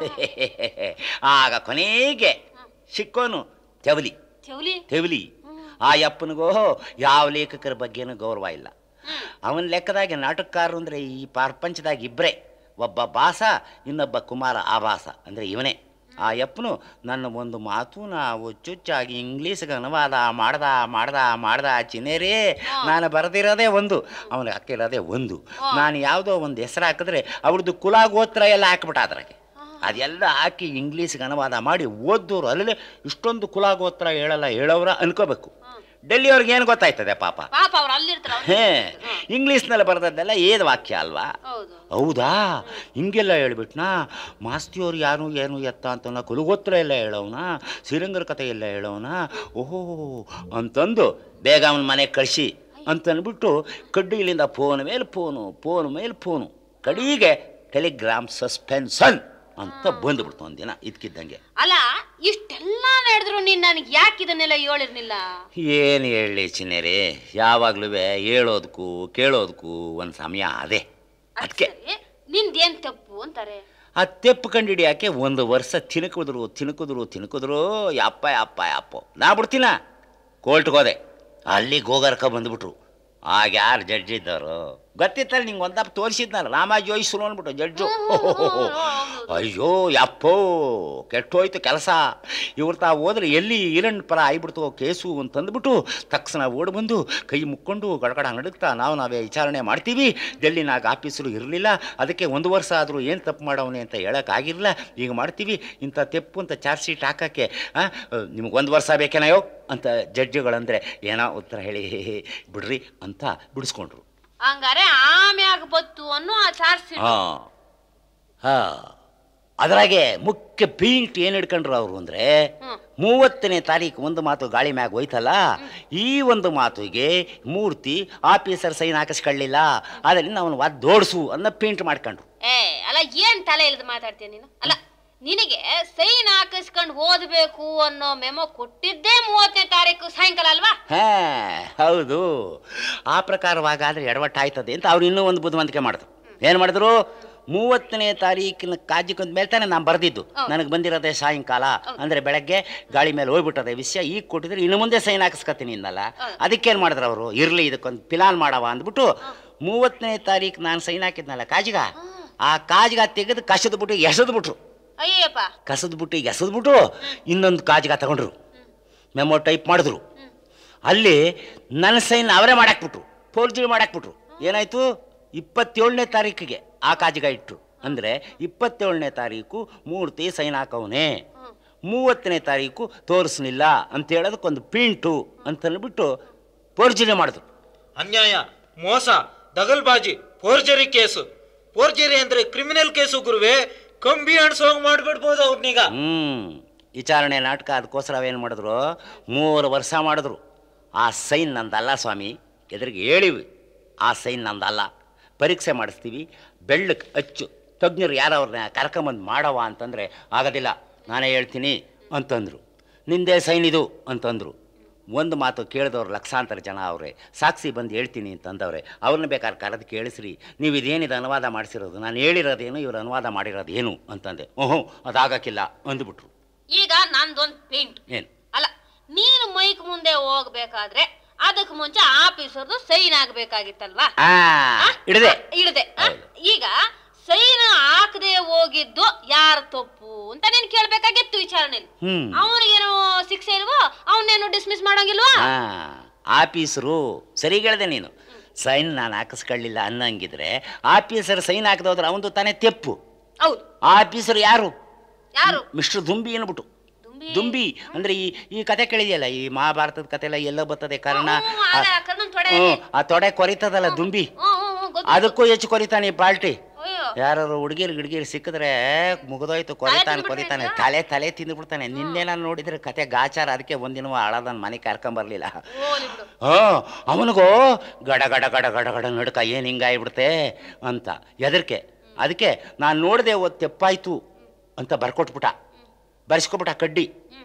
ಆಗ ಕೊನೆಗೆ ಸಿಕ್ಕೋನು ತೆವಲಿ ಚೌಲಿ ತೆವಲಿ ಆ ಯಪ್ಪನಿಗೋ ಯಾವ ಲೇಖಕರ ಬಗ್ಗೆನೂ ಗೌರವ ಇಲ್ಲ ಅವನ ಲೆಕ್ಕದಾಗೆ ನಾಟಕಕಾರರು ಅಂದರೆ ಈ ಪ್ರಪಂಚದಾಗ ಇಬ್ಬರೇ ಒಬ್ಬ ಬಾಸ ಇನ್ನೊಬ್ಬ ಕುಮಾರ ಆಭಾಸ ಅಂದರೆ ಇವನೇ ಆ ಯಪ್ಪನು ನನ್ನ ಒಂದು ಮಾತು ನಾವು ಚುಚ್ಚಾಗಿ ಇಂಗ್ಲೀಷ್ಗೆ ಅನುವಾದ ಮಾಡ್ದ ಮಾಡ್ದ ಮಾಡ್ದ ಚಿನೇರೇ ನಾನು ಬರೆದಿರೋದೇ ಒಂದು ಅವನಿಗೆ ಹಾಕಿರೋದೇ ಒಂದು ನಾನು ಯಾವುದೋ ಒಂದು ಹೆಸರು ಹಾಕಿದ್ರೆ ಅವ್ರದ್ದು ಕುಲ ಗೋತ್ರ ಎಲ್ಲ ಹಾಕ್ಬಿಟ್ಟ ಅದ್ರಾಗೆ ಅದೆಲ್ಲ ಹಾಕಿ ಇಂಗ್ಲೀಷ್ಗೆ ಅನುವಾದ ಮಾಡಿ ಓದ್ದೋರು ಅಲ್ಲೇ ಇಷ್ಟೊಂದು ಕುಲ ಗೋತ್ರ ಹೇಳಲ್ಲ ಹೇಳೋರ ಅನ್ಕೋಬೇಕು ಡೆಲ್ಲಿಯವ್ರಿಗೆ ಏನು ಗೊತ್ತಾಯ್ತದೆ ಪಾಪ ಪಾಪ ಅವ್ರು ಅಲ್ಲಿರ್ತಾರ ಅವ್ರು ಹೇ ಇಂಗ್ಲೀಷ್ನಲ್ಲಿ ಬರೆದದ್ದೆಲ್ಲ ಏದು ವಾಕ್ಯ ಅಲ್ವಾ ಹೌದು ಹೌದಾ ಹಿಂಗೆಲ್ಲ ಹೇಳ್ಬಿಟ್ನಾ ಮಾಸ್ತಿಯವ್ರು ಯಾರು ಏನು ಎತ್ತ ಅಂತನ ಕುಲಗೋತ್ರ ಎಲ್ಲ ಹೇಳೋನ ಶ್ರೀರಂಗರ ಕಥೆ ಎಲ್ಲ ಹೇಳೋನ ಓಹೋ ಅಂತಂದು ಬೇಗ ಅವನ ಮನೆಗೆ ಕಳಿಸಿ ಅಂತಂದ್ಬಿಟ್ಟು ಕಡ್ಡಿಲಿಂದ ಫೋನ್ ಮೇಲೆ ಫೋನು ಫೋನ್ ಮೇಲೆ ಫೋನು ಕಡೆಗೆ ಟೆಲಿಗ್ರಾಮ್ ಸಸ್ಪೆನ್ಸನ್ ಅಂತ ಬಂದುಬಿಡ್ತು ಒಂದಿನ ಇದಕ್ಕಿದ್ದಂಗೆ ಅಲ್ಲ ಇಷ್ಟೆಲ್ಲ ನಡೆದ್ರು ನೀನ್ ನನಗೆ ಯಾಕೆ ಇದನ್ನೆಲ್ಲ ಹೇಳಿರ್ಲಿಲ್ಲ ಏನು ಹೇಳಲಿ ಚಿನ್ನೇರಿ ಯಾವಾಗ್ಲೂ ಹೇಳೋದಕ್ಕೂ ಕೇಳೋದಕ್ಕೂ ಒಂದು ಸಮಯ ಅದೇ ಅದ್ ಅದಕ್ಕೆ ಸರಿ ನಿಂದೇನ್ ತಪ್ಪು ಅಂತಾರೆ ಆ ತೆಪ್ಪು ಕಂಡಿಡಿಯಾಕೆ ಒಂದು ವರ್ಷ ತಿನ್ಕಿದ್ರು ತಿನ್ಕಿದ್ರು ತಿನ್ಕಿದ್ರು ಯಪ್ಪ ಯಪ್ಪ ಯಪ್ಪೋ ನಾ ಬಿಡ್ತೀನ ಕೋರ್ಟ್ಗೆ ಹೋದೆ ಅಲ್ಲಿ ಗೋಗರ್ಕ ಬಂದ್ಬಿಟ್ರು ಆಗ ಯಾರು ಜಡ್ಜ್ ಇದ್ದವರು ಗೊತ್ತಿತ್ತಲ್ಲ ನಿಂಗೆ ಒಂದಪ್ಪ ತೋರಿಸಿದ್ನಲ್ಲ ರಾಮ ಜೋಯಿಸ್ರು ಅಂದ್ಬಿಟ್ಟು ಜಡ್ಜು ಅಯ್ಯೋ ಯಪ್ಪೋ ಕೆಟ್ಟೋಯ್ತು ಕೆಲಸ ಇವ್ರು ತಾ ಹೋದ್ರೆ ಎಲ್ಲಿ ಈರಣ್ಣ ಪರ ಆಗ್ಬಿಡ್ತು ಕೇಸು ಅಂತಂದ್ಬಿಟ್ಟು ತಕ್ಷಣ ಓಡಿ ಬಂದು ಕೈ ಮುಕ್ಕೊಂಡು ಗಡಗಡ ನಡುಗ್ತಾ ನಾವು ನಾವೇ ವಿಚಾರಣೆ ಮಾಡ್ತೀವಿ ಡೆಲ್ಲಿನಾಗ ಆಫೀಸರು ಇರಲಿಲ್ಲ ಅದಕ್ಕೆ ಒಂದು ವರ್ಷ ಆದರೂ ಏನು ತಪ್ಪು ಮಾಡವನೆ ಅಂತ ಹೇಳೋಕ್ಕಾಗಿರಲಿಲ್ಲ ಈಗ ಮಾಡ್ತೀವಿ ಇಂಥ ತೆಪ್ಪು ಅಂತ ಚಾರ್ಜ್ ಶೀಟ್ ಹಾಕೋಕ್ಕೆ ನಿಮ್ಗೆ ಒಂದು ವರ್ಷ ಬೇಕೇನಾಯೋ ಅಂತ ಜಡ್ಜುಗಳಂದರೆ ಏನೋ ಉತ್ತರ ಹೇಳಿ ಬಿಡ್ರಿ ಅಂತ ಬಿಡಿಸ್ಕೊಂಡ್ರು ಹಂಗಾರೆ ಆಮ್ಯಾಗ ಬತ್ತು ಅನ್ನೋ ಆ ಚಾರ್ಜ್ ಹಾಂ ಹಾಂ ಅದ್ರಾಗೆ ಮುಖ್ಯ ಪೀಂಟ್ ಏನು ಹಿಡ್ಕೊಂಡ್ರು ಅವರು ಅಂದರೆ ಮೂವತ್ತನೇ ತಾರೀಕು ಒಂದು ಮಾತು ಗಾಳಿ ಮ್ಯಾಗ ಹೋಯ್ತಲ್ಲ ಈ ಒಂದು ಮಾತಿಗೆ ಮೂರ್ತಿ ಆಫೀಸರ್ ಸೈನ್ ಹಾಕಿಸ್ಕೊಳ್ಳಿಲ್ಲ ಅದರಿಂದ ಅವನು ಒದ್ದೋಡ್ಸು ಅನ್ನೋ ಪೇಂಟ್ ಮಾಡ್ಕೊಂಡ್ರು ಏ ಅಲ್ಲ ಏನ್ ತಲೆ ಇಲ್ದ ಮಾತಾಡ್ತೀಯ ನೀನು ಅಲ್ಲ ನಿನಗೆ ಸೈನ್ ಹಾಕಿಸ್ಕೊಂಡು ಓದ್ಬೇಕು ಅನ್ನೋ ಮೆಮೊ ಕೊಟ್ಟಿದ್ದೇ ಮೂವತ್ತನೇ ತಾರೀಕು ಸಾಯಂಕಾಲ ಅಲ್ವಾ ಹಾ ಹೌದು ಆ ಪ್ರಕಾರವಾಗಾದ್ರೆ ಎಡವಟ್ಟಾಯ್ತದೆ ಅಂತ ಅವ್ರು ಇನ್ನೂ ಒಂದು ಬುದ್ಧಿವಂತಿಕೆ ಮಾಡಿದ್ರು ಏನು ಮಾಡಿದ್ರು ಮೂವತ್ತನೇ ತಾರೀಕಿನ ಕಾಜಿಕೊಂದ ಮೇಲೆ ತಾನೇ ನಾನು ಬರೆದಿದ್ದು ನನಗೆ ಬಂದಿರೋದೇ ಸಾಯಂಕಾಲ ಅಂದ್ರೆ ಬೆಳಗ್ಗೆ ಗಾಳಿ ಮೇಲೆ ಹೋಗ್ಬಿಟ್ಟದೆ ವಿಷಯ ಈಗ ಕೊಟ್ಟಿದ್ರೆ ಇನ್ನು ಮುಂದೆ ಸೈನ್ ಹಾಕಿಸ್ಕತೀನಿ ಇನ್ನಲ್ಲ ಅದಕ್ಕೇನು ಮಾಡಿದ್ರು ಅವರು ಇರಲಿ ಇದಕ್ಕೊಂದು ಪ್ಲಾನ್ ಮಾಡವ ಅಂದ್ಬಿಟ್ಟು ಮೂವತ್ತನೇ ತಾರೀಕು ನಾನು ಸೈನ್ ಹಾಕಿದ್ನಲ್ಲ ಕಾಜಿಗ ಆ ಕಾಜಿಗ ತೆಗೆದು ಕಸದ್ಬಿಟ್ಟು ಎಸೆದ್ಬಿಟ್ರು ಅಯ್ಯಪ್ಪ ಕಸದ್ಬಿಟ್ಟು ಎಸೆದ್ಬಿಟ್ಟು ಇನ್ನೊಂದು ಕಾಜಿಗ ತಗೊಂಡ್ರು ಮೆಮೊ ಟೈಪ್ ಮಾಡಿದ್ರು ಅಲ್ಲಿ ನನ್ನ ಸೈನ್ ಅವರೇ ಮಾಡಾಕ್ಬಿಟ್ರು ಫೋರ್ಜರಿ ಮಾಡಾಕ್ಬಿಟ್ರು ಏನಾಯ್ತು ಇಪ್ಪತ್ತೇಳನೇ ತಾರೀಕಿಗೆ ಆ ಕಾಜಿಗ ಇಟ್ರು ಅಂದರೆ ಇಪ್ಪತ್ತೇಳನೇ ತಾರೀಕು ಮೂರ್ತಿ ಸೈನ್ ಹಾಕವನೇ ಮೂವತ್ತನೇ ತಾರೀಕು ತೋರಿಸ್ಲಿಲ್ಲ ಅಂತ ಹೇಳೋದಕ್ಕೊಂದು ಪ್ರಿಂಟು ಅಂತ ಅಂದ್ಬಿಟ್ಟು ಫೋರ್ಜರಿ ಮಾಡಿದ್ರು ಅನ್ಯಾಯ ಮೋಸ ದಗಲ್ಬಾಜಿ ಫೋರ್ಜರಿ ಕೇಸು ಫೋರ್ಜರಿ ಅಂದ್ರೆ ಕ್ರಿಮಿನಲ್ ಕೇಸು ಗುರುವೆ ಕಂಬಿ ಅಣ್ಸೋಂಗ್ ಮಾಡ್ಬಿಡ್ಬೋದು ಅವ್ರನ್ನೀಗ ಹ್ಮ್ ವಿಚಾರಣೆ ನಾಟಕ ಅದಕ್ಕೋಸ್ಕರ ಅವೇನು ಮಾಡಿದ್ರು ಮೂರು ವರ್ಷ ಮಾಡಿದ್ರು ಆ ಸೈನ್ ನಂದಲ್ಲ ಸ್ವಾಮಿ ಎದುರಿಗೆ ಹೇಳಿವಿ ಆ ಸೈನ್ ನಂದಲ್ಲ ಪರೀಕ್ಷೆ ಮಾಡಿಸ್ತೀವಿ ಬೆಳ್ಳಕ್ಕೆ ಅಚ್ಚು ತಜ್ಞರು ಯಾರವ್ರನ್ನ ಕರ್ಕೊಂಬಂದು ಮಾಡವ ಅಂತಂದರೆ ಆಗೋದಿಲ್ಲ ನಾನೇ ಹೇಳ್ತೀನಿ ಅಂತಂದರು ನಿಂದೇ ಸೈನ್ ಇದು ಅಂತಂದರು ಒಂದು ಮಾತು ಕೇಳಿದವ್ರು ಲಕ್ಷಾಂತರ ಜನ ಅವರೇ ಸಾಕ್ಷಿ ಬಂದು ಹೇಳ್ತೀನಿ ಅಂತಂದವ್ರೆ ಅವ್ರನ್ನ ಬೇಕಾದ್ರೆ ಕರೆದು ಕೇಳಿಸ್ರಿ ನೀವು ಇದೇನಿದು ಅನುವಾದ ಮಾಡಿಸಿರೋದು ನಾನು ಹೇಳಿರೋದೇನು ಇವ್ರು ಅನುವಾದ ಮಾಡಿರೋದು ಏನು ಅಂತಂದೆ ಓಹೋ ಅದಾಗಕ್ಕಿಲ್ಲ ಅಂದ್ಬಿಟ್ರು ಈಗ ನಂದೊಂದ್ ಪಿಂಟ್ ಏನು ಅಲ್ಲ ನೀನು ಮೈಕ್ ಮುಂದೆ ಹೋಗ್ಬೇಕಾದ್ರೆ ಅದಕ್ಕೆ ಮುಂಚೆ ಆಫೀಸರ್ದು ಸೈನ್ ಆಗ್ಬೇಕಾಗಿತ್ತಲ್ವಾ ಆ ಹಿಡಿದೆ ಇಡದೆ ಈಗ ಸೈನ್ ಹಾಕದೆ ಹೋಗಿದ್ದು ಯಾರ ತಪ್ಪು ಅಂತ ನೀನ್ ಕೇಳ್ಬೇಕಾಗಿತ್ತು ವಿಚಾರಣೆಯಲ್ಲಿ ಹ್ಮ್ ಅವನಿಗೇನೋ ಶಿಕ್ಷೆ ಇಲ್ವೋ ಅವನೇನು ಡಿಸ್ಮಿಸ್ ಮಾಡಂಗಿಲ್ವಾ ಹಾ ಆಫೀಸರು ಸರಿ ಹೇಳ್ದೆ ನೀನು ಸೈನ್ ನಾನು ಹಾಕಿಸ್ಕೊಳ್ಳಿಲ್ಲ ಅನ್ನಂಗಿದ್ರೆ ಆಫೀಸರ್ ಸೈನ್ ಹಾಕದೋದ್ರೆ ಅವನು ತಾನೇ ತೆಪ್ಪು ಹೌದು ಆಫೀಸರ್ ಯಾರು ಯಾರು ಮಿಸ್ಟರ್ ದುಂಬಿ ಅನ್ಬಿಟ್ಟು ದುಂಬಿ ದುಂಬಿ ಅಂದ್ರೆ ಈ ಈ ಕತೆ ಕೇಳಿದೆಯಲ್ಲ ಈ ಮಹಾಭಾರತದ ಕತೆ ಎಲ್ಲ ಎಲ್ಲ ಬರ್ತದೆ ಕಾರಣ ಹ್ಮ್, ಅದ ಕರ್ಣನ್ ತೊಡೆ ಹ್ಮ್, ಆ ತೊಡೆ ಕೊರಿತದಲ್ಲ ದುಂಬಿ ಹ್ಮ್ ಹ್ಮ್ ಹ್ಮ್ ಗೊತ್ತು ಅದಕ್ಕೂ ಹೆಚ್ಚು ಕೊರಿತಾನೆ ಈ ಪಾಲ್ಟಿ ಅಯ್ಯೋ ಯಾರು ಹುಡುಗಿರು ಗಿಡ್ಗಿರು ಸಿಕ್ಕಿದ್ರೆ ಮುಗಿದೋಯ್ತು ಕೊರಿತಾನೆ ಕೊರಿತಾನೆ ತಲೆ ತಲೆ ತಿಂದ್ಬಿಡ್ತಾನೆ ನಿನ್ನೆ ನಾನು ನೋಡಿದ್ರೆ ಕತೆ ಗಾಚಾರ ಅದಕ್ಕೆ ಒಂದಿನ ಹಳದನ್ ಮನೆ ಕರ್ಕೊಂಬರ್ಲಿಲ್ಲ ಹೋಗ್ಲಿ ಬಿಡು ಹಾ ಅವನಿಗೂ ಗಡ ಗಡ ಗಡ ಗಡ ಗಡ ನಡ್ಕ ಏನು ಹಿಂಗಾಗ್ಬಿಡ್ತೆ ಅಂತ ಎದರ್ಕೆ ಅದಕ್ಕೆ ನಾನು ನೋಡಿದೆ ಓದ್ ತೆಪ್ಪಾಯ್ತು ಅಂತ ಬರ್ಕೊಟ್ಬಿಟ್ಟ ಬರ್ಸ್ಕೊಬಿಟ್ಟ ಕಡ್ಡಿ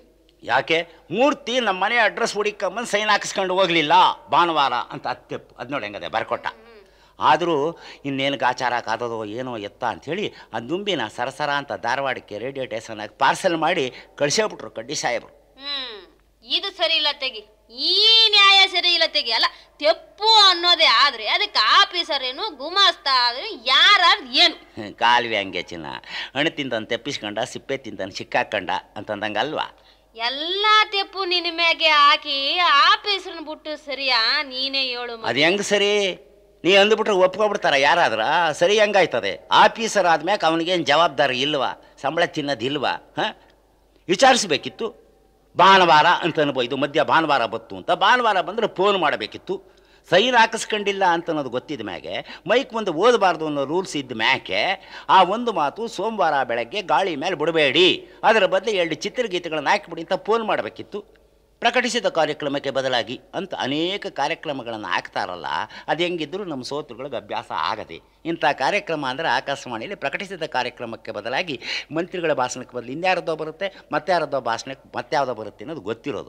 ಯಾಕೆ ಮೂರ್ತಿ ನಮ್ಮ ಮನೆ ಅಡ್ರೆಸ್ ಹುಡುಕಂಬಂದು ಸೈನ್ ಹಾಕಿಸ್ಕೊಂಡು ಹೋಗ್ಲಿಲ್ಲ ಭಾನುವಾರ ಅಂತ ಅದು ತೆಪ್ಪು ಅದು ನೋಡಿ ಹೆಂಗದೆ ಬರ್ಕೊಟ್ಟ ಆದರೂ ಇನ್ನೇನು ಗಾಚಾರ ಕಾದದೋ ಏನೋ ಎತ್ತ ಅಂಥೇಳಿ ಆ ದುಂಬಿನ ಸರಸರ ಅಂತ ಧಾರವಾಡಕ್ಕೆ ರೇಡಿಯೋ ಸ್ಟೇಷನ್ನಾಗಿ ಪಾರ್ಸಲ್ ಮಾಡಿ ಕಳಿಸೇಬಿಟ್ರು ಕಡ್ಡಿ ಸಾಹೇಬರು ಹ್ಮ್ ಇದು ಸರಿ ಇಲ್ಲ ತೆಗಿ ಈ ನ್ಯಾಯ ಸರಿ ಇಲ್ಲ ತೆಗಿ ಅಲ್ಲ ತೆಪ್ಪು ಅನ್ನೋದೇ ಆದ್ರೆ ಅದಕ್ಕೆ ಆಫೀಸರ್ ಏನು ಗುಮಾಸ್ತ ಆದ್ರೆ ಯಾರ ಏನು ಕಾಲುವೆ ಹಂಗೆ ಚಿನ್ನ ಹಣ್ಣು ತಿಂದನ್ ತೆಪ್ಪಿಸ್ಕೊಂಡ ಸಿಪ್ಪೆ ತಿಂದನ್ ಸಿಕ್ಕಾಕಂಡ ಅಂತಂದಂಗೆ ಅಲ್ವಾ ಎಲ್ಲಾ ತೆಪ್ಪು ನಿನ್ನ ಮ್ಯಾಗೆ ಹಾಕಿ ಆಫೀಸರ್ನ ಬಿಟ್ಟು ಸರಿಯಾ ನೀನೇ ಹೇಳು ಅದು ಹೆಂಗ್ ಸರಿ ನೀ ಅಂದ್ಬಿಟ್ರೆ ಒಪ್ಕೊಬಿಡ್ತಾರ ಯಾರಾದ್ರ ಸರಿ ಹೆಂಗಾಯ್ತದೆ ಆಫೀಸರ್ ಆದ್ಮ್ಯಾಕ ಅವನಿಗೇನು ಜವಾಬ್ದಾರಿ ಇಲ್ವಾ ಸಂಬಳ ತಿನ್ನೋದಿಲ್ವಾ ಹಾಂ ವಿಚಾರಿಸ್ಬೇಕಿತ್ತು ಭಾನುವಾರ ಅಂತ ಅನ್ಬೋದು ಮಧ್ಯ ಭಾನುವಾರ ಬತ್ತು ಅಂತ ಭಾನುವಾರ ಬಂದರೆ ಫೋನ್ ಮಾಡಬೇಕಿತ್ತು ಸೈನ್ ಹಾಕಿಸ್ಕೊಂಡಿಲ್ಲ ಅಂತ ಅನ್ನೋದು ಗೊತ್ತಿದ್ದ ಮ್ಯಾಗೆ ಮೈಕ್ ಮುಂದೆ ಓದಬಾರ್ದು ಅನ್ನೋ ರೂಲ್ಸ್ ಇದ್ದ ಮ್ಯಾಕೆ ಆ ಒಂದು ಮಾತು ಸೋಮವಾರ ಬೆಳಗ್ಗೆ ಗಾಳಿ ಮೇಲೆ ಬಿಡಬೇಡಿ ಅದರ ಬದಲು ಎರಡು ಚಿತ್ರಗೀತೆಗಳನ್ನು ಹಾಕಿಬಿಡಿ ಅಂತ ಫೋನ್ ಮಾಡಬೇಕಿತ್ತು ಪ್ರಕಟಿಸಿದ ಕಾರ್ಯಕ್ರಮಕ್ಕೆ ಬದಲಾಗಿ ಅಂತ ಅನೇಕ ಕಾರ್ಯಕ್ರಮಗಳನ್ನು ಹಾಕ್ತಾರಲ್ಲ ಅದು ಹೆಂಗಿದ್ರು ನಮ್ಮ ಸೋತರುಗಳಿಗೆ ಅಭ್ಯಾಸ ಆಗದೆ ಇಂಥ ಕಾರ್ಯಕ್ರಮ ಅಂದರೆ ಆಕಾಶವಾಣಿಯಲ್ಲಿ ಪ್ರಕಟಿಸಿದ ಕಾರ್ಯಕ್ರಮಕ್ಕೆ ಬದಲಾಗಿ ಮಂತ್ರಿಗಳ ಭಾಷಣಕ್ಕೆ ಬದಲು ಇನ್ಯಾರದೋ ಬರುತ್ತೆ ಮತ್ತಾರದೋ ಭಾಷಣಕ್ಕೆ ಮತ್ಯಾವುದೋ ಬರುತ್ತೆ ಅನ್ನೋದು ಗೊತ್ತಿರೋದು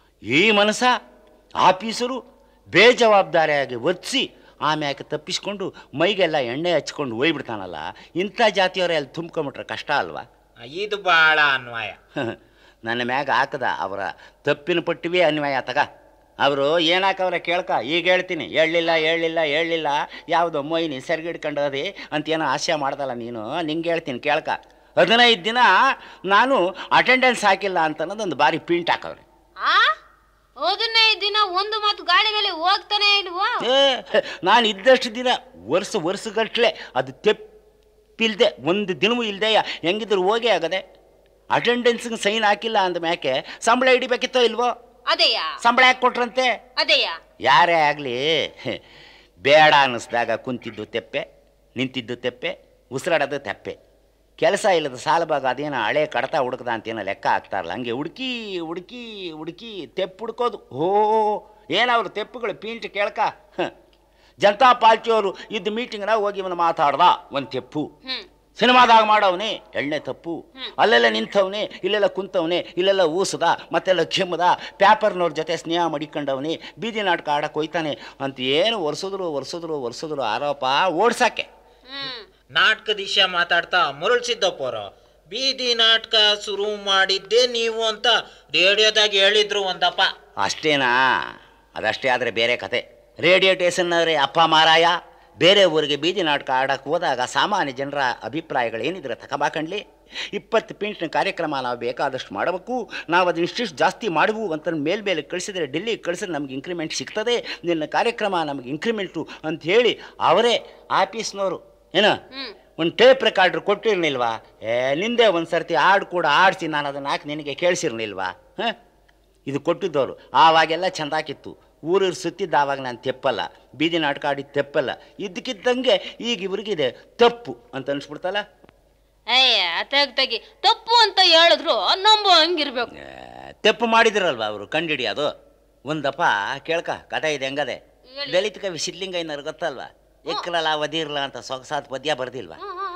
ಈ ಮನಸ ಆಫೀಸರು ಬೇಜವಾಬ್ದಾರಿಯಾಗಿ ಒದಿಸಿ ಆಮ್ಯಾಕೆ ತಪ್ಪಿಸ್ಕೊಂಡು ಮೈಗೆಲ್ಲ ಎಣ್ಣೆ ಹಚ್ಕೊಂಡು ಹೋಯ್ಬಿಡ್ತಾನಲ್ಲ ಇಂಥ ಜಾತಿಯವರೇ ಅಲ್ಲಿ ತುಂಬ್ಕೊಂಬಿಟ್ರೆ ಕಷ್ಟ ಅಲ್ವಾ ಇದು ಬಹಳ ಅನ್ವಯ ನನ್ನ ಮ್ಯಾಗ ಹಾಕದ ಅವರ ತಪ್ಪಿನ ಪಟ್ಟಿವೇ ಅನ್ವಯ ತಗ ಅವರು ಏನಾಕವ್ರೆ ಕೇಳ್ಕ ಈಗ ಹೇಳ್ತೀನಿ ಹೇಳಲಿಲ್ಲ ಹೇಳಲಿಲ್ಲ ಹೇಳಲಿಲ್ಲ ಯಾವುದೋ ಮೊಯ್ನಿ ಸೆರ್ಗಿಡ್ಕೊಂಡದೆ ಅಂತ ಏನೋ ಆಶಯ ಮಾಡ್ದಲ್ಲ ನೀನು ನಿಂಗೆ ಹೇಳ್ತೀನಿ ಕೇಳ್ಕ ಹದಿನೈದು ದಿನ ನಾನು ಅಟೆಂಡೆನ್ಸ್ ಹಾಕಿಲ್ಲ ಅಂತ ಅನ್ನೋದೊಂದು ಬಾರಿ ಪಿಂಟ್ ಹಾಕವ್ರೆ ಆ ಹದಿನೈದು ದಿನ ಒಂದು ಮಾತು ಗಾಡಿ ಮೇಲೆ ಹೋಗ್ತಾನೆ ಇಲ್ವಾ ಏ ನಾನು ಇದ್ದಷ್ಟು ದಿನ ವರ್ಷ ವರ್ಷಗಟ್ಲೆ ಅದು ತೆಪ್ಪಿಲ್ದೆ ಒಂದು ದಿನವೂ ಇಲ್ದೆ ಹೆಂಗಿದ್ರು ಹೋಗೇ ಆಗದೆ ಅಟೆಂಡೆನ್ಸ್ಗೆ ಸೈನ್ ಹಾಕಿಲ್ಲ ಅಂದ ಮ್ಯಾಕೆ ಸಂಬಳ ಹಿಡಿಬೇಕಿತ್ತೋ ಇಲ್ವೋ ಅದೇಯಾ ಸಂಬಳ ಯಾಕೆ ಕೊಟ್ರಂತೆ ಅದೇಯಾ ಯಾರೇ ಆಗಲಿ ಬೇಡ ಅನ್ನಿಸ್ದಾಗ ಕುಂತಿದ್ದು ತೆಪ್ಪೆ ನಿಂತಿದ್ದು ತೆಪ್ಪೆ ಉಸಿರಾಡೋದು ತೆಪ್ಪೆ ಕೆಲಸ ಇಲ್ಲದ ಸಾಲಭಾಗ ಅದೇನೋ ಹಳೆ ಕಡತ ಹುಡುಕದ ಅಂತೇನೋ ಲೆಕ್ಕ ಹಾಕ್ತಾರಲ್ಲ ಹಂಗೆ ಹುಡುಕಿ ಹುಡುಕಿ ಹುಡುಕಿ ತೆಪ್ಪು ಹುಡ್ಕೋದು ಓ ಏನವ್ರು ತೆಪ್ಪುಗಳು ಪೀಂಟ್ ಕೇಳ್ಕ ಹ. ಜನತಾ ಪಾರ್ಟಿಯವರು ಇದ್ದ ಮೀಟಿಂಗ್ನಾಗ ಹೋಗಿ ಇವನು ಮಾತಾಡ್ದ ಒಂದು ತೆಪ್ಪು ಹ್ಮ್ ಸಿನಿಮಾದಾಗ ಮಾಡವನೇ ಎಣ್ಣೆ ತಪ್ಪು ಅಲ್ಲೆಲ್ಲ ನಿಂತವನೇ ಇಲ್ಲೆಲ್ಲ ಕುಂತವನೇ ಇಲ್ಲೆಲ್ಲ ಊಸದ ಮತ್ತೆಲ್ಲ ಕೆಮ್ಮದ ಪ್ಯಾಪರ್ನವ್ರ ಜೊತೆ ಸ್ನೇಹ ಮಡಿಕೊಂಡವನೇ ಬೀದಿ ನಾಟಕ ಆಡಕ್ಕೆ ಹೋಯ್ತಾನೆ ಅಂತ ಏನು ಒರೆಸಿದ್ರು ಒರೆಸಿದ್ರು ಒರೆಸಿದ್ರು ಆರೋಪ ಓಡ್ಸಕ್ಕೆ ಹ್ಮ್ ನಾಟಕದ ವಿಷಯ ಮಾತಾಡ್ತಾ ಮುರುಳ್ಸಿದ್ದಪ್ಪವ್ರು ಬೀದಿ ನಾಟಕ ಶುರು ಮಾಡಿದ್ದೇ ನೀವು ಅಂತ ರೇಡಿಯೋದಾಗ ಹೇಳಿದ್ರು ಒಂದಪ್ಪ ಅಷ್ಟೇನಾ ಅದಷ್ಟೇ ಆದರೆ ಬೇರೆ ಕತೆ ರೇಡಿಯೋ ಸ್ಟೇಷನ್ನವರೇ ಅಪ್ಪ ಮಾರಾಯ ಬೇರೆ ಊರಿಗೆ ಬೀದಿ ನಾಟಕ ಆಡಕ್ಕೆ ಹೋದಾಗ ಸಾಮಾನ್ಯ ಜನರ ಅಭಿಪ್ರಾಯಗಳು ಏನಿದ್ರೆ ತಕಬಾಕಂಡ್ಲಿ ಇಪ್ಪತ್ತು ಪಿಂಟ್ನ ಕಾರ್ಯಕ್ರಮ ನಾವು ಬೇಕಾದಷ್ಟು ಮಾಡಬೇಕು ನಾವು ಅದನ್ನ ಇಷ್ಟಿಷ್ಟು ಜಾಸ್ತಿ ಮಾಡುವು ಅಂತ ಮೇಲ್ಮೇಲೆ ಕಳಿಸಿದ್ರೆ ಡೆಲ್ಲಿಗೆ ಕಳಿಸಿದ್ರೆ ನಮ್ಗೆ ಇಂಕ್ರಿಮೆಂಟ್ ಸಿಗ್ತದೆ ನಿನ್ನ ಕಾರ್ಯಕ್ರಮ ನಮಗೆ ಇಂಕ್ರಿಮೆಂಟು ಅಂತ ಹೇಳಿ ಅವರೇ ಆಫೀಸ್ನವರು ಏನು ಒಂದು ಟೇಪ್ ರೆಕಾರ್ಡ್ರ್ ಕೊಟ್ಟಿರ್ಲಿಲ್ವಾ ಏ ನಿಂದೆ ಒಂದು ಸರ್ತಿ ಹಾಡು ಕೂಡ ಆಡಿಸಿ ನಾನು ಅದನ್ನು ಹಾಕಿ ನಿನಗೆ ಕೇಳಿಸಿರ್ಲಿಲ್ವಾ ಹಾಂ ಇದು ಕೊಟ್ಟಿದ್ದವರು ಆವಾಗೆಲ್ಲ ಚೆಂದಾಕಿತ್ತು ಊರೂರು ಸುತ್ತಿದ್ದ ಆವಾಗ ನಾನು ತೆಪ್ಪಲ್ಲ ಬೀದಿ ನಾಟಕ ಆಡಿದ್ದು ತೆಪ್ಪಲ್ಲ ಇದ್ದಕ್ಕಿದ್ದಂಗೆ ಈಗ ಇವ್ರಿಗಿದೆ ತಪ್ಪು ಅಂತ ಅನ್ಸ್ಬಿಡ್ತಲ್ಲ ಅಯ್ಯ ತೆಗ್ ತೆಗಿ ತಪ್ಪು ಅಂತ ಹೇಳಿದ್ರು ನಂಬೋ ಹಂಗಿರ್ಬೇಕು ಏ, ತಪ್ಪು ಮಾಡಿದ್ರಲ್ವ ಅವರು ಕಂಡಿಡಿಯೋದು ಒಂದಪ್ಪ ಕೇಳ್ಕ ಕಥೆ ಇದೆ ಹೆಂಗದೆ ದಲಿತ ಕವಿ ಸಿದ್ಲಿಂಗ ಏನಾರು ಗೊತ್ತಲ್ವಾ ಎಕ್ಕರಲ್ಲ ಒದಿರ್ಲ ಅಂತ ಸೊಗಸಾದ ಪದ್ಯ ಬರ್ದಿಲ್ವಾ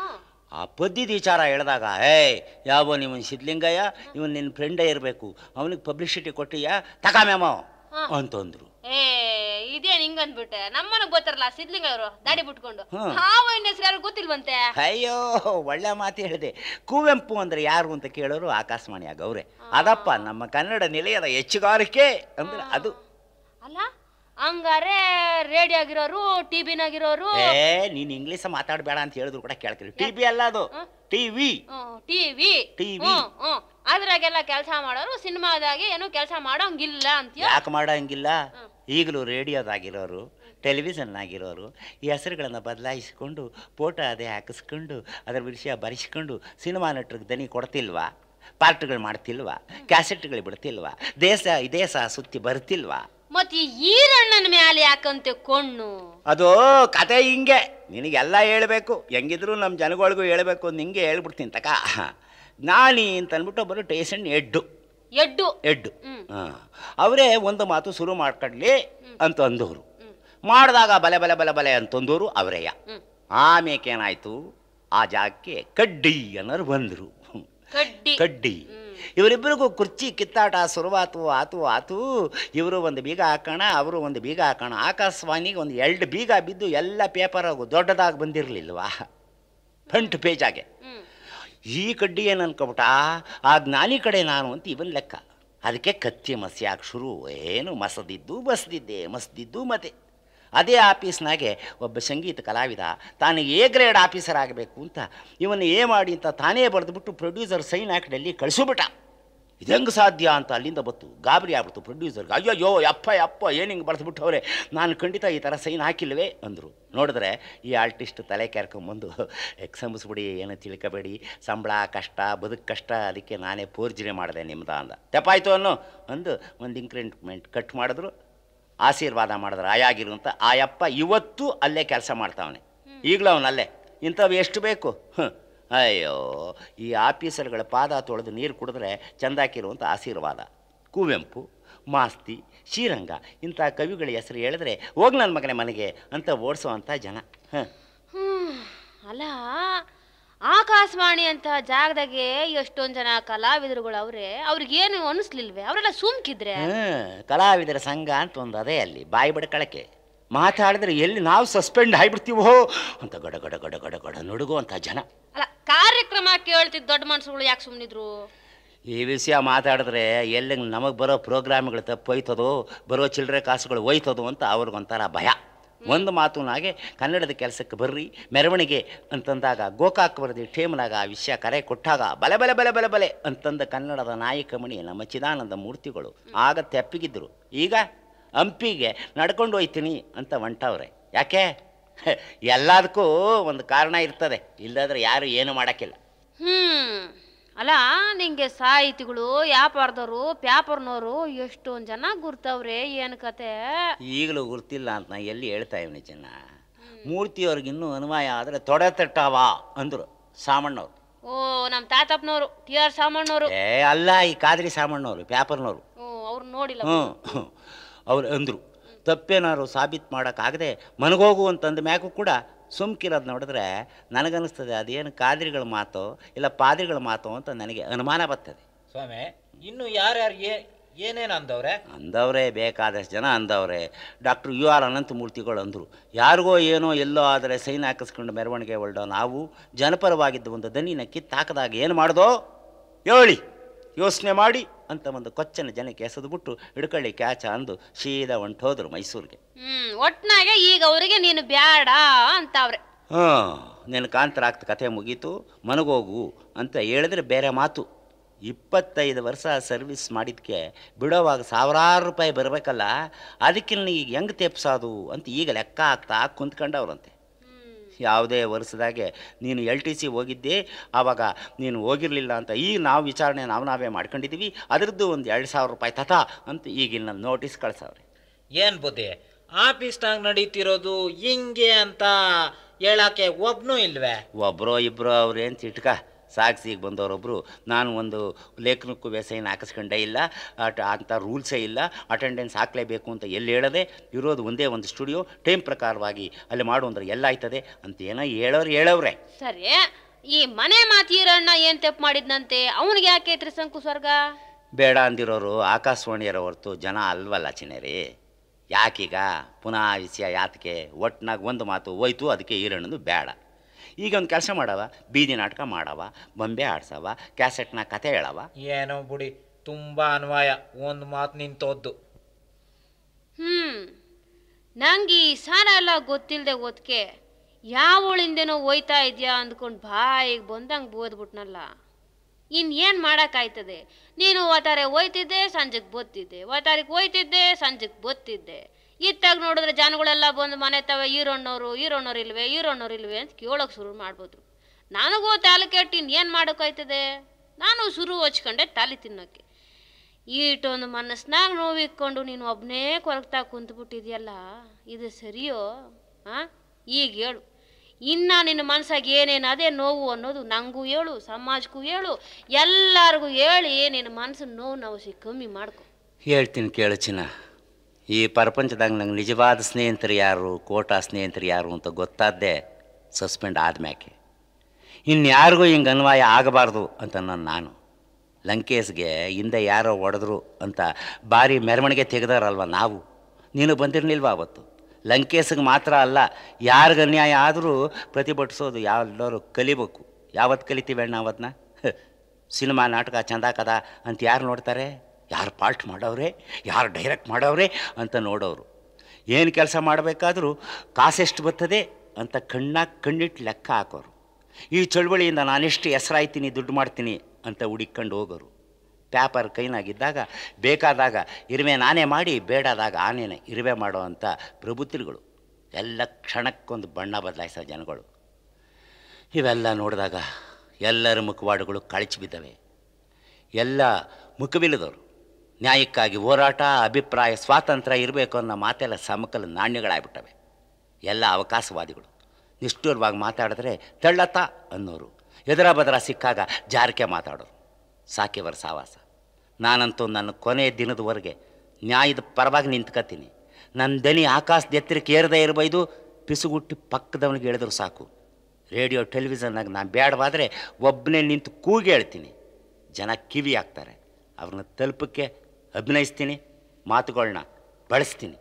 ಆ ಪದ್ಯದ ವಿಚಾರ ಹೇಳಿದಾಗ ಏಯ್ ಯಾವ ನೀವು ಸಿದ್ಲಿಂಗಯ್ಯ ಇವನು ನಿನ್ನ ಫ್ರೆಂಡೇ ಇರಬೇಕು ಅವನಿಗೆ ಪಬ್ಲಿಸಿಟಿ ಕೊಟ್ಟಿಯ ತಕಾಮ್ಯಾಮ ಅಂತಂದ್ರು ಏ ಇದೇನ್ ಹಿಂಗಂದ್ಬಿಟ್ಟೆ ನಮ್ಮನಗ್ ಗೊತ್ತಾರಲ್ಲ ಸಿದ್ಲಿಂಗ ಅವರು ದಾಡಿ ಬಿಟ್ಕೊಂಡು ಹ್ಮ್. ಹಾವ ಇನ್ನ ಹೆಸರು ಯಾರು ಗೊತ್ತಿಲ್ವಂತೆ ಅಯ್ಯೋ ಒಳ್ಳೆ ಮಾತು ಹೇಳಿದೆ ಕುವೆಂಪು ಅಂದ್ರೆ ಯಾರು ಅಂತ ಕೇಳೋರು ಆಕಾಶವಾಣಿ ಆಗವ್ರೆ ಅದಪ್ಪ ನಮ್ಮ ಕನ್ನಡ ನಿಲಯದ ಹೆಚ್ಚುಗಾರಿಕೆ ಅಂದ್ರೆ ಅದು ಅಲ್ಲ ಹಂಗಾರೆ ರೇಡಿಯೋ ಆಗಿರೋರು ಟಿವಿನಾಗಿರೋರು ಏ ನೀನ್ ಇಂಗ್ಲೀಷ್ ಮಾತಾಡಬೇಡ ಅಂತ ಹೇಳಿದ್ರು ಕೂಡ ಕೇಳ್ತೀರಿ ಟಿ ವಿ ಅಲ್ಲ ಅದು ಟಿವಿ ಟಿವಿ TV. ಅದ್ರಾಗೆಲ್ಲ ಕೆಲಸ ಮಾಡೋರು ಸಿನಿಮಾದಾಗೆ ಏನು ಕೆಲಸ ಮಾಡೋಂಗಿಲ್ಲ ಅಂತೀಯ ಯಾಕೆ ಮಾಡಂಗಿಲ್ಲ ಈಗಲೂ ರೇಡಿಯೋದಾಗಿರೋರು ಟೆಲಿವಿಷನ್ ಆಗಿರೋರು ಈ ಹೆಸರುಗಳನ್ನು ಬದಲಾಯಿಸಿಕೊಂಡು ಫೋಟೋ ಅದೇ ಹಾಕಿಸ್ಕೊಂಡು ಅದರ ವಿಷಯ ಬರೆಸ್ಕೊಂಡು ಸಿನಿಮಾ ನಟರಿಗೆ ದನಿ ಕೊಡ್ತಿಲ್ವಾ ಪಾರ್ಟ್ಗಳು ಮಾಡ್ತಿಲ್ವಾ ಕ್ಯಾಸೆಟ್ಗಳು ಬಿಡ್ತಿಲ್ವಾ ದೇಶ ದೇಶ ಸುತ್ತಿ ಬರ್ತಿಲ್ವಾ ಮತ್ ಈ ಈರಣ್ಣನ ಮ್ಯಾಲೆ ಯಾಕಂತೆ ಕೊಂಡು ಅದು ಕತೆ ಹಿಂಗೆ ನಿನಗೆಲ್ಲ ಹೇಳಬೇಕು ಹೆಂಗಿದ್ರು ನಮ್ಮ ಜನಗಳಿಗೂ ಹೇಳಬೇಕು ಅಂತ ನಿಂಗೆ ಹೇಳ್ಬಿಡ್ತೀನಿ ತಕ ನಾನಿ ಅಂತ ಅಂದ್ಬಿಟ್ಟು ಒಬ್ಬರು ಟೇಷನ್ ಎಡ್ಡು ಎಡ್ಡು ಎಡ್ಡು ಹಾಂ ಅವರೇ ಒಂದು ಮಾತು ಶುರು ಮಾಡ್ಕೊಳ್ಳಿ ಅಂತ ಅಂದವರು ಮಾಡಿದಾಗ ಬಲೆ ಬಲೆ ಬಲೆ ಬಲೆ ಅಂತಂದವರು ಅವರೇಯ ಆಮೇಕೇನಾಯ್ತು ಆ ಜಾಗಕ್ಕೆ ಕಡ್ಡಿ ಅನ್ನೋರು ಬಂದರು ಕಡ್ಡಿ ಕಡ್ಡಿ ಇವರಿಬ್ಬರಿಗೂ ಕುರ್ಚಿ ಕಿತ್ತಾಟ ಶುರುವಾತು ಆತು ಆತು ಇವರು ಒಂದು ಬೀಗ ಹಾಕೋಣ ಅವರು ಒಂದು ಬೀಗ ಹಾಕೋಣ ಆಕಾಶವಾಣಿಗೆ ಒಂದು ಎರಡು ಬೀಗ ಬಿದ್ದು ಎಲ್ಲ ಪೇಪರ್ ದೊಡ್ಡದಾಗಿ ಬಂದಿರಲಿಲ್ವಾ ಫ್ರಂಟ್ ಪೇಜಾಗೆ ಈ ಕಡ್ಡಿ ಏನು ಅನ್ಕೊಬಿಟ್ಟ ಆ ಜ್ಞಾನಿ ಕಡೆ ನಾನು ಅಂತ ಇವನ್ ಲೆಕ್ಕ ಅದಕ್ಕೆ ಕತ್ತಿ ಮಸ್ಯಾಕೆ ಶುರು ಏನು ಮಸದಿದ್ದು ಬಸ್ದಿದ್ದೆ ಮಸ್ದಿದ್ದು ಮತ್ತೆ ಅದೇ ಆಫೀಸ್ನಾಗೆ ಒಬ್ಬ ಸಂಗೀತ ಕಲಾವಿದ ತಾನು ಎ ಗ್ರೇಡ್ ಆಫೀಸರ್ ಆಗಬೇಕು ಅಂತ ಇವನು ಏ ಮಾಡಿ ಅಂತ ತಾನೇ ಬರೆದ್ಬಿಟ್ಟು ಪ್ರೊಡ್ಯೂಸರ್ ಸೈನ್ ಹಾಕಿ ಡೆಲ್ಲಿ ಕಳಿಸ್ಬಿಟ್ಟ ಇದು ಹೆಂಗೆ ಸಾಧ್ಯ ಅಂತ ಅಲ್ಲಿಂದ ಬತ್ತು ಗಾಬರಿ ಆಗ್ಬಿಡ್ತು ಪ್ರೊಡ್ಯೂಸರ್ಗೆ ಅಯ್ಯೋ ಯಪ್ಪ ಯಪ್ಪ ಏನು ಹಿಂಗೆ ಬರೆದ್ಬಿಟ್ಟವ್ರೆ ನಾನು ಖಂಡಿತ ಈ ಥರ ಸೈನ್ ಹಾಕಿಲ್ವೇ ಅಂದರು ನೋಡಿದ್ರೆ ಈ ಆರ್ಟಿಸ್ಟ್ ತಲೆ ಕೆರ್ಕೊಂಬಂದು ಎಕ್ಸಂಬಿಸ್ಬಿಡಿ ಏನು ತಿಳ್ಕೊಬೇಡಿ ಸಂಬಳ ಕಷ್ಟ ಬದುಕು ಕಷ್ಟ ಅದಕ್ಕೆ ನಾನೇ ಪೋರ್ಜನೆ ಮಾಡಿದೆ ನಿಮ್ದ ಅಂದ ತೆಪ್ಪಾಯ್ತು ಅನ್ನೋ ಅಂದು ಒಂದು ಇಂಕ್ರಿಮೆಂಟ್ ಕಟ್ ಮಾಡಿದ್ರು ಆಶೀರ್ವಾದ ಮಾಡಿದ್ರು ಆಯಾಗಿರು ಅಂತ ಆಯಪ್ಪ ಇವತ್ತು ಅಲ್ಲೇ ಕೆಲಸ ಮಾಡ್ತಾವನೆ ಈಗಲೂ ಅವನಲ್ಲೇ ಇಂಥವು ಎಷ್ಟು ಬೇಕು ಹ್ಞೂ ಅಯ್ಯೋ ಈ ಆಫೀಸರ್ಗಳ ಪಾದ ತೊಳೆದು ನೀರು ಕುಡಿದ್ರೆ ಚಂದಾಕಿರುವಂಥ ಆಶೀರ್ವಾದ ಕುವೆಂಪು ಮಾಸ್ತಿ ಶ್ರೀರಂಗ ಇಂಥ ಕವಿಗಳ ಹೆಸರು ಹೇಳಿದ್ರೆ ಹೋಗಿ ನನ್ನ ಮಗನೇ ಮನೆಗೆ ಅಂತ ಓಡಿಸೋವಂಥ ಜನ ಹಾಂ ಹ್ಮ್ ಅಲ್ಲ ಆಕಾಶವಾಣಿ ಅಂತ ಜಾಗದಾಗೆ ಎಷ್ಟೊಂದ್ ಜನ ಕಲಾವಿದರುಗಳು ಅವ್ರೆ ಅವ್ರಿಗೇನು ಅನಿಸ್ಲಿಲ್ವೇ ಅವರೆಲ್ಲ ಸುಮ್ಕಿದ್ರೆ ಹ್ಮ್, ಕಲಾವಿದರ ಸಂಘ ಅಂತ ಒಂದು ಅದೇ ಅಲ್ಲಿ ಬಾಯಿ ಬಡ್ಕಳಕ್ಕೆ ಮಾತಾಡಿದ್ರೆ ಎಲ್ಲಿ ನಾವು ಸಸ್ಪೆಂಡ್ ಆಗಿಬಿಡ್ತೀವೋ ಅಂತ ಗಡ ಗಡ ಗಡ ಗಡ ಗಡ ನಡುಗುವಂಥ ಜನ ಅಲ್ಲ ಕಾರ್ಯಕ್ರಮ ಕೇಳ್ತಿದ್ ದೊಡ್ಡ ಮನ್ಸುಗಳು ಯಾಕೆ ಸುಮ್ನಿದ್ರು ಈ ವಿಷಯ ಮಾತಾಡಿದ್ರೆ ಎಲ್ಲಿ ನಮಗೆ ಬರೋ ಪ್ರೋಗ್ರಾಮ್ಗಳು ತಪ್ಪೋಯ್ತದೋ ಬರೋ ಚಿಲ್ಲರೆ ಕಾಸುಗಳು ಹೋಯ್ತದೋ ಅಂತ ಅವ್ರಿಗೊಂಥರ ಭಯ ಒಂದು ಮಾತುನಾಗೆ ಕನ್ನಡದ ಕೆಲಸಕ್ಕೆ ಬರ್ರಿ ಮೆರವಣಿಗೆ ಅಂತಂದಾಗ ಗೋಕಾಕ್ ವರದಿ ಟೇಮ್ನಾಗ ಆ ವಿಷಯ ಕರೆ ಕೊಟ್ಟಾಗ ಬಲೆ ಬಲೆ ಬಲೆ ಬಲೆ ಬಲೆ ಅಂತಂದ ಕನ್ನಡದ ನಾಯಕಮಣಿ ನಮ್ಮ ಚಿದಾನಂದ ಮೂರ್ತಿಗಳು ಆಗ ತೆಪ್ಪಿಗಿದ್ರು ಈಗ ಹಂಪಿಗೆ ನಡ್ಕೊಂಡು ಹೋಯ್ತೀನಿ ಅಂತ ಹೊಂಟವ್ರೆ ಯಾಕೆ ಎಲ್ಲದಕ್ಕೂ ಒಂದು ಕಾರಣ ಇರ್ತದೆ ಇಲ್ಲದ್ರೆ ಯಾರು ಏನು ಮಾಡೋಕ್ಕಿಲ್ಲ ಹ್ಮ್ ಅಲ್ಲ ನಿಂಗೆ ಸಾಹಿತಿಗಳು ವ್ಯಾಪಾರದವರು ಪ್ಯಾಪರ್ನವರು ಎಷ್ಟೊಂದ್ ಜನ ಗುರ್ತವ್ರೆ ಏನ್ ಕತೆ ಈಗಲೂ ಗುರ್ತಿಲ್ಲ ಅಂತ ನಾ ಎಲ್ಲಿ ಹೇಳ್ತಾ ಇವ್ನಿ ಚಿನ್ನ ಮೂರ್ತಿಯವ್ರಿಗೆ ಇನ್ನೂ ಅನ್ವಯ ಆದರೆ ತೊಡೆ ತಟ್ಟಾವ ಅಂದರು ಸಾಮಣ್ಣವ್ರು ಓ ನಮ್ ತಾತಪ್ಪನವರು ಟಿ ಆರ್ ಸಾಮಣ್ಣವರು ಏ ಅಲ್ಲ ಈ ಕಾದ್ರಿ ಸಾಮಣ್ಣವ್ರು ಪ್ಯಾಪರ್ನವ್ರು ಓ ಅವ್ರು ನೋಡಿಲ್ಲ ಹ್ಞೂ ಅವ್ರು ಅಂದರು ತಪ್ಪೇನಾದ್ರು ಸಾಬೀತು ಮಾಡೋಕ್ಕಾಗದೆ ಮನಗೋಗು ಅಂತಂದ ಮ್ಯಾಗೂ ಕೂಡ ಸುಮ್ಕಿರೋದು ನೋಡಿದ್ರೆ ನನಗನ್ನಿಸ್ತದೆ ಅದೇನು ಕಾದ್ರಿಗಳ ಮಾತೋ ಇಲ್ಲ ಪಾದ್ರಿಗಳ ಮಾತೋ ಅಂತ ನನಗೆ ಅನುಮಾನ ಬರ್ತದೆ ಸ್ವಾಮಿ ಇನ್ನು ಯಾರ್ಯಾರು ಏ ಏನೇನು ಅಂದವ್ರೆ ಅಂದವರೇ ಬೇಕಾದಷ್ಟು ಜನ ಅಂದವ್ರೆ ಡಾಕ್ಟರ್ ಯು ಆರ್ ಅನಂತಮೂರ್ತಿಗಳು ಅಂದರು ಯಾರಿಗೋ ಏನೋ ಎಲ್ಲೋ ಆದರೆ ಸೈನ್ ಹಾಕಿಸ್ಕೊಂಡು ಮೆರವಣಿಗೆ ಹೊರಡೋ ನಾವು ಜನಪರವಾಗಿದ್ದ ಒಂದು ದನಿನ ಕಿತ್ತಾಕದಾಗ ಏನು ಮಾಡ್ದೋ ಹೇಳಿ ಯೋಚನೆ ಮಾಡಿ ಅಂತ ಒಂದು ಕೊಚ್ಚನ ಜನಕ್ಕೆ ಎಸೆದ್ಬಿಟ್ಟು ಹಿಡ್ಕೊಳ್ಳಿ ಕ್ಯಾಚ ಅಂದು ಸೀದಾ ಹೊಂಟೋದ್ರು ಮೈಸೂರಿಗೆ ಹ್ಮ್ ಒಟ್ನಾಗೆ ಈಗ ಅವರಿಗೆ ನೀನು ಬ್ಯಾಡ ಅಂತಾವ್ರೆ ಹಾಂ ನಿನ್ನ ಕಾಂತರ ಆಗ್ತ ಕಥೆ ಮುಗೀತು ಮನಗೋಗು ಅಂತ ಹೇಳಿದ್ರೆ ಬೇರೆ ಮಾತು ಇಪ್ಪತ್ತೈದು ವರ್ಷ ಸರ್ವಿಸ್ ಮಾಡಿದ್ಕೆ ಬಿಡೋವಾಗ ಸಾವಿರಾರು ರೂಪಾಯಿ ಬರಬೇಕಲ್ಲ ಅದಕ್ಕೆ ಈಗ ಹೆಂಗೆ ತೆಪ್ಸೋದು ಅಂತ ಈಗ ಲೆಕ್ಕ ಆಗ್ತಾ ಕುಂತ್ಕೊಂಡವ್ರಂತೆ ಯಾವುದೇ ವರ್ಷದಾಗೆ ನೀನು ಎಲ್ ಟಿ ಸಿ ಹೋಗಿದ್ದೆ ಆವಾಗ ನೀನು ಹೋಗಿರಲಿಲ್ಲ ಅಂತ ಈಗ ನಾವು ವಿಚಾರಣೆ ನಾವು ನಾವೇ ಮಾಡ್ಕೊಂಡಿದ್ದೀವಿ ಅದರದ್ದು ಒಂದು ಎರಡು ಸಾವಿರ ರೂಪಾಯಿ ತಥಾ ಅಂತ ಈಗಿನ ನೋಟಿಸ್ ಕಳ್ಸವ್ರೆ ಏನ್ ಬುದ್ಧಿ ಆಫೀಸ್ನಾಗ ನಡೀತಿರೋದು ಹಿಂಗೆ ಅಂತ ಹೇಳಕ್ಕೆ ಒಬ್ನೂ ಇಲ್ವೇ ಒಬ್ಬರೋ ಇಬ್ಬರೋ ಅವ್ರೇನು ಚಿಟ್ಕ ಸಾಕ್ಷಿಗೆ ಬಂದವರೊಬ್ಬರು ನಾನು ಒಂದು ಲೇಖನಕ್ಕೂ ಸೈನ್ ಹಾಕಿಸ್ಕೊಂಡೇ ಇಲ್ಲ ಅಟ್ ಅಂಥ ರೂಲ್ಸೇ ಇಲ್ಲ ಅಟೆಂಡೆನ್ಸ್ ಹಾಕಲೇಬೇಕು ಅಂತ ಎಲ್ಲಿ ಹೇಳದೆ ಇರೋದು ಒಂದೇ ಒಂದು ಸ್ಟುಡಿಯೋ ಟೈಮ್ ಪ್ರಕಾರವಾಗಿ ಅಲ್ಲಿ ಮಾಡು ಅಂದ್ರೆ ಎಲ್ಲ ಆಯ್ತದೆ ಅಂತ ಏನೋ ಹೇಳೋರು ಹೇಳವ್ರೆ ಸರಿ ಈ ಮನೆ ಮಾತೀರಣ್ಣ ಏನ್ ತಪ್ಪು ಮಾಡಿದ್ನಂತೆ ಅವನಿಗೆ ಯಾಕೆ ಐತ್ರಿ ಸಂಕು ಸ್ವರ್ಗ ಬೇಡ ಅಂದಿರೋರು ಆಕಾಶವಾಣಿಯರ ಹೊರತು ಜನ ಅಲ್ವಲ್ಲ ಚಿನೇರಿ ಯಾಕೀಗ ಪುನಃ ವಿಷಯ ಯಾತಕ್ಕೆ ಒಟ್ನಾಗ ಒಂದು ಮಾತು ಹೋಯ್ತು ಅದಕ್ಕೆ ಈರಣ್ಣದು ಬೇಡ ಈಗ ಒಂದು ಕೆಲಸ ಮಾಡವ ಬೀದಿ ನಾಟಕ ಮಾಡವ ಬೊಂಬೆ ಆಡ್ಸವ ಕ್ಯಾಸೆಟ್ನ ಕತೆ ಹೇಳವ ಏನೋ ಬಿಡಿ ತುಂಬಾ ಅನ್ವಯ ಒಂದು ಮಾತು ನಿಂತೋದ್ದು ಹ್ಮ್ ನಂಗೆ ಈ ಸಾಲ ಎಲ್ಲ ಗೊತ್ತಿಲ್ದೆ ಓದ್ಕೆ ಯಾವಳಿಂದೇನೋ ಹೋಯ್ತಾ ಇದ್ಯಾ ಅಂದ್ಕೊಂಡು ಬಾಯಿಗೆ ಬಂದಂಗೆ ಬೋದ್ಬಿಟ್ನಲ್ಲ ಇನ್ ಏನ್ ಮಾಡಕ್ಕಾಯ್ತದೆ ನೀನು ಒತ್ತಾರೆ ಹೋಯ್ತಿದ್ದೆ ಸಂಜೆಗೆ ಬತ್ತಿದ್ದೆ ಒತ್ತಾರಿಗೆ ಹೋಯ್ತಿದ್ದೆ ಸಂಜೆಗೆ ಬತ್ತಿದ್ದೆ ಇತ್ತಾಗ ನೋಡಿದ್ರೆ ಜನಗಳೆಲ್ಲ ಬಂದು ಮನೆ ತವೆ ಈರಣ್ಣವ್ರು ಈರಣ್ಣವ್ರು ಇಲ್ವೇ ಈರಣ್ಣವ್ರು ಇಲ್ವೇ ಅಂತ ಕೇಳೋಕೆ ಶುರು ಮಾಡ್ಬೋದು ನನಗೂ ತಲೆ ಕೆಟ್ಟು ಇನ್ ಏನು ಮಾಡೋಕ್ಕಾಯ್ತದೆ ನಾನು ಶುರು ಹಚ್ಕೊಂಡೆ ತಲೆ ತಿನ್ನೋಕ್ಕೆ ಈಟೊಂದು ಮನಸ್ನಾಗ ನೋವಿಕ್ಕೊಂಡು ನೀನು ಒಬ್ಬನೇ ಕೊರಗ್ತಾ ಕುಂತ್ಬಿಟ್ಟಿದ್ಯಲ್ಲ ಇದು ಸರಿಯೋ ಆ ಈಗ ಹೇಳು ಇನ್ನ ನಿನ್ನ ಮನ್ಸಾಗ ಏನೇನು ಅದೇ ನೋವು ಅನ್ನೋದು ನಂಗೂ ಹೇಳು ಸಮಾಜಕ್ಕೂ ಹೇಳು ಎಲ್ಲರಿಗೂ ಹೇಳಿ ನಿನ್ನ ಮನಸ್ಸಿನ ನೋವು ನಾವು ಸಿ ಕಮ್ಮಿ ಮಾಡ್ಕೊ ಹೇಳ್ತೀನಿ ಕೇಳು ಚಿನ್ನ ಈ ಪ್ರಪಂಚದಾಗ ನಂಗೆ ನಿಜವಾದ ಸ್ನೇಹಿತರು ಯಾರು ಕೋಟಾ ಸ್ನೇಹಿತರು ಯಾರು ಅಂತ ಗೊತ್ತಾದ್ದೇ ಸಸ್ಪೆಂಡ್ ಆದ್ಮ್ಯಾಕೆ ಇನ್ಯಾರಿಗೂ ಹಿಂಗೆ ಅನ್ವಯ ಆಗಬಾರ್ದು ಅಂತ ನಾನು ನಾನು ಲಂಕೇಶ್ಗೆ ಹಿಂದೆ ಯಾರೋ ಹೊಡೆದ್ರು ಅಂತ ಭಾರಿ ಮೆರವಣಿಗೆ ತೆಗೆದಾರಲ್ವ ನಾವು ನೀನು ಬಂದಿರಲಿಲ್ವ ಅವತ್ತು ಲಂಕೇಶ್ಗೆ ಮಾತ್ರ ಅಲ್ಲ ಯಾರಿಗೆ ಅನ್ಯಾಯ ಆದರೂ ಪ್ರತಿಭಟಿಸೋದು ಯಾವ್ದಾದ್ರು ಕಲಿಬೇಕು ಯಾವತ್ತು ಕಲಿತೀವಿ ಅಣ್ಣ ಅವತ್ತನ್ನ ಸಿನಿಮಾ ನಾಟಕ ಚಂದ ಕದ ಅಂತ ಯಾರು ನೋಡ್ತಾರೆ ಯಾರು ಪಾಲ್ಟ್ ಮಾಡವ್ರೆ ಯಾರು ಡೈರೆಕ್ಟ್ ಮಾಡವ್ರೆ ಅಂತ ನೋಡೋರು ಏನು ಕೆಲಸ ಮಾಡಬೇಕಾದ್ರೂ ಕಾಸೆಷ್ಟು ಬರ್ತದೆ ಅಂತ ಕಣ್ಣಾಗ ಕಣ್ಣಿಟ್ಟು ಲೆಕ್ಕ ಹಾಕೋರು ಈ ಚಳುವಳಿಯಿಂದ ನಾನೆಷ್ಟು ಹೆಸರಾಯ್ತೀನಿ ದುಡ್ಡು ಮಾಡ್ತೀನಿ ಅಂತ ಹುಡಿಕೊಂಡು ಹೋಗೋರು ಪ್ಯಾಪರ್ ಕೈನಾಗಿದ್ದಾಗ ಬೇಕಾದಾಗ ಇರುವೆ ನಾನೇ ಮಾಡಿ ಬೇಡಾದಾಗ ಆನೇನೆ ಇರುವೆ ಮಾಡೋ ಅಂಥ ಪ್ರಭುತಿಗಳು ಎಲ್ಲ ಕ್ಷಣಕ್ಕೊಂದು ಬಣ್ಣ ಬದಲಾಯಿಸೋ ಜನಗಳು ಇವೆಲ್ಲ ನೋಡಿದಾಗ ಎಲ್ಲರ ಮುಖವಾಡುಗಳು ಕಳಚಿ ಬಿದ್ದವೆ ಎಲ್ಲ ಮುಖವಿಲ್ಲದವರು ನ್ಯಾಯಕ್ಕಾಗಿ ಹೋರಾಟ ಅಭಿಪ್ರಾಯ ಸ್ವಾತಂತ್ರ್ಯ ಇರಬೇಕು ಅನ್ನೋ ಮಾತೆಲ್ಲ ಸಮಕಲ ನಾಣ್ಯಗಳಾಗ್ಬಿಟ್ಟವೆ ಎಲ್ಲ ಅವಕಾಶವಾದಿಗಳು ನಿಷ್ಠುರವಾಗಿ ಮಾತಾಡಿದ್ರೆ ತೆಳ್ಳತ ಅನ್ನೋರು ಎದರ ಬದರ ಸಿಕ್ಕಾಗ ಜಾರಿಕೆ ಮಾತಾಡೋರು ಸಾಕಿವರ ಸಾವಾಸ ನಾನಂತೂ ನನ್ನ ಕೊನೆಯ ದಿನದವರೆಗೆ ನ್ಯಾಯದ ಪರವಾಗಿ ನಿಂತ್ಕೊತೀನಿ ನನ್ನ ದನಿ ಆಕಾಶದ ಎತ್ತರಕ್ಕೆ ಏರದೇ ಇರಬೈದು ಪಿಸುಗುಟ್ಟಿ ಪಕ್ಕದವನಿಗೆ ಹೇಳಿದ್ರು ಸಾಕು ರೇಡಿಯೋ ಟೆಲಿವಿಷನ್ನಾಗ ನಾನು ಬೇಡವಾದರೆ ಒಬ್ಬನೇ ನಿಂತು ಕೂಗಿ ಹೇಳ್ತೀನಿ ಜನ ಕಿವಿ ಹಾಕ್ತಾರೆ ಅವ್ರನ್ನ ತಲುಪಕ್ಕೆ ಅಭಿನಯಿಸ್ತೀನಿ ಮಾತುಗಳನ್ನ ಬಳಸ್ತೀನಿ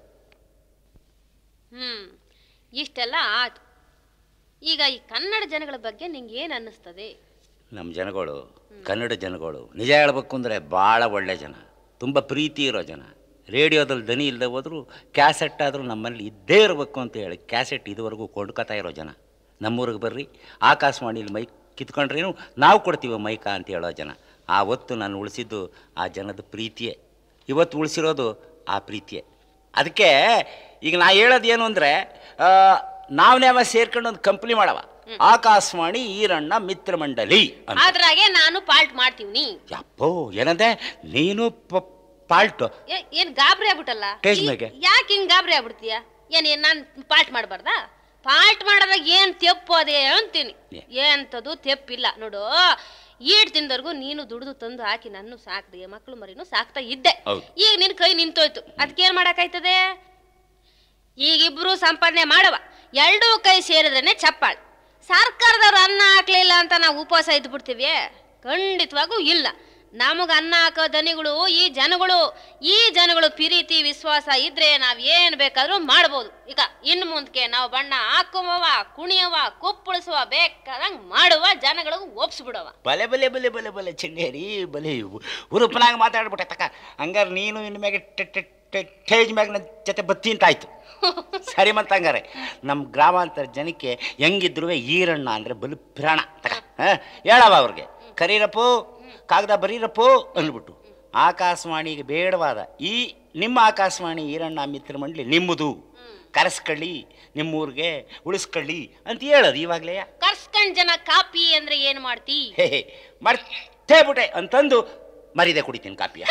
ಹ್ಮ್ ಇಷ್ಟೆಲ್ಲ ಆತು ಈಗ ಈ ಕನ್ನಡ ಜನಗಳ ಬಗ್ಗೆ ನಿಂಗೆ ಏನು ಅನ್ನಿಸ್ತದೆ ನಮ್ಮ ಜನಗಳು ಕನ್ನಡ ಜನಗಳು ನಿಜ ಹೇಳ್ಬೇಕು ಅಂದರೆ ಭಾಳ ಒಳ್ಳೆ ಜನ ತುಂಬ ಪ್ರೀತಿ ಇರೋ ಜನ ರೇಡಿಯೋದಲ್ಲಿ ದನಿ ಇಲ್ಲದೆ ಹೋದರೂ ಕ್ಯಾಸೆಟ್ ಆದರೂ ನಮ್ಮಲ್ಲಿ ಇದ್ದೇ ಇರಬೇಕು ಅಂತ ಹೇಳಿ ಕ್ಯಾಸೆಟ್ ಇದುವರೆಗೂ ಕೊಂಡ್ಕೊತಾ ಇರೋ ಜನ ನಮ್ಮೂರಿಗೆ ಬರ್ರಿ ಆಕಾಶವಾಣಿಲಿ ಮೈಕ್ ಕಿತ್ಕೊಂಡ್ರೇನು ನಾವು ಕೊಡ್ತೀವಿ ಮೈಕ ಅಂತ ಹೇಳೋ ಜನ ಆ ಹೊತ್ತು ನಾನು ಉಳಿಸಿದ್ದು ಆ ಜನದ ಪ್ರೀತಿಯೇ ಇವತ್ತು ಉಳಿಸಿರೋದು ಆ ಪ್ರೀತಿಯೇ ಅದಕ್ಕೆ ಈಗ ನಾ ಹೇಳೋದು ಏನು ಅಂದರೆ ನಾವು ನಾವ ಸೇರ್ಕೊಂಡು ಒಂದು ಕಂಪ್ನಿ ಮಾಡವ ಆಕಾಶವಾಣಿ ಈರಣ್ಣ ಮಿತ್ರ ಮಂಡಳಿ ಅಂತ ಅದ್ರಾಗೆ ನಾನು ಪಾಲ್ಟ್ ಮಾಡ್ತೀವಿ ಯಪ್ಪೋ ಏನಂದೆ ನೀನು ಪ- ಪಾಲ್ಟು ಏನ್ ಗಾಬರಿ ಆಗ್ಬಿಟ್ಟಲ್ಲ ಟೇಜ್ ಮೇಗೆ? ಯಾಕೆ ಹಿಂಗ್ ಗಾಬರಿ ಆಗ್ಬಿಡ್ತೀಯ ಏನ್ ಏನ್ ನಾನ್ ಪಾಲ್ಟ್ ಮಾಡ್ಬಾರ್ದಾ ಪಾಲ್ಟ್ ಮಾಡೋದಾಗ ಏನ್ ತೆಪ್ಪು ಅದೇ ಅಂತೀನಿ ಏ. ಎಂತದು ತೆಪ್ಪಿಲ್ಲ ನೋಡು ಈಡ್ ತಿಂದವ್ರಿಗೂ ನೀನು ದುಡ್ದು ತಂದು ಹಾಕಿ ನನ್ನ ಸಾಕ್ದೆ ಮಕ್ಳು ಮರಿನೂ ಸಾಕ್ತಾ ಇದ್ದೆ ಹೌದು. ಈಗ ನಿನ್ ಕೈ ನಿಂತೋಯ್ತು ಅದಕ್ಕೇನ್ ಮಾಡಕ್ಕಾಯ್ತದೆ ಈಗ ಇಬ್ರು ಸಂಪಾದನೆ ಮಾಡವ ಎರಡೂ ಕೈ ಸೇರಿದ್ರೇನೆ ಚಪ್ಪಾಳೆ ಸರ್ಕಾರದವ್ರು ಅನ್ನ ಹಾಕ್ಲಿಲ್ಲ ಅಂತ ನಾವು ಉಪವಾಸ ಇದ್ದು ಬಿಡ್ತೀವಿ ಖಂಡಿತವಾಗೂ ಇಲ್ಲ ನಮಗ ಅನ್ನ ಹಾಕೋ ದನಿಗಳು ಈ ಜನಗಳು ಈ ಜನಗಳು ಪ್ರೀತಿ ವಿಶ್ವಾಸ ಇದ್ರೆ ನಾವ್ ಏನ್ ಬೇಕಾದ್ರೂ ಮಾಡ್ಬೋದು ಈಗ ಇನ್ನು ಮುಂದಕ್ಕೆ ನಾವು ಬಣ್ಣ ಹಾಕುವವ ಕುಣಿಯವ ಕುಪ್ಪಳಿಸುವ ಬೇಕಾದಂಗ್ ಮಾಡುವ ಜನಗಳಿಗೂ ಒಪ್ಸ್ಬಿಡವ ಬಲೆ ಬಲೆ ಬಲೆ ಬಲೆ ಬಲೆ ಚಿಂಗೇರಿ ಬಲೆ ಉರುಪನಾಗ ಮಾತಾಡ್ಬಿಟ್ಟೆ ತಕ ಹಂಗಾರೆ ನೀನು ಇನ್ನು ಮ್ಯಾಗೆ ಟೇಜ್ ಮ್ಯಾಗ ನನ್ನ ಜೊತೆ ಬತ್ತಿ ಅಂತಾಯ್ತು ಸರಿ ಮತ್ತ ಹಂಗಾರೆ ನಮ್ಮ ಗ್ರಾಮಾಂತರ ಜನಕ್ಕೆ ಹೆಂಗಿದ್ರು ಈರಣ್ಣ ಅಂದರೆ ಬಲು ಪ್ರಾಣ ತಕ ಹಾಂ ಹೇಳವ ಅವ್ರಿಗೆ ಕರೀರಪ್ಪು ಕಾಗದ ಬರೀರಪ್ಪು ಅಂದ್ಬಿಟ್ಟು ಆಕಾಶವಾಣಿಗೆ ಬೇಡವಾದ ಈ ನಿಮ್ಮ ಆಕಾಶವಾಣಿ ಈರಣ್ಣ ಮಿತ್ರ ಮಂಡಳಿ ನಿಮ್ಮದು ಕರೆಸ್ಕೊಳ್ಳಿ ನಿಮ್ಮೂರಿಗೆ ಉಳಿಸ್ಕೊಳ್ಳಿ ಅಂತ ಹೇಳೋದು ಇವಾಗಲೇ ಕರ್ಸ್ಕೊಂಡ್ ಜನ ಕಾಪಿ ಅಂದ್ರೆ ಏನ್ ಮಾಡ್ತಿ ಹೇ ಹೇ ಮರ್ತೇ ಬಿಟ್ಟೆ ಅಂತಂದು ಮರಿದೆ ಕುಡಿತೀನಿ ಕಾಪಿಯ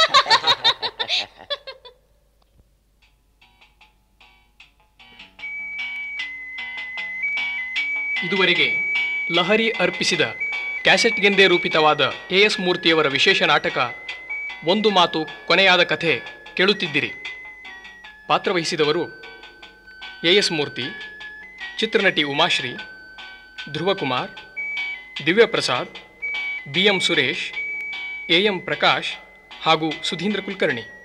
ಇದುವರೆಗೆ ಲಹರಿ ಅರ್ಪಿಸಿದ ಕ್ಯಾಸೆಟ್ಗೆಂದೇ ರೂಪಿತವಾದ ಎ ಎಸ್ ಮೂರ್ತಿಯವರ ವಿಶೇಷ ನಾಟಕ ಒಂದು ಮಾತು ಕೊನೆಯಾದ ಕಥೆ ಕೇಳುತ್ತಿದ್ದಿರಿ ಪಾತ್ರವಹಿಸಿದವರು ಎ ಎಸ್ ಮೂರ್ತಿ ಚಿತ್ರನಟಿ Umashree Dhruvakumar Divyaprasad B M Suresh A M Prakash ಹಾಗೂ ಸುಧೀಂದ್ರ ಕುಲಕರ್ಣಿ